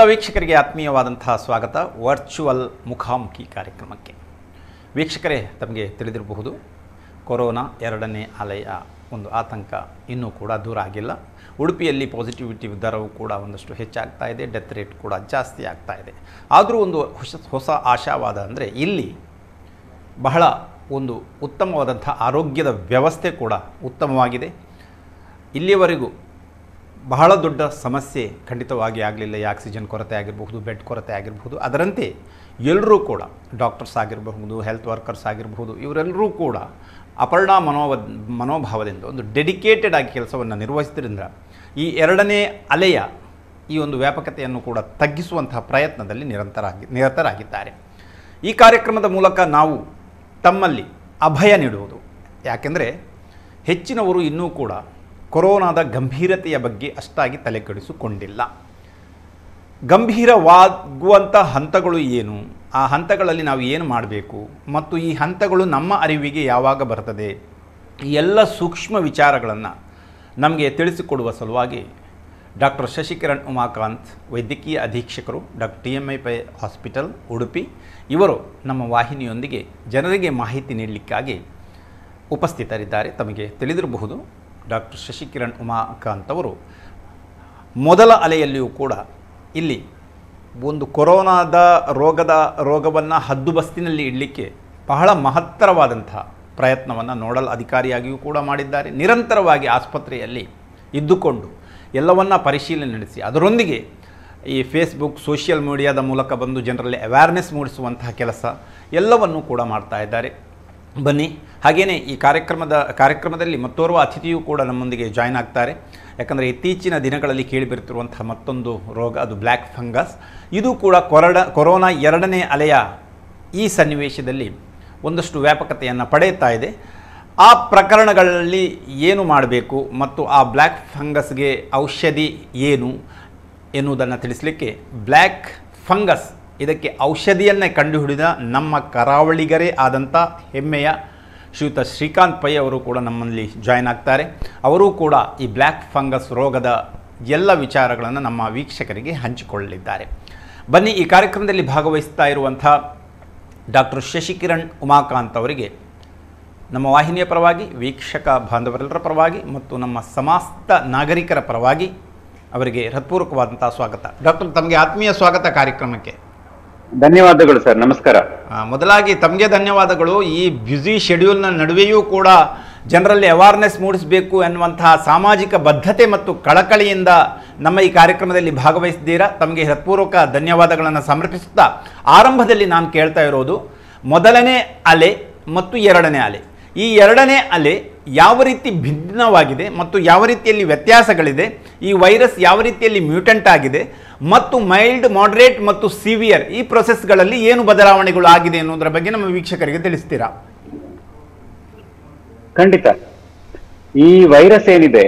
ವೀಕ್ಷಕರಿಗೆ ಆತ್ಮೀಯವಾದಂತಹ ಸ್ವಾಗತ ವರ್ಚುವಲ್ ಮುಖಾಮುಖಿ ಕಾರ್ಯಕ್ರಮಕ್ಕೆ ವೀಕ್ಷಕರೇ ತಮಗೆ ತಿಳಿದಿರಬಹುದು ಕೊರೋನಾ ಎರಡನೇ ಅಲೆಯ ಒಂದು ಆತಂಕ ಇನ್ನೂ ಕೂಡ ದೂರ ಆಗಿಲ್ಲ ಉಡುಪಿಯಲ್ಲಿ ಪಾಸಿಟಿವಿಟಿ ದರವು ಕೂಡ ಒಂದಷ್ಟು ಹೆಚ್ಚಾಗ್ತಾ ಇದೆ ಡೆತ್ ರೇಟ್ ಕೂಡ ಜಾಸ್ತಿ ಆಗ್ತಾ ಇದೆ ಆದರೂ ಒಂದು ಹೊಸ ಹೊಸ ಆಶಾವಾದ ಅಂದರೆ ಇಲ್ಲಿ ಬಹಳ ಒಂದು ಉತ್ತಮವಾದಂಥ ಆರೋಗ್ಯದ ವ್ಯವಸ್ಥೆ ಕೂಡ ಉತ್ತಮವಾಗಿದೆ ಇಲ್ಲಿಯವರೆಗೂ ಬಹಳ ದೊಡ್ಡ ಸಮಸ್ಯೆ ಖಂಡಿತವಾಗಿ ಆಗಲಿಲ್ಲ ಈ ಆಕ್ಸಿಜನ್ ಕೊರತೆ ಆಗಿರಬಹುದು ಬೆಡ್ ಕೊರತೆ ಆಗಿರಬಹುದು ಅದರಂತೆ ಎಲ್ಲರೂ ಕೂಡ ಡಾಕ್ಟರ್ಸ್ ಆಗಿರಬಹುದು ಹೆಲ್ತ್ ವರ್ಕರ್ಸ್ ಆಗಿರಬಹುದು ಇವರೆಲ್ಲರೂ ಕೂಡ ಅಪರ್ಣ ಮನೋವ ಮನೋಭಾವದಿಂದ ಒಂದು ಡೆಡಿಕೇಟೆಡ್ ಆಗಿ ಕೆಲಸವನ್ನು ನಿರ್ವಹಿಸಿದ್ರಿಂದ ಈ ಎರಡನೇ ಅಲೆಯ ಈ ಒಂದು ವ್ಯಾಪಕತೆಯನ್ನು ಕೂಡ ತಗ್ಗಿಸುವಂತಹ ಪ್ರಯತ್ನದಲ್ಲಿ ನಿರಂತರಾಗಿ ನಿರತರಾಗಿದ್ದಾರೆ ಈ ಕಾರ್ಯಕ್ರಮದ ಮೂಲಕ ನಾವು ತಮ್ಮಲ್ಲಿ ಅಭಯ ನೀಡುವುದು ಯಾಕೆಂದರೆ ಹೆಚ್ಚಿನವರು ಇನ್ನೂ ಕೂಡ ಕೊರೋನಾದ ಗಂಭೀರತೆಯ ಬಗ್ಗೆ ಅಷ್ಟಾಗಿ ತಲೆಕೆಡಿಸಿಕೊಂಡಿಲ್ಲ ಗಂಭೀರವಾಗುವಂಥ ಹಂತಗಳು ಏನು ಆ ಹಂತಗಳಲ್ಲಿ ನಾವು ಏನು ಮಾಡಬೇಕು ಮತ್ತು ಈ ಹಂತಗಳು ನಮ್ಮ ಅರಿವಿಗೆ ಯಾವಾಗ ಬರ್ತದೆ ಈ ಎಲ್ಲ ಸೂಕ್ಷ್ಮ ವಿಚಾರಗಳನ್ನು ನಮಗೆ ತಿಳಿಸಿಕೊಡುವ ಸಲುವಾಗಿ ಡಾಕ್ಟರ್ ಶಶಿಕಿರಣ್ ಉಮಾಕಾಂತ್ ವೈದ್ಯಕೀಯ ಅಧೀಕ್ಷಕರು doctor T M A Pai hospital Udupi ಇವರು ನಮ್ಮ ವಾಹಿನಿಯೊಂದಿಗೆ ಜನರಿಗೆ ಮಾಹಿತಿ ನೀಡಲಿಕ್ಕಾಗಿ ಉಪಸ್ಥಿತರಿದ್ದಾರೆ ತಮಗೆ ತಿಳಿದಿರಬಹುದು ಡಾಕ್ಟರ್ ಶಶಿಕಿರಣ್ ಉಮಾಕಾಂತ್ ಅವರು ಮೊದಲ ಅಲೆಯಲ್ಲಿಯೂ ಕೂಡ ಇಲ್ಲಿ ಒಂದು ಕೊರೋನಾದ ರೋಗದ ರೋಗವನ್ನು ಹದ್ದುಬಸ್ತಿನಲ್ಲಿ ಇಡಲಿಕ್ಕೆ ಬಹಳ ಮಹತ್ತರವಾದಂಥ ಪ್ರಯತ್ನವನ್ನು ನೋಡಲ್ ಅಧಿಕಾರಿಯಾಗಿಯೂ ಕೂಡ ಮಾಡಿದ್ದಾರೆ ನಿರಂತರವಾಗಿ ಆಸ್ಪತ್ರೆಯಲ್ಲಿ ಇದ್ದುಕೊಂಡು ಎಲ್ಲವನ್ನ ಪರಿಶೀಲನೆ ನಡೆಸಿ ಅದರೊಂದಿಗೆ ಈ ಫೇಸ್ಬುಕ್ ಸೋಷಿಯಲ್ ಮೀಡಿಯಾದ ಮೂಲಕ ಬಂದು ಜನರಲ್ಲಿ ಅವೇರ್ನೆಸ್ ಮೂಡಿಸುವಂತಹ ಕೆಲಸ ಎಲ್ಲವನ್ನೂ ಕೂಡ ಮಾಡ್ತಾ ಇದ್ದಾರೆ ಬನ್ನಿ ಹಾಗೆಯೇ ಈ ಕಾರ್ಯಕ್ರಮದ ಕಾರ್ಯಕ್ರಮದಲ್ಲಿ ಮತ್ತೋರ್ವ ಅತಿಥಿಯೂ ಕೂಡ ನಮ್ಮೊಂದಿಗೆ ಜಾಯ್ನ್ ಆಗ್ತಾರೆ ಯಾಕಂದರೆ ಇತ್ತೀಚಿನ ದಿನಗಳಲ್ಲಿ ಕೇಳಿಬರುತ್ತಿರುವಂತಹ ಮತ್ತೊಂದು ರೋಗ ಅದು ಬ್ಲ್ಯಾಕ್ ಫಂಗಸ್ ಇದು ಕೂಡ ಕೊರಡ ಕೊರೋನಾ ಎರಡನೇ ಅಲೆಯ ಈ ಸನ್ನಿವೇಶದಲ್ಲಿ ಒಂದಷ್ಟು ವ್ಯಾಪಕತೆಯನ್ನು ಪಡೆಯುತ್ತಾ ಇದೆ ಆ ಪ್ರಕರಣಗಳಲ್ಲಿ ಏನು ಮಾಡಬೇಕು ಮತ್ತು ಆ ಬ್ಲ್ಯಾಕ್ ಫಂಗಸ್ಗೆ ಔಷಧಿ ಏನು ಎನ್ನುವುದನ್ನು ತಿಳಿಸಲಿಕ್ಕೆ ಬ್ಲ್ಯಾಕ್ ಫಂಗಸ್ ಇದಕ್ಕೆ ಔಷಧಿಯನ್ನೇ ಕಂಡುಹಿಡಿದ ನಮ್ಮ ಕರಾವಳಿಗರೇ ಆದಂಥ ಹೆಮ್ಮೆಯ ಶ್ರೀಯುತ ಶ್ರೀಕಾಂತ್ ಪೈ ಅವರು ಕೂಡ ನಮ್ಮಲ್ಲಿ ಜಾಯ್ನ್ ಆಗ್ತಾರೆ ಅವರೂ ಕೂಡ ಈ ಬ್ಲ್ಯಾಕ್ ಫಂಗಸ್ ರೋಗದ ಎಲ್ಲ ವಿಚಾರಗಳನ್ನು ನಮ್ಮ ವೀಕ್ಷಕರಿಗೆ ಹಂಚಿಕೊಳ್ಳಲಿದ್ದಾರೆ ಬನ್ನಿ ಈ ಕಾರ್ಯಕ್ರಮದಲ್ಲಿ ಭಾಗವಹಿಸ್ತಾ ಇರುವಂಥ ಡಾಕ್ಟರ್ ಶಶಿಕಿರಣ್ ಉಮಾಕಾಂತ್ ಅವರಿಗೆ ನಮ್ಮ ವಾಹಿನಿಯ ಪರವಾಗಿ ವೀಕ್ಷಕ ಬಾಂಧವರೆಲ್ಲರ ಪರವಾಗಿ ಮತ್ತು ನಮ್ಮ ಸಮಸ್ತ ನಾಗರಿಕರ ಪರವಾಗಿ ಅವರಿಗೆ ಹೃತ್ಪೂರ್ವಕವಾದಂಥ ಸ್ವಾಗತ ಡಾಕ್ಟರ್ ತಮಗೆ ಆತ್ಮೀಯ ಸ್ವಾಗತ ಕಾರ್ಯಕ್ರಮಕ್ಕೆ ಧನ್ಯವಾದಗಳು ಸರ್ ನಮಸ್ಕಾರ ಆ, ಮೊದಲಾಗಿ ತಮಗೆ ಧನ್ಯವಾದಗಳು ಈ ಬ್ಯುಸಿ ಶೆಡ್ಯೂಲ್ನ ನಡುವೆಯೂ ಕೂಡ ಜನರಲ್ಲಿ ಅವೇರ್ನೆಸ್ ಮೂಡಿಸಬೇಕು ಎನ್ನುವಂತಹ ಸಾಮಾಜಿಕ ಬದ್ಧತೆ ಮತ್ತು ಕಳಕಳಿಯಿಂದ ನಮ್ಮ ಈ ಕಾರ್ಯಕ್ರಮದಲ್ಲಿ ಭಾಗವಹಿಸಿದ್ದೀರಾ ತಮಗೆ ಹೃತ್ಪೂರ್ವಕ ಧನ್ಯವಾದಗಳನ್ನು ಸಮರ್ಪಿಸುತ್ತಾ ಆರಂಭದಲ್ಲಿ ನಾನು ಕೇಳ್ತಾ ಇರೋದು ಮೊದಲನೇ ಅಲೆ ಮತ್ತು ಎರಡನೇ ಅಲೆ ಈ ಎರಡನೇ ಅಲೆ ಯಾವ ರೀತಿ ಭಿನ್ನವಾಗಿದೆ ಮತ್ತು ಯಾವ ರೀತಿಯಲ್ಲಿ ವ್ಯತ್ಯಾಸಗಳಿದೆ ಈ ವೈರಸ್ ಯಾವ ರೀತಿಯಲ್ಲಿ ಮ್ಯೂಟೆಂಟ್ ಆಗಿದೆ ಮತ್ತು ಮೈಲ್ಡ್ ಮಾಡ್ರೇಟ್ ಮತ್ತು ಸಿವಿಯರ್ ಈ ಪ್ರೊಸೆಸ್ಗಳಲ್ಲಿ ಏನು ಬದಲಾವಣೆಗಳು ಆಗಿದೆ ಅನ್ನೋದರ ಬಗ್ಗೆ ನಮ್ಮ ವೀಕ್ಷಕರಿಗೆ ತಿಳಿಸ್ತೀರಾ ಖಂಡಿತ ಈ ವೈರಸ್ ಏನಿದೆ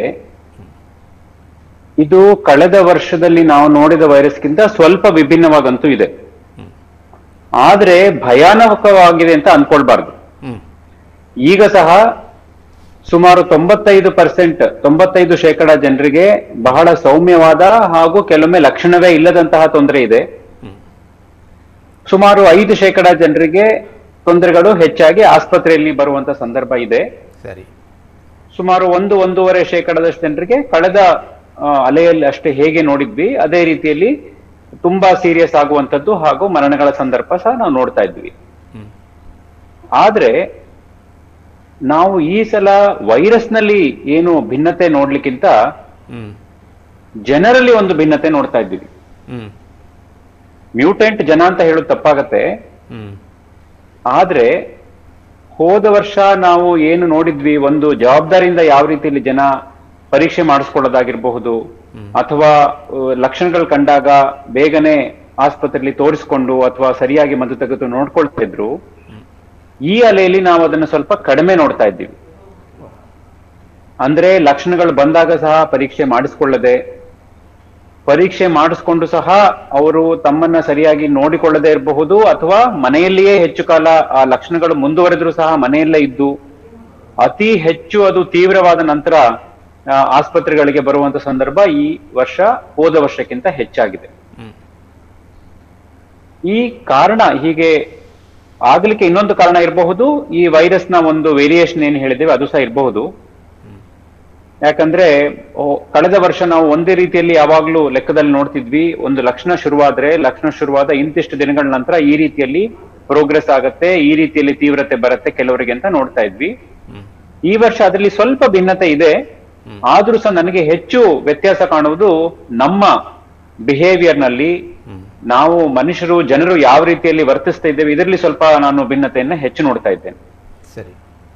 ಇದು ಕಳೆದ ವರ್ಷದಲ್ಲಿ ನಾವು ನೋಡಿದ ವೈರಸ್ಗಿಂತ ಸ್ವಲ್ಪ ವಿಭಿನ್ನವಾಗಂತೂ ಇದೆ ಆದ್ರೆ ಭಯಾನಕವಾಗಿದೆ ಅಂತ ಅನ್ಕೊಳ್ಬಾರ್ದು ಹ್ಮ್ ಈಗ ಸಹ ಸುಮಾರು ತೊಂಬತ್ತೈದು ಪರ್ಸೆಂಟ್ ತೊಂಬತ್ತೈದು ಶೇಕಡ ಜನರಿಗೆ ಬಹಳ ಸೌಮ್ಯವಾದ ಹಾಗೂ ಕೆಲವೊಮ್ಮೆ ಲಕ್ಷಣವೇ ಇಲ್ಲದಂತಹ ತೊಂದರೆ ಇದೆ ಹ್ಮ್ ಸುಮಾರು ಐದು ಶೇಕಡ ಜನರಿಗೆ ತೊಂದರೆಗಳು ಹೆಚ್ಚಾಗಿ ಆಸ್ಪತ್ರೆಯಲ್ಲಿ ಬರುವಂತ ಸಂದರ್ಭ ಇದೆ ಸರಿ ಸುಮಾರು ಒಂದು ಒಂದೂವರೆ ಶೇಕಡದಷ್ಟು ಜನರಿಗೆ ಕಳೆದ ಆ, ಅಲೆಯಲ್ಲಿ ಅಷ್ಟೇ ಹೇಗೆ ನೋಡಿದ್ವಿ ಅದೇ ರೀತಿಯಲ್ಲಿ ತುಂಬಾ ಸೀರಿಯಸ್ ಆಗುವಂತದ್ದು ಹಾಗೂ ಮರಣಗಳ ಸಂದರ್ಭ ಸಹ ನಾವು ನೋಡ್ತಾ ಇದ್ವಿ ಹ್ಮ್ ಆದ್ರೆ ನಾವು ಈ ಸಲ ವೈರಸ್ ನಲ್ಲಿ ಏನು ಭಿನ್ನತೆ ನೋಡ್ಲಿಕ್ಕಿಂತ ಹ್ಮ್ ಜನರಲ್ಲಿ ಒಂದು ಭಿನ್ನತೆ ನೋಡ್ತಾ ಇದ್ದೀವಿ ಹ್ಮ್ ಮ್ಯೂಟೆಂಟ್ ಜನ ಅಂತ ಹೇಳೋದು ತಪ್ಪಾಗತ್ತೆ ಹ್ಮ್ ಆದ್ರೆ ಹೋದ ವರ್ಷ ನಾವು ಏನು ನೋಡಿದ್ವಿ ಒಂದು ಜವಾಬ್ದಾರಿಯಿಂದ ಯಾವ ರೀತಿಯಲ್ಲಿ ಜನ ಪರೀಕ್ಷೆ ಮಾಡಿಸ್ಕೊಳ್ಳೋದಾಗಿರಬಹುದು ಅಥವಾ ಅಹ್, ಲಕ್ಷಣಗಳು ಕಂಡಾಗ ಬೇಗನೆ ಆಸ್ಪತ್ರೆಯಲ್ಲಿ ತೋರಿಸ್ಕೊಂಡು ಅಥವಾ ಸರಿಯಾಗಿ ಮದ್ದು ತೆಗೆದು ನೋಡ್ಕೊಳ್ತಾ ಇದ್ರು ಈ ಅಲೆಯಲ್ಲಿ ನಾವು ಅದನ್ನ ಸ್ವಲ್ಪ ಕಡಿಮೆ ನೋಡ್ತಾ ಇದ್ದೀವಿ ಅಂದ್ರೆ ಲಕ್ಷಣಗಳು ಬಂದಾಗ ಸಹ ಪರೀಕ್ಷೆ ಮಾಡಿಸ್ಕೊಳ್ಳದೆ ಪರೀಕ್ಷೆ ಮಾಡಿಸ್ಕೊಂಡು ಸಹ ಅವರು ತಮ್ಮನ್ನ ಸರಿಯಾಗಿ ನೋಡಿಕೊಳ್ಳದೆ ಇರಬಹುದು ಅಥವಾ ಮನೆಯಲ್ಲಿಯೇ ಹೆಚ್ಚು ಕಾಲ ಆ ಲಕ್ಷಣಗಳು ಮುಂದುವರೆದ್ರು ಸಹ ಮನೆಯಲ್ಲೇ ಇದ್ದು ಅತಿ ಹೆಚ್ಚು ಅದು ತೀವ್ರವಾದ ನಂತರ ಆ, ಆಸ್ಪತ್ರೆಗಳಿಗೆ ಬರುವಂತ ಸಂದರ್ಭ ಈ ವರ್ಷ ಹೋದ ವರ್ಷಕ್ಕಿಂತ ಹೆಚ್ಚಾಗಿದೆ ಹ್ಮ್ ಈ ಕಾರಣ ಹೀಗೆ ಆಗ್ಲಿಕ್ಕೆ ಇನ್ನೊಂದು ಕಾರಣ ಇರಬಹುದು ಈ ವೈರಸ್ ನ ಒಂದು ವೇರಿಯೇಷನ್ ಏನ್ ಹೇಳಿದ್ದೇವೆ ಅದು ಸಹ ಇರಬಹುದು ಯಾಕಂದ್ರೆ ಓ, ಕಳೆದ ವರ್ಷ ನಾವು ಒಂದೇ ರೀತಿಯಲ್ಲಿ ಯಾವಾಗ್ಲೂ ಲೆಕ್ಕದಲ್ಲಿ ನೋಡ್ತಿದ್ವಿ ಒಂದು ಲಕ್ಷಣ ಶುರುವಾದ್ರೆ ಲಕ್ಷಣ ಶುರುವಾದ ಇಂತಿಷ್ಟು ದಿನಗಳ ನಂತರ ಈ ರೀತಿಯಲ್ಲಿ ಪ್ರೋಗ್ರೆಸ್ ಆಗತ್ತೆ ಈ ರೀತಿಯಲ್ಲಿ ತೀವ್ರತೆ ಬರುತ್ತೆ ಕೆಲವರಿಗೆ ಅಂತ ನೋಡ್ತಾ ಇದ್ವಿ ಹ್ಮ್. ಈ ವರ್ಷ ಅದರಲ್ಲಿ ಸ್ವಲ್ಪ ಭಿನ್ನತೆ ಇದೆ ಆದ್ರೂ ಸಹ ನನಗೆ ಹೆಚ್ಚು ವ್ಯತ್ಯಾಸ ಕಾಣುವುದು ನಮ್ಮ ಬಿಹೇವಿಯರ್ ನಲ್ಲಿ ಹ್ಮ್. ನಾವು ಮನುಷ್ಯರು ಜನರು ಯಾವ ರೀತಿಯಲ್ಲಿ ವರ್ತಿಸ್ತಾ ಇದ್ದೇವೆ ಇದರಲ್ಲಿ ಸ್ವಲ್ಪ ನಾನು ಭಿನ್ನತೆಯನ್ನ ಹೆಚ್ಚು ನೋಡ್ತಾ ಇದ್ದೇನೆ ಸರಿ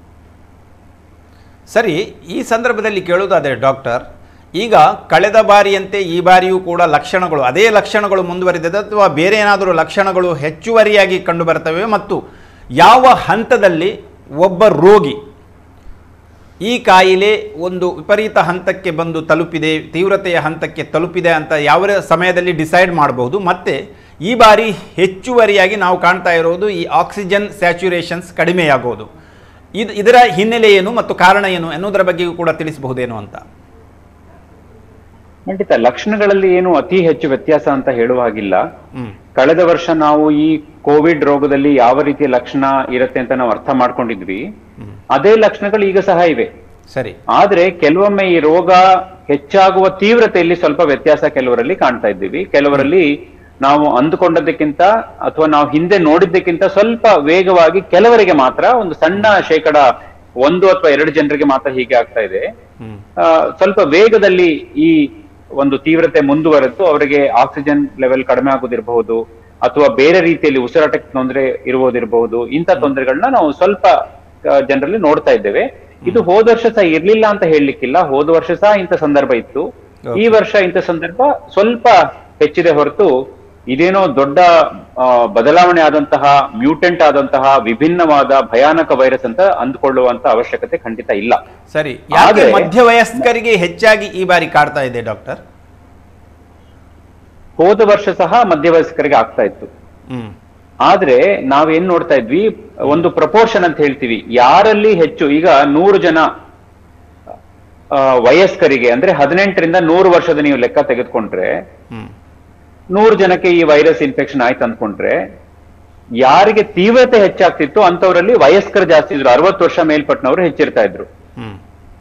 ಸರಿ ಈ ಸಂದರ್ಭದಲ್ಲಿ ಕೇಳುವುದಾದರೆ ಡಾಕ್ಟರ್ ಈಗ ಕಳೆದ ಬಾರಿಯಂತೆ ಈ ಬಾರಿಯೂ ಕೂಡ ಲಕ್ಷಣಗಳು ಅದೇ ಲಕ್ಷಣಗಳು ಮುಂದುವರಿದಿದೆ ಅಥವಾ ಬೇರೆ ಏನಾದರೂ ಲಕ್ಷಣಗಳು ಹೆಚ್ಚುವರಿಯಾಗಿ ಕಂಡುಬರ್ತವೆ ಮತ್ತು ಯಾವ ಹಂತದಲ್ಲಿ ಒಬ್ಬ ರೋಗಿ ಈ ಕಾಯಿಲೆ ಒಂದು ವಿಪರೀತ ಹಂತಕ್ಕೆ ಬಂದು ತಲುಪಿದೆ ತೀವ್ರತೆಯ ಹಂತಕ್ಕೆ ತಲುಪಿದೆ ಅಂತ ಯಾವ ಸಮಯದಲ್ಲಿ ಡಿಸೈಡ್ ಮಾಡಬಹುದು ಮತ್ತು ಈ ಬಾರಿ ಹೆಚ್ಚುವರಿಯಾಗಿ ನಾವು ಕಾಣ್ತಾ ಇರೋದು ಈ ಆಕ್ಸಿಜನ್ ಸ್ಯಾಚುರೇಷನ್ಸ್ ಕಡಿಮೆಯಾಗೋದು ಇದು ಇದರ ಹಿನ್ನೆಲೆ ಏನು ಮತ್ತು ಕಾರಣ ಏನು ಎನ್ನುವುದರ ಬಗ್ಗೆಯೂ ಕೂಡ ತಿಳಿಸಬಹುದೇನು ಅಂತ ಖಂಡಿತ ಲಕ್ಷಣಗಳಲ್ಲಿ ಏನು ಅತಿ ಹೆಚ್ಚು ವ್ಯತ್ಯಾಸ ಅಂತ ಹೇಳುವ ಹಾಗಿಲ್ಲ ಹ್ಮ್ ಕಳೆದ ವರ್ಷ ನಾವು ಈ ಕೋವಿಡ್ ರೋಗದಲ್ಲಿ ಯಾವ ರೀತಿಯ ಲಕ್ಷಣ ಇರುತ್ತೆ ಅಂತ ನಾವು ಅರ್ಥ ಮಾಡ್ಕೊಂಡಿದ್ವಿ ಹ್ಮ್. ಅದೇ ಲಕ್ಷಣಗಳು ಈಗ ಸಹ ಇವೆ ಸರಿ ಆದ್ರೆ ಕೆಲವೊಮ್ಮೆ ಈ ರೋಗ ಹೆಚ್ಚಾಗುವ ತೀವ್ರತೆಯಲ್ಲಿ ಸ್ವಲ್ಪ ವ್ಯತ್ಯಾಸ ಕೆಲವರಲ್ಲಿ ಕಾಣ್ತಾ ಇದ್ದೀವಿ ಕೆಲವರಲ್ಲಿ ನಾವು ಅಂದುಕೊಂಡದ್ದಕ್ಕಿಂತ ಅಥವಾ ನಾವು ಹಿಂದೆ ನೋಡಿದ್ದಕ್ಕಿಂತ ಸ್ವಲ್ಪ ವೇಗವಾಗಿ ಕೆಲವರಿಗೆ ಮಾತ್ರ ಒಂದು ಸಣ್ಣ ಶೇಕಡ ಒಂದು ಅಥವಾ ಎರಡು ಜನರಿಗೆ ಮಾತ್ರ ಹೀಗೆ ಆಗ್ತಾ ಇದೆ ಹ್ಮ್ ಆ, ಸ್ವಲ್ಪ ವೇಗದಲ್ಲಿ ಈ ಒಂದು ತೀವ್ರತೆ ಮುಂದುವರೆದು ಅವರಿಗೆ ಆಕ್ಸಿಜನ್ ಲೆವೆಲ್ ಕಡಿಮೆ ಆಗೋದಿರಬಹುದು ಅಥವಾ ಬೇರೆ ರೀತಿಯಲ್ಲಿ ಉಸಿರಾಟಕ್ಕೆ ತೊಂದರೆ ಇರುವುದಿರಬಹುದು ಇಂಥ ತೊಂದರೆಗಳನ್ನ ನಾವು ಸ್ವಲ್ಪ ಆ, ಜನರಲ್ಲಿ ನೋಡ್ತಾ ಇದ್ದೇವೆ ಇದು ಹೋದ ವರ್ಷ ಸಹ ಇರ್ಲಿಲ್ಲ ಅಂತ ಹೇಳಲಿಕ್ಕಿಲ್ಲ ಹೋದ ವರ್ಷ ಸಹ ಇಂಥ ಸಂದರ್ಭ ಇತ್ತು ಈ ವರ್ಷ ಇಂಥ ಸಂದರ್ಭ ಸ್ವಲ್ಪ ಹೆಚ್ಚಿದೆ ಹೊರತು ಇದೇನೋ ದೊಡ್ಡ ಆ, ಬದಲಾವಣೆ ಆದಂತಹ ಮ್ಯೂಟೆಂಟ್ ಆದಂತಹ ವಿಭಿನ್ನವಾದ ಭಯಾನಕ ವೈರಸ್ ಅಂತ ಅಂದುಕೊಳ್ಳುವಂತ ಅವಶ್ಯಕತೆ ಖಂಡಿತ ಇಲ್ಲ ಸರಿ ಯಾಕೆ ಆದ್ರೆ- ಮಧ್ಯವಯಸ್ಕರಿಗೆ ಹೆಚ್ಚಾಗಿ ಈ ಬಾರಿ ಕಾಡ್ತಾ ಇದೆ ಡಾಕ್ಟರ್ ಹೋದ ವರ್ಷ ಸಹ ಮಧ್ಯವಯಸ್ಕರಿಗೆ ಆಗ್ತಾ ಇತ್ತು ಹ್ಮ್ ಆದ್ರೆ ನಾವೇನ್ ನೋಡ್ತಾ ಇದ್ವಿ ಒಂದು ಪ್ರಪೋರ್ಷನ್ ಅಂತ ಹೇಳ್ತೀವಿ ಯಾರಲ್ಲಿ ಹೆಚ್ಚು ಈಗ ನೂರು ಜನ ಆ, ವಯಸ್ಕರಿಗೆ ಅಂದ್ರೆ ಹದಿನೆಂಟರಿಂದ ನೂರು ವರ್ಷದ ನೀವು ಲೆಕ್ಕ ತೆಗೆದುಕೊಂಡ್ರೆ ಹ್ಮ್ ನೂರು ಜನಕ್ಕೆ ಈ ವೈರಸ್ ಇನ್ಫೆಕ್ಷನ್ ಆಯ್ತು ಅಂದ್ಕೊಂಡ್ರೆ ಯಾರಿಗೆ ತೀವ್ರತೆ ಹೆಚ್ಚಾಗ್ತಿತ್ತು ಅಂತವರಲ್ಲಿ ವಯಸ್ಕರು ಜಾಸ್ತಿ ಇದ್ರು ಅರವತ್ತು ವರ್ಷ ಮೇಲ್ಪಟ್ಟನವರು ಹೆಚ್ಚಿರ್ತಾ ಇದ್ರು ಹ್ಮ್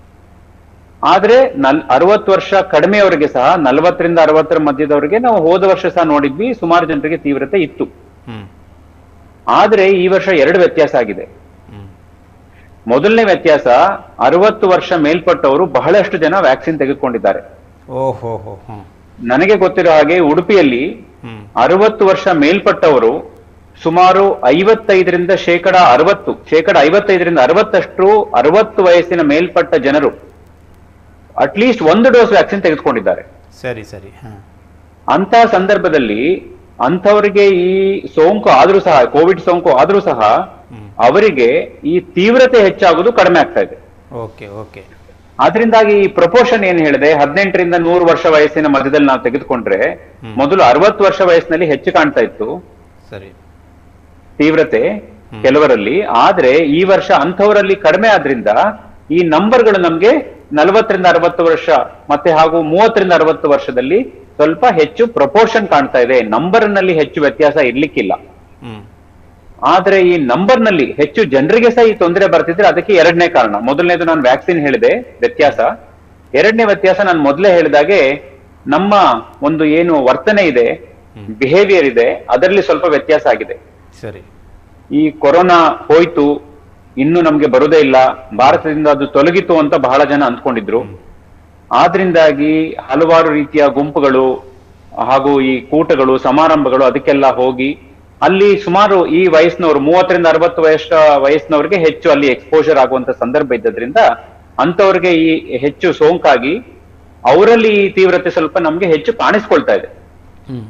ಆದ್ರೆ ನಲ್ ಅರವತ್ತು ವರ್ಷ ಕಡಿಮೆಯವರಿಗೆ ಸಹ ನಲವತ್ತರಿಂದ ಅರವತ್ತರ ಮಧ್ಯದವರಿಗೆ ನಾವು ಹೋದ ವರ್ಷ ಸಹ ನೋಡಿದ್ವಿ ಸುಮಾರು ಜನರಿಗೆ ತೀವ್ರತೆ ಇತ್ತು ಹ್ಮ್ ಆದ್ರೆ ಈ ವರ್ಷ ಎರಡು ವ್ಯತ್ಯಾಸ ಆಗಿದೆ ಹ್ಮ್ ಮೊದಲನೇ ವ್ಯತ್ಯಾಸ ಅರವತ್ತು ವರ್ಷ ಮೇಲ್ಪಟ್ಟವರು ಬಹಳಷ್ಟು ಜನ ವ್ಯಾಕ್ಸಿನ್ ತೆಗೆದುಕೊಂಡಿದ್ದಾರೆ ಓಹೋ ಹೋ ಹ್ಮ್ ನನಗೆ ಗೊತ್ತಿರೋ ಹಾಗೆ ಉಡುಪಿಯಲ್ಲಿ ಹ್ಮ್ ಅರವತ್ತು ವರ್ಷ ಮೇಲ್ಪಟ್ಟವರು ಸುಮಾರು ಐವತ್ತೈದರಿಂದ ಶೇಕಡ ಅರವತ್ತು ಶೇಕಡ ಐವತ್ತೈದರಿಂದ ಅರವತ್ತಷ್ಟು ಅರವತ್ತು ವಯಸ್ಸಿನ ಮೇಲ್ಪಟ್ಟ ಜನರು ಅಟ್ಲೀಸ್ಟ್ ಒಂದು ಡೋಸ್ ವ್ಯಾಕ್ಸಿನ್ ತೆಗೆದುಕೊಂಡಿದ್ದಾರೆ ಸರಿ ಸರಿ ಹಾ ಅಂತ ಸಂದರ್ಭದಲ್ಲಿ ಅಂಥವರಿಗೆ ಈ ಸೋಂಕು ಆದ್ರೂ ಸಹ ಕೋವಿಡ್ ಸೋಂಕು ಆದ್ರೂ ಸಹ ಹ್ಮ್ ಅವರಿಗೆ ಈ ತೀವ್ರತೆ ಹೆಚ್ಚಾಗೋದು ಕಡಿಮೆ ಆಗ್ತಾ ಇದೆ ಓಕೆ ಓಕೆ ಆದ್ರಿಂದಾಗಿ ಈ ಪ್ರಪೋರ್ಷನ್ ಏನ್ ಹೇಳಿದೆ ಹದಿನೆಂಟರಿಂದ ನೂರು ವರ್ಷ ವಯಸ್ಸಿನ ಮಧ್ಯದಲ್ಲಿ ನಾವು ತೆಗೆದುಕೊಂಡ್ರೆ ಹ್ಮ್. ಮೊದಲು ಅರವತ್ತು ವರ್ಷ ವಯಸ್ಸಿನಲ್ಲಿ ಹೆಚ್ಚು ಕಾಣ್ತಾ ಇತ್ತು ಸರಿ ತೀವ್ರತೆ ಕೆಲವರಲ್ಲಿ ಆದ್ರೆ ಈ ವರ್ಷ ಅಂಥವರಲ್ಲಿ ಕಡಿಮೆ ಆದ್ರಿಂದ ಈ ನಂಬರ್ಗಳು ನಮ್ಗೆ ನಲವತ್ತರಿಂದ ಅರವತ್ತು ವರ್ಷ ಮತ್ತೆ ಹಾಗೂ ಮೂವತ್ತರಿಂದ ಅರವತ್ತು ವರ್ಷದಲ್ಲಿ ಸ್ವಲ್ಪ ಹೆಚ್ಚು ಪ್ರಪೋರ್ಷನ್ ಕಾಣ್ತಾ ಇದೆ ನಂಬರ್ ನಲ್ಲಿ ಹೆಚ್ಚು ವ್ಯತ್ಯಾಸ ಇರ್ಲಿಕ್ಕಿಲ್ಲ ಹ್ಮ್ ಆದ್ರೆ ಈ ನಂಬರ್ ನಲ್ಲಿ ಹೆಚ್ಚು ಜನರಿಗೆ ಸಹ ಈ ತೊಂದರೆ ಬರ್ತಿದ್ರೆ ಅದಕ್ಕೆ ಎರಡನೇ ಕಾರಣ ಮೊದಲನೇದು ನಾನು ವ್ಯಾಕ್ಸಿನ್ ಹೇಳಿದೆ ವ್ಯತ್ಯಾಸ ಎರಡನೇ ವ್ಯತ್ಯಾಸ ನಾನು ಮೊದಲೇ ಹೇಳಿದಾಗೆ ನಮ್ಮ ಒಂದು ಏನು ವರ್ತನೆ ಇದೆ ಬಿಹೇವಿಯರ್ ಇದೆ ಅದರಲ್ಲಿ ಸ್ವಲ್ಪ ವ್ಯತ್ಯಾಸ ಆಗಿದೆ ಸರಿ ಈ ಕೊರೋನಾ ಹೋಯ್ತು ಇನ್ನು ನಮ್ಗೆ ಬರುದೇ ಇಲ್ಲ ಭಾರತದಿಂದ ಅದು ತೊಲಗಿತು ಅಂತ ಬಹಳ ಜನ ಅಂದ್ಕೊಂಡಿದ್ರು ಆದ್ರಿಂದಾಗಿ ಹಲವಾರು ರೀತಿಯ ಗುಂಪುಗಳು ಹಾಗೂ ಈ ಕೂಟಗಳು ಸಮಾರಂಭಗಳು ಅದಕ್ಕೆಲ್ಲ ಹೋಗಿ ಅಲ್ಲಿ ಸುಮಾರು ಈ ವಯಸ್ಸಿನವರು ಮೂವತ್ತರಿಂದ ಅರವತ್ತು ವಯಸ್ಸ ವಯಸ್ಸಿನವರಿಗೆ ಹೆಚ್ಚು ಅಲ್ಲಿ ಎಕ್ಸ್ಪೋಜರ್ ಆಗುವಂತ ಸಂದರ್ಭ ಇದ್ದದ್ರಿಂದ ಅಂತವರಿಗೆ ಈ ಹೆಚ್ಚು ಸೋಂಕಾಗಿ ಅವರಲ್ಲಿ ಈ ತೀವ್ರತೆ ಸ್ವಲ್ಪ ನಮ್ಗೆ ಹೆಚ್ಚು ಕಾಣಿಸ್ಕೊಳ್ತಾ ಇದೆ ಹ್ಮ್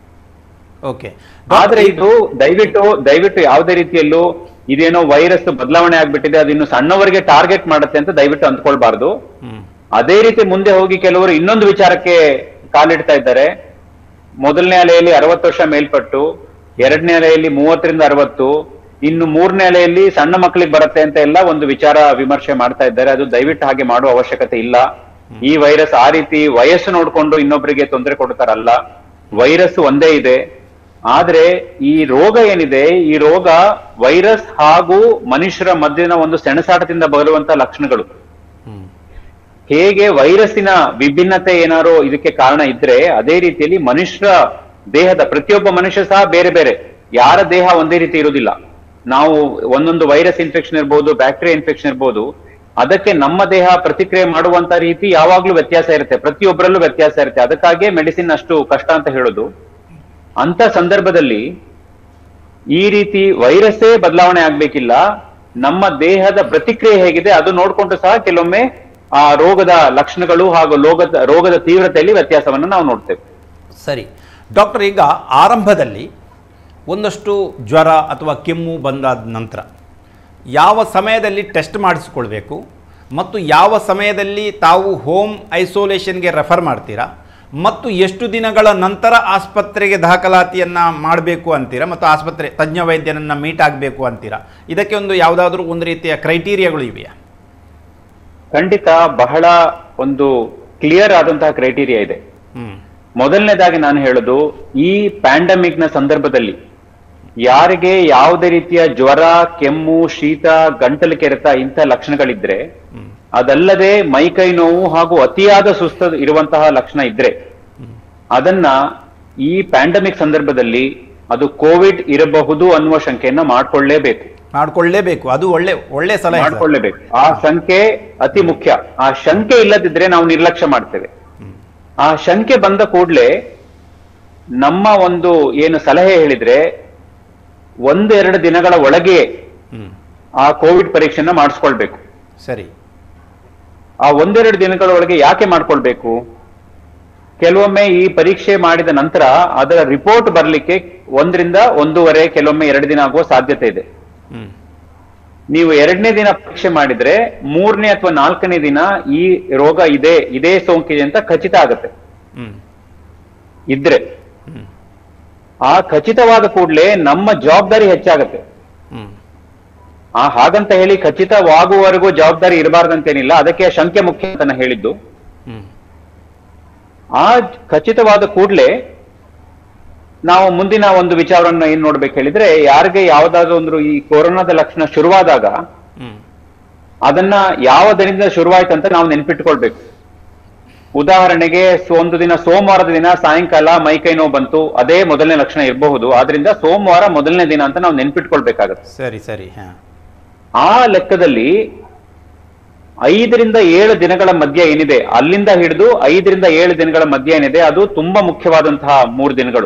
ಓಕೆ ಆದ್ರೆ ಇದು ದಯವಿಟ್ಟು ದಯವಿಟ್ಟು ಯಾವುದೇ ರೀತಿಯಲ್ಲೂ ಇದೇನೋ ವೈರಸ್ ಬದಲಾವಣೆ ಆಗ್ಬಿಟ್ಟಿದೆ ಅದು ಇನ್ನು ಸಣ್ಣವರಿಗೆ ಟಾರ್ಗೆಟ್ ಮಾಡುತ್ತೆ ಅಂತ ದಯವಿಟ್ಟು ಅಂದ್ಕೊಳ್ಬಾರ್ದು ಹ್ಮ್ ಅದೇ ರೀತಿ ಮುಂದೆ ಹೋಗಿ ಕೆಲವರು ಇನ್ನೊಂದು ವಿಚಾರಕ್ಕೆ ಕಾಲಿಡ್ತಾ ಇದ್ದಾರೆ ಮೊದಲನೇ ಅಲೆಯಲ್ಲಿ ಅರವತ್ತು ವರ್ಷ ಮೇಲ್ಪಟ್ಟು ಎರಡನೇ ಅಲೆಯಲ್ಲಿ ಮೂವತ್ತರಿಂದ ಅರವತ್ತು ಇನ್ನು ಮೂರನೇ ಅಲೆಯಲ್ಲಿ ಸಣ್ಣ ಮಕ್ಕಳಿಗೆ ಬರುತ್ತೆ ಅಂತ ಎಲ್ಲ ಒಂದು ವಿಚಾರ ವಿಮರ್ಶೆ ಮಾಡ್ತಾ ಇದ್ದಾರೆ ಅದು ದಯವಿಟ್ಟು ಹಾಗೆ ಮಾಡುವ ಅವಶ್ಯಕತೆ ಇಲ್ಲ ಈ ವೈರಸ್ ಆ ರೀತಿ ವಯಸ್ಸು ನೋಡ್ಕೊಂಡು ಇನ್ನೊಬ್ಬರಿಗೆ ತೊಂದರೆ ಕೊಡ್ತಾರಲ್ಲ ವೈರಸ್ ಒಂದೇ ಇದೆ ಆದ್ರೆ ಈ ರೋಗ ಏನಿದೆ ಈ ರೋಗ ವೈರಸ್ ಹಾಗೂ ಮನುಷ್ಯರ ಮಧ್ಯದ ಒಂದು ಸೆಣಸಾಟದಿಂದ ಬರುವಂತ ಲಕ್ಷಣಗಳು ಹ್ಮ್ ಹೇಗೆ ವೈರಸ್ಸಿನ ವಿಭಿನ್ನತೆ ಏನಾರೋ ಇದಕ್ಕೆ ಕಾರಣ ಇದ್ರೆ ಅದೇ ರೀತಿಯಲ್ಲಿ ಮನುಷ್ಯರ ದೇಹದ ಪ್ರತಿಯೊಬ್ಬ ಮನುಷ್ಯ ಸಹ ಬೇರೆ ಬೇರೆ ಯಾರ ದೇಹ ಒಂದೇ ರೀತಿ ಇರುವುದಿಲ್ಲ ನಾವು ಒಂದೊಂದು ವೈರಸ್ ಇನ್ಫೆಕ್ಷನ್ ಇರ್ಬೋದು ಬ್ಯಾಕ್ಟೀರಿಯಾ ಇನ್ಫೆಕ್ಷನ್ ಇರ್ಬೋದು ಅದಕ್ಕೆ ನಮ್ಮ ದೇಹ ಪ್ರತಿಕ್ರಿಯೆ ಮಾಡುವಂತ ರೀತಿ ಯಾವಾಗ್ಲೂ ವ್ಯತ್ಯಾಸ ಇರುತ್ತೆ ಪ್ರತಿಯೊಬ್ಬರಲ್ಲೂ ವ್ಯತ್ಯಾಸ ಇರುತ್ತೆ ಅದಕ್ಕಾಗಿಯೇ ಮೆಡಿಸಿನ್ ಅಷ್ಟು ಕಷ್ಟ ಅಂತ ಹೇಳೋದು ಅಂತ ಸಂದರ್ಭದಲ್ಲಿ ಈ ರೀತಿ ವೈರಸ್ಸೇ ಬದಲಾವಣೆ ಆಗ್ಬೇಕಿಲ್ಲ ನಮ್ಮ ದೇಹದ ಪ್ರತಿಕ್ರಿಯೆ ಹೇಗಿದೆ ಅದು ನೋಡ್ಕೊಂಡು ಸಹ ಕೆಲವೊಮ್ಮೆ ಆ ರೋಗದ ಲಕ್ಷಣಗಳು ಹಾಗೂ ರೋಗದ ರೋಗದ ತೀವ್ರತೆಯಲ್ಲಿ ವ್ಯತ್ಯಾಸವನ್ನು ನಾವು ನೋಡ್ತೇವೆ ಸರಿ ಡಾಕ್ಟರ್ ಈಗ ಆರಂಭದಲ್ಲಿ ಒಂದಷ್ಟು ಜ್ವರ ಅಥವಾ ಕೆಮ್ಮು ಬಂದಾದ ನಂತರ ಯಾವ ಸಮಯದಲ್ಲಿ ಟೆಸ್ಟ್ ಮಾಡಿಸ್ಕೊಳ್ಬೇಕು ಮತ್ತು ಯಾವ ಸಮಯದಲ್ಲಿ ತಾವು ಹೋಮ್ ಐಸೋಲೇಷನ್ಗೆ ರೆಫರ್ ಮಾಡ್ತೀರಾ ಮತ್ತು ಎಷ್ಟು ದಿನಗಳ ನಂತರ ಆಸ್ಪತ್ರೆಗೆ ದಾಖಲಾತಿಯನ್ನು ಮಾಡಬೇಕು ಅಂತೀರಾ ಮತ್ತು ಆಸ್ಪತ್ರೆ ತಜ್ಞ ವೈದ್ಯನನ್ನು ಮೀಟ್ ಆಗಬೇಕು ಅಂತೀರಾ ಇದಕ್ಕೆ ಒಂದು ಯಾವುದಾದ್ರೂ ಒಂದು ರೀತಿಯ ಕ್ರೈಟೀರಿಯಾಗಳು ಇವೆಯಾ ಖಂಡಿತ ಬಹಳ ಒಂದು ಕ್ಲಿಯರ್ ಆದಂತಹ ಕ್ರೈಟೀರಿಯಾ ಇದೆ ಹ್ಞೂ ಮೊದಲನೇದಾಗಿ ನಾನು ಹೇಳೋದು ಈ ಪ್ಯಾಂಡಮಿಕ್ ನ ಸಂದರ್ಭದಲ್ಲಿ ಯಾರಿಗೆ ಯಾವುದೇ ರೀತಿಯ ಜ್ವರ ಕೆಮ್ಮು ಶೀತ ಗಂಟಲು ಕೆರೆತ ಇಂಥ ಲಕ್ಷಣಗಳಿದ್ರೆ ಅದಲ್ಲದೆ ಮೈಕೈ ನೋವು ಹಾಗೂ ಅತಿಯಾದ ಸುಸ್ತ ಇರುವಂತಹ ಲಕ್ಷಣ ಇದ್ರೆ ಅದನ್ನ ಈ ಪ್ಯಾಂಡಮಿಕ್ ಸಂದರ್ಭದಲ್ಲಿ ಅದು ಕೋವಿಡ್ ಇರಬಹುದು ಅನ್ನುವ ಶಂಕೆಯನ್ನ ಮಾಡ್ಕೊಳ್ಳೇಬೇಕು ಮಾಡ್ಕೊಳ್ಳೇಬೇಕು ಅದು ಒಳ್ಳೆ ಒಳ್ಳೆ ಸಲಹೆ ಸರ್. ಮಾಡ್ಕೊಳ್ಳೇಬೇಕು ಆ ಶಂಕೆ ಅತಿ ಮುಖ್ಯ ಆ ಶಂಕೆ ಇಲ್ಲದಿದ್ರೆ ನಾವು ನಿರ್ಲಕ್ಷ್ಯ ಮಾಡ್ತೇವೆ ಆ ಶಂಕೆ ಬಂದ ಕೂಡಲೇ ನಮ್ಮ ಒಂದು ಏನು ಸಲಹೆ ಹೇಳಿದ್ರೆ ಒಂದೆರಡು ದಿನಗಳ ಒಳಗೆ ಹ್ಮ್ ಆ ಕೋವಿಡ್ ಪರೀಕ್ಷೆನ ಮಾಡಿಸ್ಕೊಳ್ಬೇಕು ಸರಿ ಆ ಒಂದೆರಡು ದಿನಗಳ ಒಳಗೆ ಯಾಕೆ ಮಾಡ್ಕೊಳ್ಬೇಕು ಕೆಲವೊಮ್ಮೆ ಈ ಪರೀಕ್ಷೆ ಮಾಡಿದ ನಂತರ ಅದರ ರಿಪೋರ್ಟ್ ಬರ್ಲಿಕ್ಕೆ ಒಂದರಿಂದ ಒಂದೂವರೆ ಕೆಲವೊಮ್ಮೆ ಎರಡು ದಿನ ಆಗುವ ಸಾಧ್ಯತೆ ಇದೆ ಹ್ಮ್ ನೀವು ಎರಡನೇ ದಿನ ಪರೀಕ್ಷೆ ಮಾಡಿದ್ರೆ ಮೂರನೇ ಅಥವಾ ನಾಲ್ಕನೇ ದಿನ ಈ ರೋಗ ಇದೆ ಇದೇ ಸೋಂಕಿದೆ ಅಂತ ಖಚಿತ ಆಗುತ್ತೆ ಹ್ಮ್ ಇದ್ರೆ ಹ್ಮ್ ಆ ಖಚಿತವಾದ ಕೂಡಲೇ ನಮ್ಮ ಜವಾಬ್ದಾರಿ ಹೆಚ್ಚಾಗುತ್ತೆ ಹ್ಮ್ ಆ ಹಾಗಂತ ಹೇಳಿ ಖಚಿತವಾಗುವವರೆಗೂ ಜವಾಬ್ದಾರಿ ಇರಬಾರ್ದಂತೇನಿಲ್ಲ ಅದಕ್ಕೆ ಶಂಕೆ ಮುಖ್ಯ ಅಂತ ನಾನು ಹೇಳಿದ್ದು ಹ್ಮ್ ಆ ಖಚಿತವಾದ ಕೂಡಲೇ ನಾವು ಮುಂದಿನ ಒಂದು ವಿಚಾರವನ್ನು ಏನ್ ನೋಡ್ಬೇಕು ಹೇಳಿದ್ರೆ ಯಾರಿಗೆ ಯಾವ್ದಾದ್ರು ಒಂದು ಈ ಕೊರೋನಾದ ಲಕ್ಷಣ ಶುರುವಾದಾಗ ಹ್ಮ್ ಅದನ್ನ ಯಾವ ದಿನದಿಂದ ಶುರುವಾಯ್ತು ಅಂತ ನಾವು ನೆನ್ಪಿಟ್ಕೊಳ್ಬೇಕು ಉದಾಹರಣೆಗೆ ಸೊ- ಒಂದು ದಿನ ಸೋಮವಾರದ ದಿನ ಸಾಯಂಕಾಲ ಮೈಕೈ ನೋವು ಬಂತು ಅದೇ ಮೊದಲನೇ ಲಕ್ಷಣ ಇರಬಹುದು ಆದ್ರಿಂದ ಸೋಮವಾರ ಮೊದಲನೇ ದಿನ ಅಂತ ನಾವು ನೆನ್ಪಿಟ್ಕೊಳ್ಬೇಕಾಗತ್ತೆ ಸರಿ ಸರಿ ಹಾ ಆ ಲೆಕ್ಕದಲ್ಲಿ ಐದರಿಂದ ಏಳು ದಿನಗಳ ಮಧ್ಯ ಏನಿದೆ ಅಲ್ಲಿಂದ ಹಿಡಿದು ಐದರಿಂದ ಏಳು ದಿನಗಳ ಮಧ್ಯ ಏನಿದೆ ಅದು ತುಂಬಾ ಮುಖ್ಯವಾದಂತಹ ಮೂರು ದಿನಗಳು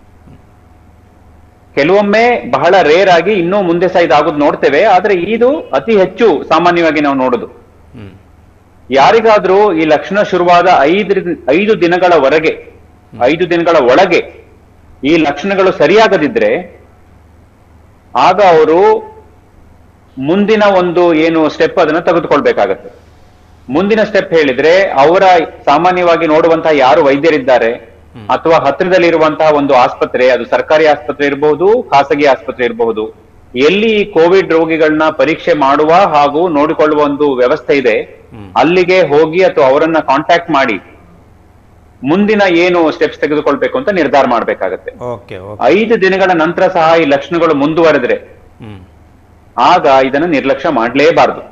ಕೆಲವೊಮ್ಮೆ ಬಹಳ ರೇರ್ ಆಗಿ ಇನ್ನೂ ಮುಂದೆ ಸಹ ಇದಾಗೋದು ನೋಡ್ತೇವೆ ಆದ್ರೆ ಇದು ಅತಿ ಹೆಚ್ಚು ಸಾಮಾನ್ಯವಾಗಿ ನಾವು ನೋಡುದು ಹ್ಮ್ ಯಾರಿಗಾದ್ರೂ ಈ ಲಕ್ಷಣ ಶುರುವಾದ ಐದು ಐದು ದಿನಗಳವರೆಗೆ ಐದು ದಿನಗಳ ಒಳಗೆ ಈ ಲಕ್ಷಣಗಳು ಸರಿಯಾಗದಿದ್ರೆ ಆಗ ಅವರು ಮುಂದಿನ ಒಂದು ಏನು ಸ್ಟೆಪ್ ಅದನ್ನ ತೆಗೆದುಕೊಳ್ಬೇಕಾಗತ್ತೆ ಮುಂದಿನ ಸ್ಟೆಪ್ ಹೇಳಿದ್ರೆ ಅವರ ಸಾಮಾನ್ಯವಾಗಿ ನೋಡುವಂತಹ ಯಾರು ವೈದ್ಯರಿದ್ದಾರೆ ಅಥವಾ ಹತ್ತಿರದಲ್ಲಿರುವಂತಹ ಒಂದು ಆಸ್ಪತ್ರೆ ಅದು ಸರ್ಕಾರಿ ಆಸ್ಪತ್ರೆ ಇರಬಹುದು ಖಾಸಗಿ ಆಸ್ಪತ್ರೆ ಇರಬಹುದು ಎಲ್ಲಿ ಈ ಕೋವಿಡ್ ರೋಗಿಗಳನ್ನ ಪರೀಕ್ಷೆ ಮಾಡುವ ಹಾಗೂ ನೋಡಿಕೊಳ್ಳುವ ಒಂದು ವ್ಯವಸ್ಥೆ ಇದೆ ಅಲ್ಲಿಗೆ ಹೋಗಿ ಅಥವಾ ಅವರನ್ನ ಕಾಂಟ್ಯಾಕ್ಟ್ ಮಾಡಿ ಮುಂದಿನ ಏನು ಸ್ಟೆಪ್ಸ್ ತೆಗೆದುಕೊಳ್ಬೇಕು ಅಂತ ನಿರ್ಧಾರ ಮಾಡ್ಬೇಕಾಗತ್ತೆ ಓಕೆ ಓಕೆ ಐದು ದಿನಗಳ ನಂತರ ಸಹ ಈ ಲಕ್ಷಣಗಳು ಮುಂದುವರೆದ್ರೆ ಹ್ಮ್ ಆಗ ಇದನ್ನ ನಿರ್ಲಕ್ಷ್ಯ ಮಾಡಲೇಬಾರದು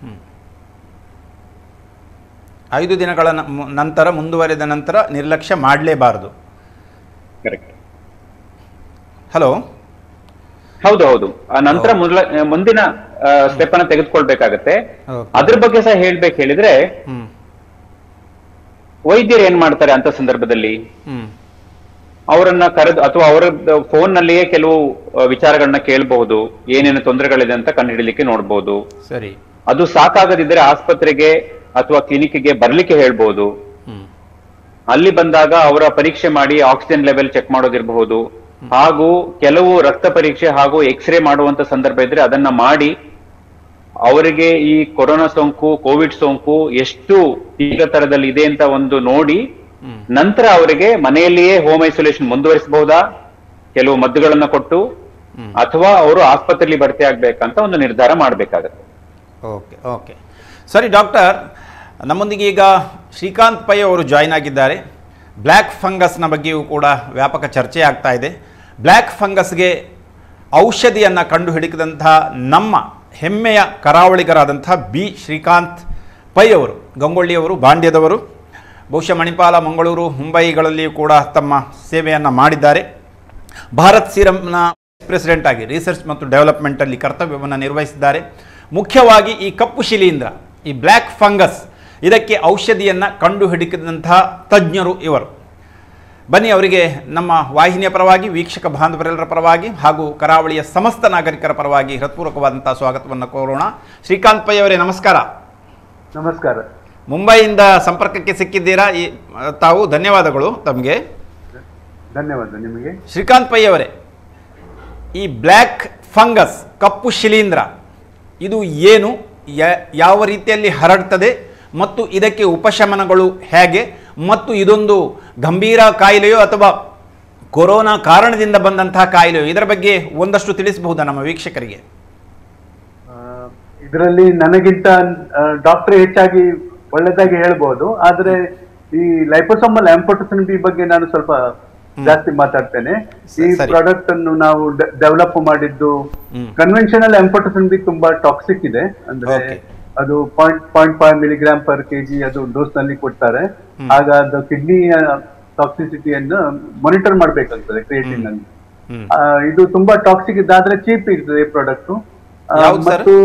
ಐದು ದಿನಗಳ ನ- ಮು- ನಂತರ ಮುಂದುವರೆದ ನಂತರ ನಿರ್ಲಕ್ಷ್ಯ ಮಾಡಲೇಬಾರದು ಕರೆಕ್ಟ್ ಹಲೋ ಹೌದು ಹೌದು ಆ ನಂತರ ಮೊದಲ ಮುಂದಿನ ಸ್ಟೆಪ್ ಅನ್ನ ತೆಗೆದುಕೊಳ್ಬೇಕಾಗತ್ತೆ ಓಕೆ ಅದ್ರ ಬಗ್ಗೆ ಸಹ ಹೇಳ್ಬೇಕು ಹೇಳಿದ್ರೆ ಹ್ಮ್ ವೈದ್ಯರು ಏನ್ ಮಾಡ್ತಾರೆ ಅಂತ ಸಂದರ್ಭದಲ್ಲಿ ಹ್ಮ್ ಅವರನ್ನ ಕರೆದು ಅಥವಾ ಅವರ ಫೋನ್ ನಲ್ಲಿಯೇ ಕೆಲವು ಆ, ವಿಚಾರಗಳನ್ನ ಕೇಳಬಹುದು ಏನೇನು ತೊಂದರೆಗಳಿದೆ ಅಂತ ಕಂಡುಹಿಡಿಲಿಕ್ಕೆ ನೋಡ್ಬೋದು ಸರಿ ಅದು ಸಾಕಾಗದಿದ್ರೆ ಆಸ್ಪತ್ರೆಗೆ ಅಥವಾ ಕ್ಲಿನಿಕ್ಗೆ ಬರ್ಲಿಕ್ಕೆ ಹೇಳ್ಬೋದು ಹ್ಮ್ ಅಲ್ಲಿ ಬಂದಾಗ ಅವರ ಪರೀಕ್ಷೆ ಮಾಡಿ ಆಕ್ಸಿಜನ್ ಲೆವೆಲ್ ಚೆಕ್ ಮಾಡೋದಿರಬಹುದು ಹಾಗೂ ಕೆಲವು ರಕ್ತ ಪರೀಕ್ಷೆ ಹಾಗೂ ಎಕ್ಸ್ರೇ ಮಾಡುವಂತ ಸಂದರ್ಭ ಇದ್ರೆ ಅದನ್ನ ಮಾಡಿ ಅವರಿಗೆ ಈ ಕೊರೋನಾ ಸೋಂಕು ಕೋವಿಡ್ ಸೋಂಕು ಎಷ್ಟು ತೀವ್ರತರದಲ್ಲಿ ಇದೆ ಅಂತ ಒಂದು ನೋಡಿ ಹ್ಮ್ ನಂತರ ಅವರಿಗೆ ಮನೆಯಲ್ಲಿಯೇ ಹೋಮ್ ಐಸೋಲೇಷನ್ ಮುಂದುವರಿಸಬಹುದಾ ಕೆಲವು ಮದ್ದುಗಳನ್ನ ಕೊಟ್ಟು ಹ್ಮ್. ಅಥವಾ ಅವರು ಆಸ್ಪತ್ರೆಯಲ್ಲಿ ಭರ್ತಿ ಆಗ್ಬೇಕಂತ ಒಂದು ನಿರ್ಧಾರ ಮಾಡ್ಬೇಕಾಗತ್ತೆ ಓಕೆ ಓಕೆ ಸರಿ ಡಾಕ್ಟರ್ ನಮ್ಮೊಂದಿಗೆ ಈಗ ಶ್ರೀಕಾಂತ್ ಪೈ ಅವರು ಜಾಯ್ನ್ ಆಗಿದ್ದಾರೆ ಬ್ಲ್ಯಾಕ್ ಫಂಗಸ್ನ ಬಗ್ಗೆಯೂ ಕೂಡ ವ್ಯಾಪಕ ಚರ್ಚೆ ಆಗ್ತಾ ಇದೆ ಬ್ಲ್ಯಾಕ್ ಫಂಗಸ್ಗೆ ಔಷಧಿಯನ್ನು ಕಂಡು ಹಿಡಿದಂತಹ ನಮ್ಮ ಹೆಮ್ಮೆಯ ಕರಾವಳಿಗರಾದಂಥ ಬಿ ಶ್ರೀಕಾಂತ್ ಪೈ ಅವರು ಗಂಗೊಳ್ಳಿಯವರು ಬಾಂಡ್ಯದವರು ಬಹುಶಃ ಮಣಿಪಾಲ ಮಂಗಳೂರು ಮುಂಬೈಗಳಲ್ಲಿಯೂ ಕೂಡ ತಮ್ಮ ಸೇವೆಯನ್ನು ಮಾಡಿದ್ದಾರೆ ಭಾರತ್ ಸೀರಮ್ನ ಪ್ರೆಸಿಡೆಂಟ್ ಆಗಿ ರಿಸರ್ಚ್ ಮತ್ತು ಡೆವಲಪ್ಮೆಂಟಲ್ಲಿ ಕರ್ತವ್ಯವನ್ನು ನಿರ್ವಹಿಸಿದ್ದಾರೆ ಮುಖ್ಯವಾಗಿ ಈ ಕಪ್ಪು ಶಿಲೀಂಧ್ರ ಈ ಬ್ಲ್ಯಾಕ್ ಫಂಗಸ್ ಇದಕ್ಕೆ ಔಷಧಿಯನ್ನು ಕಂಡು ಹಿಡಿದಂತಹ ತಜ್ಞರು ಇವರು ಬನ್ನಿ ಅವರಿಗೆ ನಮ್ಮ ವಾಹಿನಿಯ ಪರವಾಗಿ ವೀಕ್ಷಕ ಬಾಂಧವರೆಲ್ಲರ ಪರವಾಗಿ ಹಾಗೂ ಕರಾವಳಿಯ ಸಮಸ್ತ ನಾಗರಿಕರ ಪರವಾಗಿ ಹೃತ್ಪೂರ್ವಕವಾದಂಥ ಸ್ವಾಗತವನ್ನು ಕೋರೋಣ ಶ್ರೀಕಾಂತ್ ಪೈ ಅವರೇ ನಮಸ್ಕಾರ ನಮಸ್ಕಾರ ಮುಂಬೈಯಿಂದ ಸಂಪರ್ಕಕ್ಕೆ ಸಿಕ್ಕಿದ್ದೀರಾ ಈ ತಾವು ಧನ್ಯವಾದಗಳು ತಮಗೆ ಧನ್ಯವಾದ ನಿಮಗೆ ಶ್ರೀಕಾಂತ್ ಪೈ ಅವರೇ ಈ ಬ್ಲ್ಯಾಕ್ ಫಂಗಸ್ ಕಪ್ಪು ಶಿಲೀಂಧ್ರ ಇದು ಏನು ಯ- ಯಾವ ರೀತಿಯಲ್ಲಿ ಹರಡ್ತದೆ ಮತ್ತು ಇದಕ್ಕೆ ಉಪಶಮನಗಳು ಹೇಗೆ ಮತ್ತು ಇದೊಂದು ಗಂಭೀರ ಕಾಯಿಲೆಯೋ ಅಥವಾ ಕೊರೋನಾ ಕಾರಣದಿಂದ ಬಂದಂತಹ ಕಾಯಿಲೆಯೋ ಇದರ ಬಗ್ಗೆ ಒಂದಷ್ಟು ತಿಳಿಸಬಹುದಾ ನಮ್ಮ ವೀಕ್ಷಕರಿಗೆ ಇದರಲ್ಲಿ ನನಗಿಂತ ಡಾಕ್ಟರ್ ಹೆಚ್ಚಾಗಿ ಒಳ್ಳೆದಾಗಿ ಹೇಳ್ಬೋದು ಆದ್ರೆ ಈ ಲೈಪೋಸೋಮಲ್ ಆಂಪೋಟೋಸಿನ್ ಬಿ ಬಗ್ಗೆ ನಾನು ಸ್ವಲ್ಪ ಜಾಸ್ತಿ ಮಾತಾಡ್ತೇನೆ ಈ ಸರಿ. ಪ್ರಾಡಕ್ಟ್ ಅನ್ನು ನಾವು ಡೆವಲಪ್ ಮಾಡಿದ್ದು ಹ್ಮ್. ಕನ್ವೆನ್ಷನಲ್ ಆಂಪೋಟೋಸಿನ್ ಬಿ ತುಂಬಾ ಟಾಕ್ಸಿಕ್ ಇದೆ ಅಂದ್ರೆ Okay. ಅದು point point five milligram per KG ಅದು ಡೋಸ್ ನಲ್ಲಿ ಕೊಡ್ತಾರೆ ಆಗ ಅದು ಕಿಡ್ನಿ ಟಾಕ್ಸಿಸಿಟಿಯನ್ನು ಮಾನಿಟರ್ ಮಾಡ್ಬೇಕಾಗ್ತದೆ ಕ್ರಿಯೇಟಿನ್ ನಲ್ಲಿ ಹ್ಮ್. ಆ, ಇದು ತುಂಬಾ ಟಾಕ್ಸಿಕ್ ಇದ್ದಾದ್ರೆ ಚೀಪ್ ಇರ್ತದೆ ಪ್ರಾಡಕ್ಟ್ ಯಾವ್ದು sir? ಮತ್ತು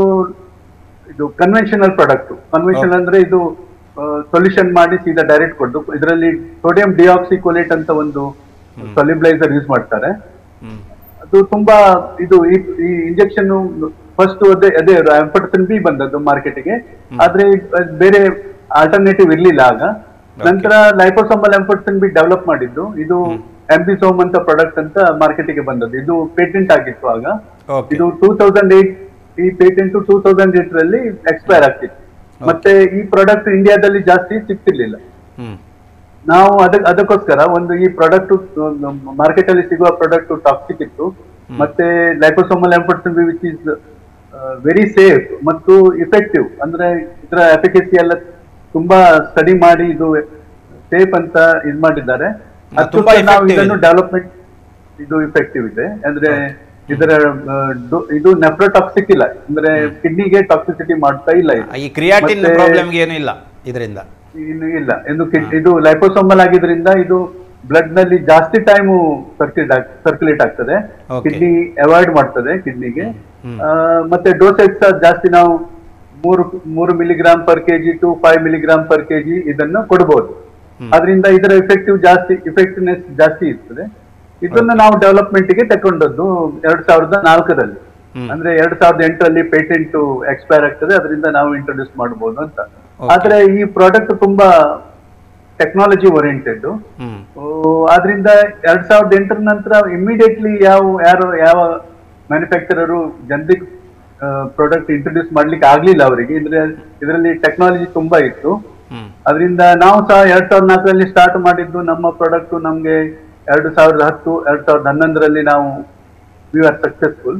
ಇದು ಕನ್ವೆನ್ಷನಲ್ ಪ್ರಾಡಕ್ಟ್ ಕನ್ವೆನ್ಷನಲ್ ಅಂದ್ರೆ ಇದು ಸೊಲ್ಯೂಷನ್ ಮಾಡಿ ಸೀದಾ ಡೈರೆಕ್ಟ್ ಕೊಟ್ಟು ಇದರಲ್ಲಿ ಸೋಡಿಯಂ ಡಿಆಕ್ಸಿಕೋಲೇಟ್ ಅಂತ ಒಂದು ಸೊಲ್ಯುಬ್ಲೈಸರ್ ಯೂಸ್ ಮಾಡ್ತಾರೆ ಹ್ಮ್. ಅದು ತುಂಬಾ ಇದು ಈ ಈ ಇಂಜೆಕ್ಷನ್ ಫಸ್ಟ್ ಅದೇ ಅದೇ ಆಂಪಟಸಿನ್ ಬಿ ಬಂದದ್ದು ಮಾರ್ಕೆಟ್ಗೆ ಆದ್ರೆ ಇದ್ ಬೇರೆ ಆಲ್ಟರ್ನೇಟಿವ್ ಇರ್ಲಿಲ್ಲ ಆಗ ನಂತರ ಲೈಪೋಸೋಮಲ್ ಆಂಪಟಸಿನ್ ಬಿ ಡೆವಲಪ್ ಮಾಡಿದ್ದು ಇದು ಎಂಪಿಸೋಮ್ ಅಂತ ಪ್ರಾಡಕ್ಟ್ ಅಂತ ಮಾರ್ಕೆಟ್ಗೆ ಬಂದದ್ದು ಇದು ಪೇಟೆಂಟ್ ಆಗಿತ್ತು ಆಗ ಓಕೆ ಇದು ಟೂ ತೌಸಂಡ್ ಏಟ್ ಈ ಪೇಟೆಂಟ್ ಟೂ ತೌಸಂಡ್ ಏಟ್ ರಲ್ಲಿ ಎಕ್ಸ್ಪೈರ್ ಆಗ್ತಿತ್ತು ಮತ್ತೆ ಈ ಪ್ರಾಡಕ್ಟ್ ಇಂಡಿಯಾದಲ್ಲಿ ಜಾಸ್ತಿ ಸಿಗ್ತಿರ್ಲಿಲ್ಲ ಹ್ಮ್ ನಾವು ಅದಕ್ ಅದಕ್ಕೋಸ್ಕರ ಒಂದು ಈ ಪ್ರಾಡಕ್ಟ್ ಮಾರ್ಕೆಟ್ ಅಲ್ಲಿ ಸಿಗುವ ಪ್ರಾಡಕ್ಟ್ ಟಾಕ್ಸಿಕ್ ಇತ್ತು ಮತ್ತೆ liposomal amphotericin which is very safe ಮತ್ತು ಇಫೆಕ್ಟಿವ್ ಅಂದ್ರೆ ಇದರ ಎಫಿಕಸಿ ಎಲ್ಲ ತುಂಬಾ ಸ್ಟಡಿ ಮಾಡಿ ಇದು ಸೇಫ್ ಅಂತ ಇದ್ ಮಾಡಿದ್ದಾರೆ ಹಾ, ತುಂಬಾ ಅದಕ್ಕೋಸ್ಕರ ನಾವು effective ಇದನ್ನು ಇದೆ. ಡೆವಲಪ್ಮೆಂಟ್ ಇದು ಇಫೆಕ್ಟಿವ್ ಇದೆ ಅಂದ್ರೆ ಇದರ ಆ, ಡು- ಇದು ನೆಫ್ರೋಟಾಕ್ಸಿಕ್ ಇಲ್ಲ ಅಂದ್ರೆ ಕಿಡ್ನಿಗೆ ಟಾಕ್ಸಿಸಿಟಿ ಮಾಡ್ತಾ ಇಲ್ಲ ಇದು ಈ ಕ್ರಿಯಾಟಿನ್ ಮತ್ತೆ- ಪ್ರಾಬ್ಲಮ್ಗೆ ಏನೂ ಇಲ್ಲ ಇದರಿಂದ ಇನ್ನು ಇಲ್ಲ ಇದು ಕಿಡ್- ಇದು ಲೈಪೋಸೋಮಲ್ ಆಗಿದ್ರಿಂದ ಇದು ಬ್ಲಡ್ ನಲ್ಲಿ ಜಾಸ್ತಿ ಟೈಮ್ ಸರ್ಕ್ಯುಲೇಟ್ ಸರ್ಕ್ಯುಲೇಟ್ ಆಗ್ತದೆ Okay. ಕಿಡ್ನಿ ಅವಾಯ್ಡ್ ಮಾಡ್ತದೆ ಕಿಡ್ನಿಗೆ ಹ್ಮ್. ಮತ್ತೆ ಡೋಸೇಜ್ ಸಹ ಜಾಸ್ತಿ ನಾವು ಮೂರು ಮೂರು milligram per KG to five milligram per KG ಇದನ್ನು ಕೊಡಬಹುದು ಅದರಿಂದ ಇದರ ಎಫೆಕ್ಟಿವ್ ಜಾಸ್ತಿ ಇಫೆಕ್ಟಿವ್ನೆಸ್ ಜಾಸ್ತಿ ಇರ್ತದೆ ಇದನ್ನು ನಾವು ಡೆವಲಪ್ಮೆಂಟ್ ಗೆ ತಕೊಂಡದ್ದು ಎರಡ್ ಸಾವಿರದ ನಾಲ್ಕರಲ್ಲಿ ಹ್ಮ್. ಅಂದ್ರೆ ಎರಡ್ ಸಾವಿರದ ಎಂಟರಲ್ಲಿ ಪೇಟೆಂಟ್ ಎಕ್ಸ್ಪೈರ್ ಆಗ್ತದೆ ಅದರಿಂದ ನಾವು ಇಂಟ್ರೊಡ್ಯೂಸ್ ಮಾಡಬಹುದು ಅಂತ Okay. ಆದ್ರೆ ಈ ಪ್ರಾಡಕ್ಟ್ ತುಂಬಾ ಟೆಕ್ನಾಲಜಿ ಓರಿಯೆಂಟೆಡ್ ಹ್ಮ್ ಆದ್ರಿಂದ ಎರಡ್ ಸಾವಿರದ ಎಂಟರ ನಂತರ ಇಮಿಡಿಯೇಟ್ಲಿ ಯಾವ ಯಾರು ಯಾವ ಮ್ಯಾನುಫ್ಯಾಕ್ಚರರು ಜನರಿಗೆ ಪ್ರಾಡಕ್ಟ್ ಇಂಟ್ರೊಡ್ಯೂಸ್ ಮಾಡ್ಲಿಕ್ಕೆ ಆಗ್ಲಿಲ್ಲ ಅವರಿಗೆ ಇದ್ರೆ ಇದರಲ್ಲಿ ಟೆಕ್ನಾಲಜಿ ತುಂಬಾ ಇತ್ತು ಹ್ಮ್ ಅದರಿಂದ ನಾವು ಸಹ ಎರಡ್ ಸಾವಿರದ ನಾಲ್ಕರಲ್ಲಿ ಸ್ಟಾರ್ಟ್ ಮಾಡಿದ್ದು ನಮ್ಮ ಪ್ರಾಡಕ್ಟ್ ನಮ್ಗೆ ಎರಡು ಸಾವಿರದ ಹತ್ತು ಎರಡ್ ಸಾವಿರದ ಹನ್ನೊಂದರಲ್ಲಿ ನಾವು ವಿ ಆರ್ ಸಕ್ಸಸ್ಫುಲ್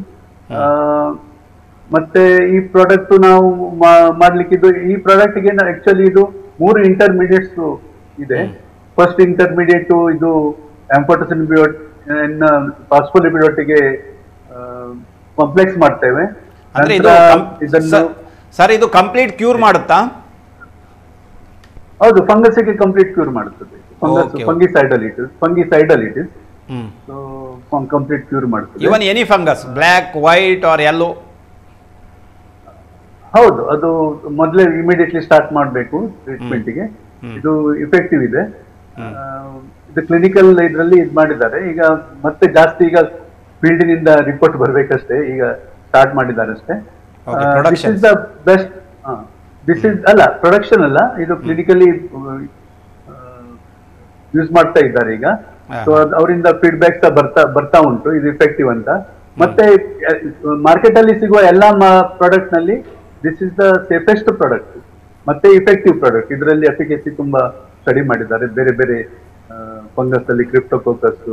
ಮತ್ತೆ ಈ ಪ್ರಾಡಕ್ಟ್ ನಾವು ಮಾ- ಮಾಡ್ಲಿಕ್ಕಿದ್ದು ಈ ಪ್ರಾಡಕ್ಟ್ ಗೆ ಆಕ್ಚುಲಿ ಇದು ಮೂರು ಇಂಟರ್ಮೀಡಿಯೇಟ್ಸ್ ಇದೆ ಫಸ್ಟ್ ಇಂಟರ್ಮೀಡಿಯೇಟ್ ಇದು ಆಂಪೋಟಸಿನ್ ಬಿಯೋಟ್ ಫಾಸ್ಫೋಲಿಬಿಡೋಟಿಗೆ ಕಾಂಪ್ಲೆಕ್ಸ್ ಮಾಡ್ತೇವೆ ಅಂದ್ರೆ ಇದು ನಂತರ ಕಂ- ಇದನ್ನು ಸರ್- ಸರ್ ಇದು ಕಂಪ್ಲೀಟ್ ಕ್ಯೂರ್ ಮಾಡುತ್ತಾ ಹೌದು ಫಂಗಸ್ ಗೆ ಕಂಪ್ಲೀಟ್ ಕ್ಯೂರ್ ಮಾಡುತ್ತದೆ ಫಂಗಸ್ Okay, okay. ಫಂಗಿಸೈಡಲಿಟಿಸ್ ಫಂಗಿಸೈಡಲಿಟಿಸ್ ಹ್ಮ್ ಸೊ ಕಂಪ್ಲೀಟ್ ಕ್ಯೂರ್ ಮಾಡುತ್ತದೆ even any fungus black white or yellow ಹೌದು ಅದು ಮೊದಲೇ ಇಮಿಡಿಯೇಟ್ಲಿ ಸ್ಟಾರ್ಟ್ ಮಾಡಬೇಕು ಟ್ರೀಟ್ಮೆಂಟ್ಗೆ ಇದು ಇಫೆಕ್ಟಿವ್ ಇದೆ ಆ, ಇದು ಕ್ಲಿನಿಕಲ್ ಇದರಲ್ಲಿ ಇದು ಮಾಡಿದ್ದಾರೆ ಈಗ ಮತ್ತೆ ಜಾಸ್ತಿ ಈಗ ಫೀಲ್ಡ್ ನಿಂದ ರಿಪೋರ್ಟ್ ಬರ್ಬೇಕಷ್ಟೇ ಈಗ ಸ್ಟಾರ್ಟ್ ಮಾಡಿದ್ದಾರೆ ಅಷ್ಟೇ Okay, this production. Is the best this is ಅಲ್ಲ ಪ್ರೊಡಕ್ಷನ್ ಅಲ್ಲ ಇದು ಕ್ಲಿನಿಕಲಿ ಯೂಸ್ ಮಾಡ್ತಾ ಇದ್ದಾರೆ ಈಗ ಹಾ. ಸೊ ಅವರಿಂದ ಫೀಡ್ಬ್ಯಾಕ್ ಸಹ ಬರ್ತಾ ಬರ್ತಾ ಉಂಟು ಇದು ಇಫೆಕ್ಟಿವ್ ಅಂತ ಮತ್ತೆ ಮಾರ್ಕೆಟ್ ಅಲ್ಲಿ ಸಿಗುವ ಎಲ್ಲಾ ಪ್ರಾಡಕ್ಟ್ ನಲ್ಲಿ this is the safest product ಮತ್ತೆ ಇಫೆಕ್ಟಿವ್ ಪ್ರಾಡಕ್ಟ್ ಇದರಲ್ಲಿ ಎಫಿಕಸಿ ತುಂಬಾ ಸ್ಟಡಿ ಮಾಡಿದ್ದಾರೆ ಬೇರೆ ಬೇರೆ ಫಂಗಸ್ ಅಲ್ಲಿ ಕ್ರಿಪ್ಟೋಕೋಕಸ್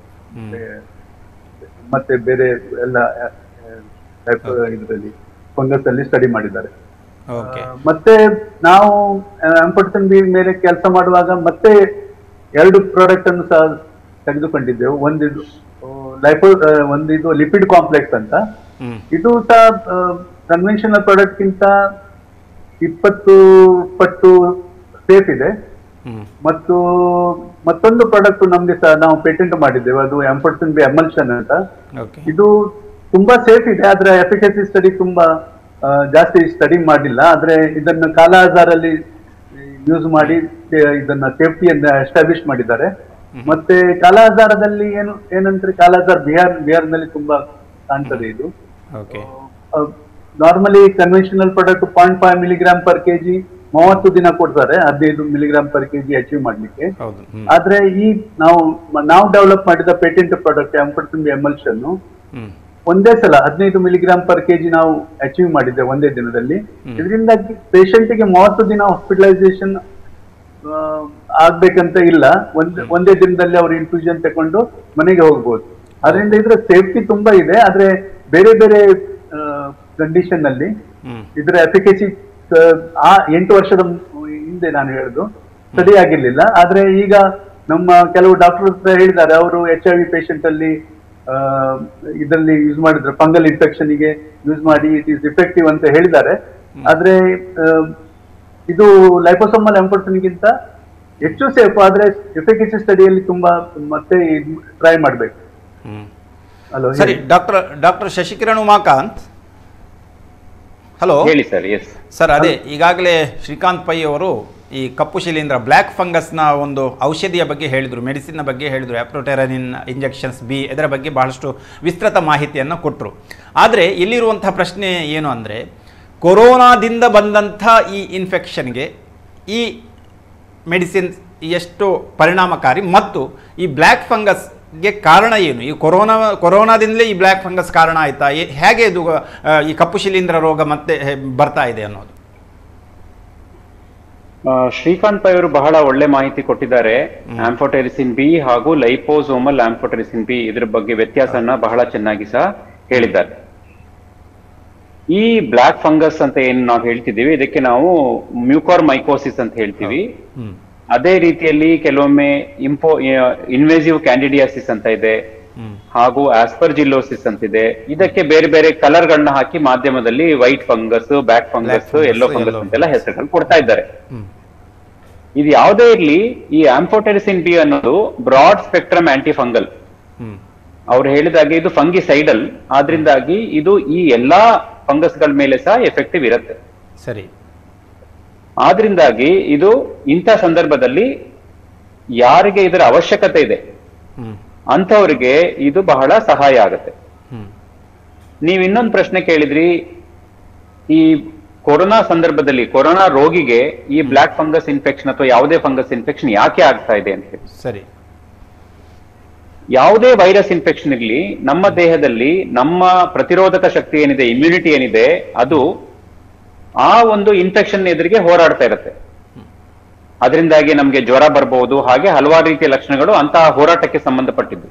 ಮತ್ತೆ ಬೇರೆ ಎಲ್ಲ ಇದರಲ್ಲಿ ಫಂಗಸ್ ಅಲ್ಲಿ ಸ್ಟಡಿ ಮಾಡಿದ್ದಾರೆ ಓಕೆ ಆ, ಮತ್ತೆ ನಾವು ಆಂಪರ್ಸನ್ ಬಿ ಮೇಲೆ ಕೆಲಸ ಮಾಡುವಾಗ ಮತ್ತೆ ಎರಡು ಪ್ರಾಡಕ್ಟ್ ಅನ್ನು ಸಹ ತೆಗೆದುಕೊಂಡಿದ್ದೆವು ಒಂದಿದು ಲೈಫೋ ಒಂದು ಇದು ಲಿಪಿಡ್ ಕಾಂಪ್ಲೆಕ್ಸ್ ಅಂತ ಹ್ಮ್ ಇದು ಸಹ ಕನ್ವೆನ್ಷನಲ್ ಪ್ರಾಡಕ್ಟ್ ಗಿಂತ ಇಪ್ಪತ್ತು ಪಟ್ಟು ಸೇಫ್ ಇದೆ ಹ್ಮ್ ಮತ್ತು ಮತ್ತೊಂದು ಪ್ರಾಡಕ್ಟ್ ನಮ್ಗೆ ಸಹ ನಾವು ಪೇಟೆಂಟ್ ಮಾಡಿದ್ದೇವೆ ಅದು ಎಂಪರ್ಸನ್ ಬಿ ಎಮಲ್ಷನ್ ಅಂತ ಓಕೆ ಇದು ತುಂಬಾ ಸೇಫ್ ಇದೆ ಆದ್ರೆ ಎಫಿಕಸಿ ಸ್ಟಡಿ ತುಂಬಾ ಆ, ಜಾಸ್ತಿ ಸ್ಟಡಿ ಮಾಡಿಲ್ಲ ಆದ್ರೆ ಇದನ್ನ ಕಾಲಾಜಾರಲ್ಲಿ ಯೂಸ್ ಮಾಡಿ ಆ, ಇದನ್ನ ಸೇಫ್ಟಿಯನ್ನ ಎಸ್ಟಾಬ್ಲಿಷ್ ಮಾಡಿದ್ದಾರೆ ಮತ್ತೆ ಕಾಲಾಜಾರದಲ್ಲಿ ಏನು ಏನಂದ್ರೆ ಕಾಲಾಜಾರ್ ಬಿಹಾರ್ ಬಿಹಾರ್ನಲ್ಲಿ ತುಂಬಾ ಕಾಣ್ತದೆ ಇದು okay normally conventional product point five milligram per KG ಮೂವತ್ತು ದಿನ ಕೊಡ್ತಾರೆ ಹದಿನೈದು ಮಿಲಿಗ್ರಾಮ್ ಪರ್ ಕೆಜಿ ಅಚೀವ್ ಮಾಡ್ಲಿಕ್ಕೆ ಹೌದು ಹ್ಮ್ ಆದ್ರೆ ಈ ನಾವು ನಾವು ಡೆವಲಪ್ ಮಾಡಿದ ಪೇಟೆಂಟ್ ಪ್ರಾಡಕ್ಟ್ ಎಂಪರ್ಸನ್ ಎಮಲ್ಷನ್ ಹ್ಮ್ ಒಂದೇ ಸಲ ಹದಿನೈದು ಮಿಲಿಗ್ರಾಮ್ ಪರ್ ಕೆಜಿ ನಾವು ಅಚೀವ್ ಮಾಡಿದ್ದೇವೆ ಒಂದೇ ದಿನದಲ್ಲಿ ಹ್ಮ್. ಇದರಿಂದಾಗಿ ಪೇಷಂಟ್ಗೆ ಮೂವತ್ತು ದಿನ ಹಾಸ್ಪಿಟಲೈಸೇಷನ್ ಆಗ್ಬೇಕಂತ ಇಲ್ಲ ಒಂದ್ ಒಂದೇ ದಿನದಲ್ಲಿ ಅವರು ಇನ್ಫ್ಯೂಷನ್ ತಕೊಂಡು ಮನೆಗೆ ಹೋಗ್ಬೋದು ಅದರಿಂದ ಇದ್ರ ಸೇಫ್ಟಿ ತುಂಬಾ ಇದೆ ಆದ್ರೆ ಬೇರೆ ಬೇರೆ ಕಂಡೀಷನ್ ಅಲ್ಲಿ ಹ್ಮ್ ಇದರ ಎಫಿಕಸಿ ಆ ಎಂಟು ವರ್ಷದ ಹಿಂದೆ ನಾನು ಹೇಳುದು ಸ್ಟಡಿ ಆಗಿರ್ಲಿಲ್ಲ ಆದ್ರೆ ಈಗ ನಮ್ಮ ಕೆಲವು ಡಾಕ್ಟರ್ ಹೇಳಿದ್ದಾರೆ ಅವರು ಎಚ್ ಐ ವಿ ಪೇಷಂಟ್ ಅಲ್ಲಿ ಆ, ಇದರಲ್ಲಿ ಯೂಸ್ ಮಾಡಿದ್ರು ಫಂಗಲ್ ಇನ್ಫೆಕ್ಷನ್ ಗೆ ಯೂಸ್ ಮಾಡಿ ಇಟ್ ಈಸ್ ಇಫೆಕ್ಟಿವ್ ಅಂತ ಹೇಳಿದ್ದಾರೆ ಆದ್ರೆ ಆ, ಇದು ಲೈಪೋಸೋಮಲ್ ಎಂಪರ್ಸನ್ ಗಿಂತ ಹೆಚ್ಚು ಸೇಫ್ ಆದ್ರೆ ಎಫಿಕಸಿ ಸ್ಟಡಿಯಲ್ಲಿ ತುಂಬಾ ಮತ್ತೆ ಟ್ರೈ ಮಾಡ್ಬೇಕು ಹ್ಮ್ ಅಲೋ ಸರಿ doctor doctor Shashikiran Umakant hello ಹೇಳಿ ಸರ್ ಎಸ್ ಸರ್ ಅದೇ ಈಗಾಗಲೇ ಶ್ರೀಕಾಂತ್ ಪೈ ಅವರು ಈ ಕಪ್ಪು ಶಿಲೀಂಧ್ರ ಬ್ಲ್ಯಾಕ್ ಫಂಗಸ್ನ ಒಂದು ಔಷಧಿಯ ಬಗ್ಗೆ ಹೇಳಿದರು ಮೆಡಿಸಿನ್ನ ಬಗ್ಗೆ ಹೇಳಿದರು ಆಪ್ರೋಟೆರನಿನ್ ಇಂಜೆಕ್ಷನ್ಸ್ ಬಿ ಇದರ ಬಗ್ಗೆ ಬಹಳಷ್ಟು ವಿಸ್ತೃತ ಮಾಹಿತಿಯನ್ನು ಕೊಟ್ಟರು ಆದರೆ ಇಲ್ಲಿರುವಂಥ ಪ್ರಶ್ನೆ ಏನು ಅಂದರೆ ಕೊರೋನಾದಿಂದ ಬಂದಂಥ ಈ ಇನ್ಫೆಕ್ಷನ್ಗೆ ಈ ಮೆಡಿಸಿನ್ ಎಷ್ಟು ಪರಿಣಾಮಕಾರಿ ಮತ್ತು ಈ ಬ್ಲ್ಯಾಕ್ ಫಂಗಸ್ಗೆ ಕಾರಣ ಏನು ಈ ಕೊರೋನಾ ಕೊರೋನಾದಿಂದಲೇ ಈ ಬ್ಲ್ಯಾಕ್ ಫಂಗಸ್ ಕಾರಣ ಆಯಿತಾ ಏ- ಹೇಗೆ ಇದು ಆ, ಈ ಕಪ್ಪು ಶಿಲೀಂಧ್ರ ರೋಗ ಮತ್ತೆ ಹೆ- ಬರ್ತಾ ಇದೆ ಅನ್ನೋದು ಆ, ಶ್ರೀಕಾಂತ್ ಪೈ ಅವರು ಬಹಳ ಒಳ್ಳೆ ಮಾಹಿತಿ ಕೊಟ್ಟಿದ್ದಾರೆ ಆಂಫೋಟೆರಿಸಿನ್ ಬಿ ಹಾಗೂ ಲೈಪೋಸೋಮಲ್ ಆಂಫೋಟೆರಿಸಿನ್ ಬಿ ಇದ್ರ ಬಗ್ಗೆ ವ್ಯತ್ಯಾಸನ ಬಹಳ ಚೆನ್ನಾಗಿ ಸಹ ಹೇಳಿದ್ದಾರೆ ಈ ಬ್ಲಾಕ್ ಫಂಗಸ್ ಅಂತ ಏನ್ ನಾವು ಹೇಳ್ತಿದೀವಿ ಇದಕ್ಕೆ ನಾವು ಮ್ಯೂಕಾರ್ ಮೈಕೋಸಿಸ್ ಅಂತ ಹೇಳ್ತೀವಿ ಹ್ಮ್ ಅದೇ ರೀತಿಯಲ್ಲಿ ಕೆಲವೊಮ್ಮೆ ಇಂಪೋ ಇನ್ವೇಸಿವ್ ಕ್ಯಾಂಡಿಡಿಯಾಸಿಸ್ ಅಂತ ಇದೆ ಹ್ಮ್ ಹಾಗೂ ಆಸ್ಪರ್ಜಿಲ್ಲೋಸಿಸ್ ಅಂತಿದೆ ಇದಕ್ಕೆ ಬೇರೆ ಬೇರೆ ಕಲರ್ ಗಳನ್ನ ಹಾಕಿ ಮಾಧ್ಯಮದಲ್ಲಿ white fungus black fungus fungus, yellow fungus yellow ಅಂತೆಲ್ಲ ಹೆಸರುಗಳು ಕೊಡ್ತಾ ಇದ್ದಾರೆ ಹ್ಮ್ ಇದು ಯಾವುದೇ ಇರ್ಲಿ ಈ ಆಂಫೋಟೆರಿಸಿನ್ ಬಿ ಅನ್ನೋದು ಬ್ರಾಡ್ ಸ್ಪೆಕ್ಟ್ರಮ್ ಆಂಟಿ ಫಂಗಲ್ ಹ್ಮ್ ಅವ್ರು ಹೇಳಿದಾಗೆ ಇದು ಫಂಗಿಸೈಡಲ್ ಆದ್ರಿಂದಾಗಿ ಇದು ಈ ಎಲ್ಲಾ ಫಂಗಸ್ ಗಳ ಮೇಲೆ ಸಹ ಎಫೆಕ್ಟಿವ್ ಇರುತ್ತೆ ಸರಿ ಆದ್ರಿಂದಾಗಿ ಇದು ಇಂಥ ಸಂದರ್ಭದಲ್ಲಿ ಯಾರಿಗೆ ಇದರ ಅವಶ್ಯಕತೆ ಇದೆ ಹ್ಮ್ ಅಂಥವ್ರಿಗೆ ಇದು ಬಹಳ ಸಹಾಯ ಆಗುತ್ತೆ ಹ್ಮ್ ನೀವ್ ಇನ್ನೊಂದು ಪ್ರಶ್ನೆ ಕೇಳಿದ್ರಿ ಈ ಕೊರೋನಾ ಸಂದರ್ಭದಲ್ಲಿ ಕೊರೋನಾ ರೋಗಿಗೆ ಈ ಬ್ಲಾಕ್ ಫಂಗಸ್ ಇನ್ಫೆಕ್ಷನ್ ಅಥವಾ ಯಾವುದೇ ಫಂಗಸ್ ಇನ್ಫೆಕ್ಷನ್ ಯಾಕೆ ಆಗ್ತಾ ಇದೆ ಅಂತ ಹೇಳಿ ಸರಿ ಯಾವುದೇ ವೈರಸ್ ಇನ್ಫೆಕ್ಷನ್ ಇರ್ಲಿ ನಮ್ಮ ದೇಹದಲ್ಲಿ ನಮ್ಮ ಪ್ರತಿರೋಧಕ ಶಕ್ತಿ ಏನಿದೆ ಇಮ್ಯುನಿಟಿ ಏನಿದೆ ಅದು ಆ ಒಂದು ಇನ್ಫೆಕ್ಷನ್ ಎದುರಿಗೆ ಹೋರಾಡ್ತಾ ಇರುತ್ತೆ ಅದರಿಂದಾಗಿ ನಮಗೆ ಜ್ವರ ಬರಬಹುದು ಹಾಗೆ ಹಲವಾರು ರೀತಿಯ ಲಕ್ಷಣಗಳು ಅಂತಹ ಹೋರಾಟಕ್ಕೆ ಸಂಬಂಧಪಟ್ಟಿದ್ದು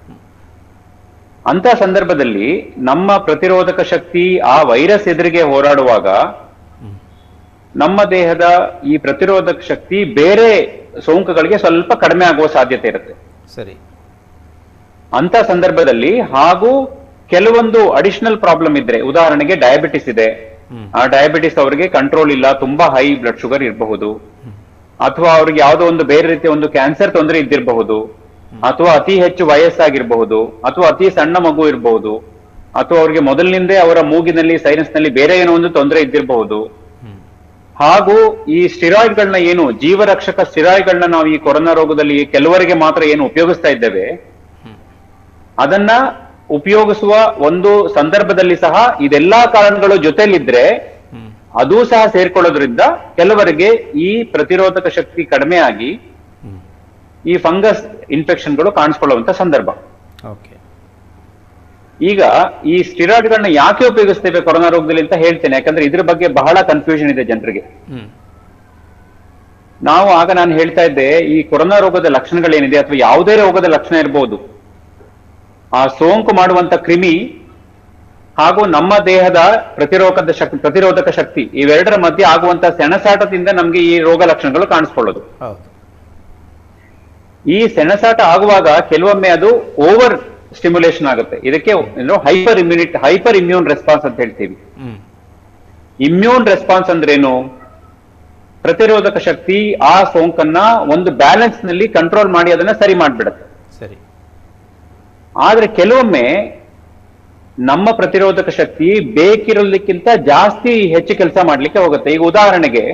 ಅಂತ ಸಂದರ್ಭದಲ್ಲಿ ನಮ್ಮ ಪ್ರತಿರೋಧಕ ಶಕ್ತಿ ಆ ವೈರಸ್ ಎದುರಿಗೆ ಹೋರಾಡುವಾಗ ನಮ್ಮ ದೇಹದ ಈ ಪ್ರತಿರೋಧಕ ಶಕ್ತಿ ಬೇರೆ ಸೋಂಕುಗಳಿಗೆ ಸ್ವಲ್ಪ ಕಡಿಮೆ ಆಗುವ ಸಾಧ್ಯತೆ ಇರುತ್ತೆ ಸರಿ ಅಂತ ಸಂದರ್ಭದಲ್ಲಿ ಹಾಗೂ ಕೆಲವೊಂದು ಅಡಿಷನಲ್ ಪ್ರಾಬ್ಲಮ್ ಇದ್ರೆ ಉದಾಹರಣೆಗೆ ಡಯಾಬಿಟಿಸ್ ಇದೆ ಹ್ಮ್. ಆ ಡಯಾಬಿಟಿಸ್ ಅವರಿಗೆ ಕಂಟ್ರೋಲ್ ಇಲ್ಲ ತುಂಬಾ ಹೈ ಬ್ಲಡ್ ಶುಗರ್ ಇರಬಹುದು ಅಥವಾ ಅವ್ರಿಗೆ ಯಾವುದೋ ಒಂದು ಬೇರೆ ರೀತಿಯ ಒಂದು ಕ್ಯಾನ್ಸರ್ ತೊಂದರೆ ಇದ್ದಿರಬಹುದು ಅಥವಾ ಅತಿ ಹೆಚ್ಚು ವಯಸ್ಸಾಗಿರಬಹುದು ಅಥವಾ ಅತಿ ಸಣ್ಣ ಮಗು ಇರಬಹುದು ಅಥವಾ ಅವ್ರಿಗೆ ಮೊದಲಿನಿಂದೇ ಅವರ ಮೂಗಿನಲ್ಲಿ ಸೈನಸ್ ನಲ್ಲಿ ಬೇರೆ ಏನೋ ಒಂದು ತೊಂದರೆ ಇದ್ದಿರಬಹುದು ಹ್ಮ್ ಹಾಗೂ ಈ ಸ್ಟಿರಾಯ್ಡ್ ಗಳನ್ನ ಏನು ಜೀವರಕ್ಷಕ ಸ್ಟಿರಾಯ್ಡ್ ಗಳನ್ನ ನಾವು ಈ ಕೊರೋನಾ ರೋಗದಲ್ಲಿ ಕೆಲವರಿಗೆ ಮಾತ್ರ ಏನು ಉಪಯೋಗಿಸ್ತಾ ಇದ್ದೇವೆ ಅದನ್ನ ಉಪಯೋಗಿಸುವ ಒಂದು ಸಂದರ್ಭದಲ್ಲಿ ಸಹ ಇದೆಲ್ಲಾ ಕಾರಣಗಳು ಜೊತೆಲಿದ್ರೆ ಹ್ಮ್ ಅದೂ ಸಹ ಸೇರ್ಕೊಳ್ಳೋದ್ರಿಂದ ಕೆಲವರಿಗೆ ಈ ಪ್ರತಿರೋಧಕ ಶಕ್ತಿ ಕಡಿಮೆ ಆಗಿ ಹ್ಮ್ ಈ ಫಂಗಸ್ ಇನ್ಫೆಕ್ಷನ್ಗಳು ಕಾಣಿಸ್ಕೊಳ್ಳುವಂತ ಸಂದರ್ಭ ಓಕೆ ಈಗ ಈ ಸ್ಟಿರಾಯ್ಡ್ ಗಳನ್ನ ಯಾಕೆ ಉಪಯೋಗಿಸ್ತೇವೆ ಕೊರೋನಾ ರೋಗದಲ್ಲಿ ಅಂತ ಹೇಳ್ತೇನೆ ಯಾಕಂದ್ರೆ ಇದ್ರ ಬಗ್ಗೆ ಬಹಳ ಕನ್ಫ್ಯೂಷನ್ ಇದೆ ಜನರಿಗೆ ಹ್ಮ್ ನಾವು ಆಗ ನಾನು ಹೇಳ್ತಾ ಇದ್ದೆ ಈ ಕೊರೋನಾ ರೋಗದ ಲಕ್ಷಣಗಳೇನಿದೆ ಅಥವಾ ಯಾವುದೇ ರೋಗದ ಲಕ್ಷಣ ಇರಬಹುದು ಆ ಸೋಂಕು ಮಾಡುವಂತ ಕ್ರಿಮಿ ಹಾಗೂ ನಮ್ಮ ದೇಹದ ಪ್ರತಿರೋಧಕ ಶಕ್ತಿ ಪ್ರತಿರೋಧಕ ಶಕ್ತಿ ಇವೆರಡರ ಮಧ್ಯೆ ಆಗುವಂತ ಸೆಣಸಾಟದಿಂದ ನಮ್ಗೆ ಈ ರೋಗ ಲಕ್ಷಣಗಳು ಕಾಣಿಸ್ಕೊಳ್ಳೋದು ಹೌದು ಈ ಸೆಣಸಾಟ ಆಗುವಾಗ ಕೆಲವೊಮ್ಮೆ ಅದು ಓವರ್ ಸ್ಟಿಮ್ಯುಲೇಷನ್ ಆಗುತ್ತೆ ಇದಕ್ಕೆ ಏನು hyper immunity hyper immune response ಅಂತ ಹೇಳ್ತೀವಿ ಹ್ಮ್ ಇಮ್ಯೂನ್ ರೆಸ್ಪಾನ್ಸ್ ಅಂದ್ರೇನು ಪ್ರತಿರೋಧಕ ಶಕ್ತಿ ಆ ಸೋಂಕನ್ನ ಒಂದು ಬ್ಯಾಲೆನ್ಸ್ ನಲ್ಲಿ ಕಂಟ್ರೋಲ್ ಮಾಡಿ ಅದನ್ನ ಸರಿ ಮಾಡ್ಬಿಡುತ್ತೆ ಸರಿ ಆದ್ರೆ ಕೆಲವೊಮ್ಮೆ ನಮ್ಮ ಪ್ರತಿರೋಧಕ ಶಕ್ತಿ ಬೇಕಿರೋದಕ್ಕಿಂತ ಜಾಸ್ತಿ ಹೆಚ್ಚು ಕೆಲಸ ಮಾಡ್ಲಿಕ್ಕೆ ಹೋಗುತ್ತೆ ಈಗ ಉದಾಹರಣೆಗೆ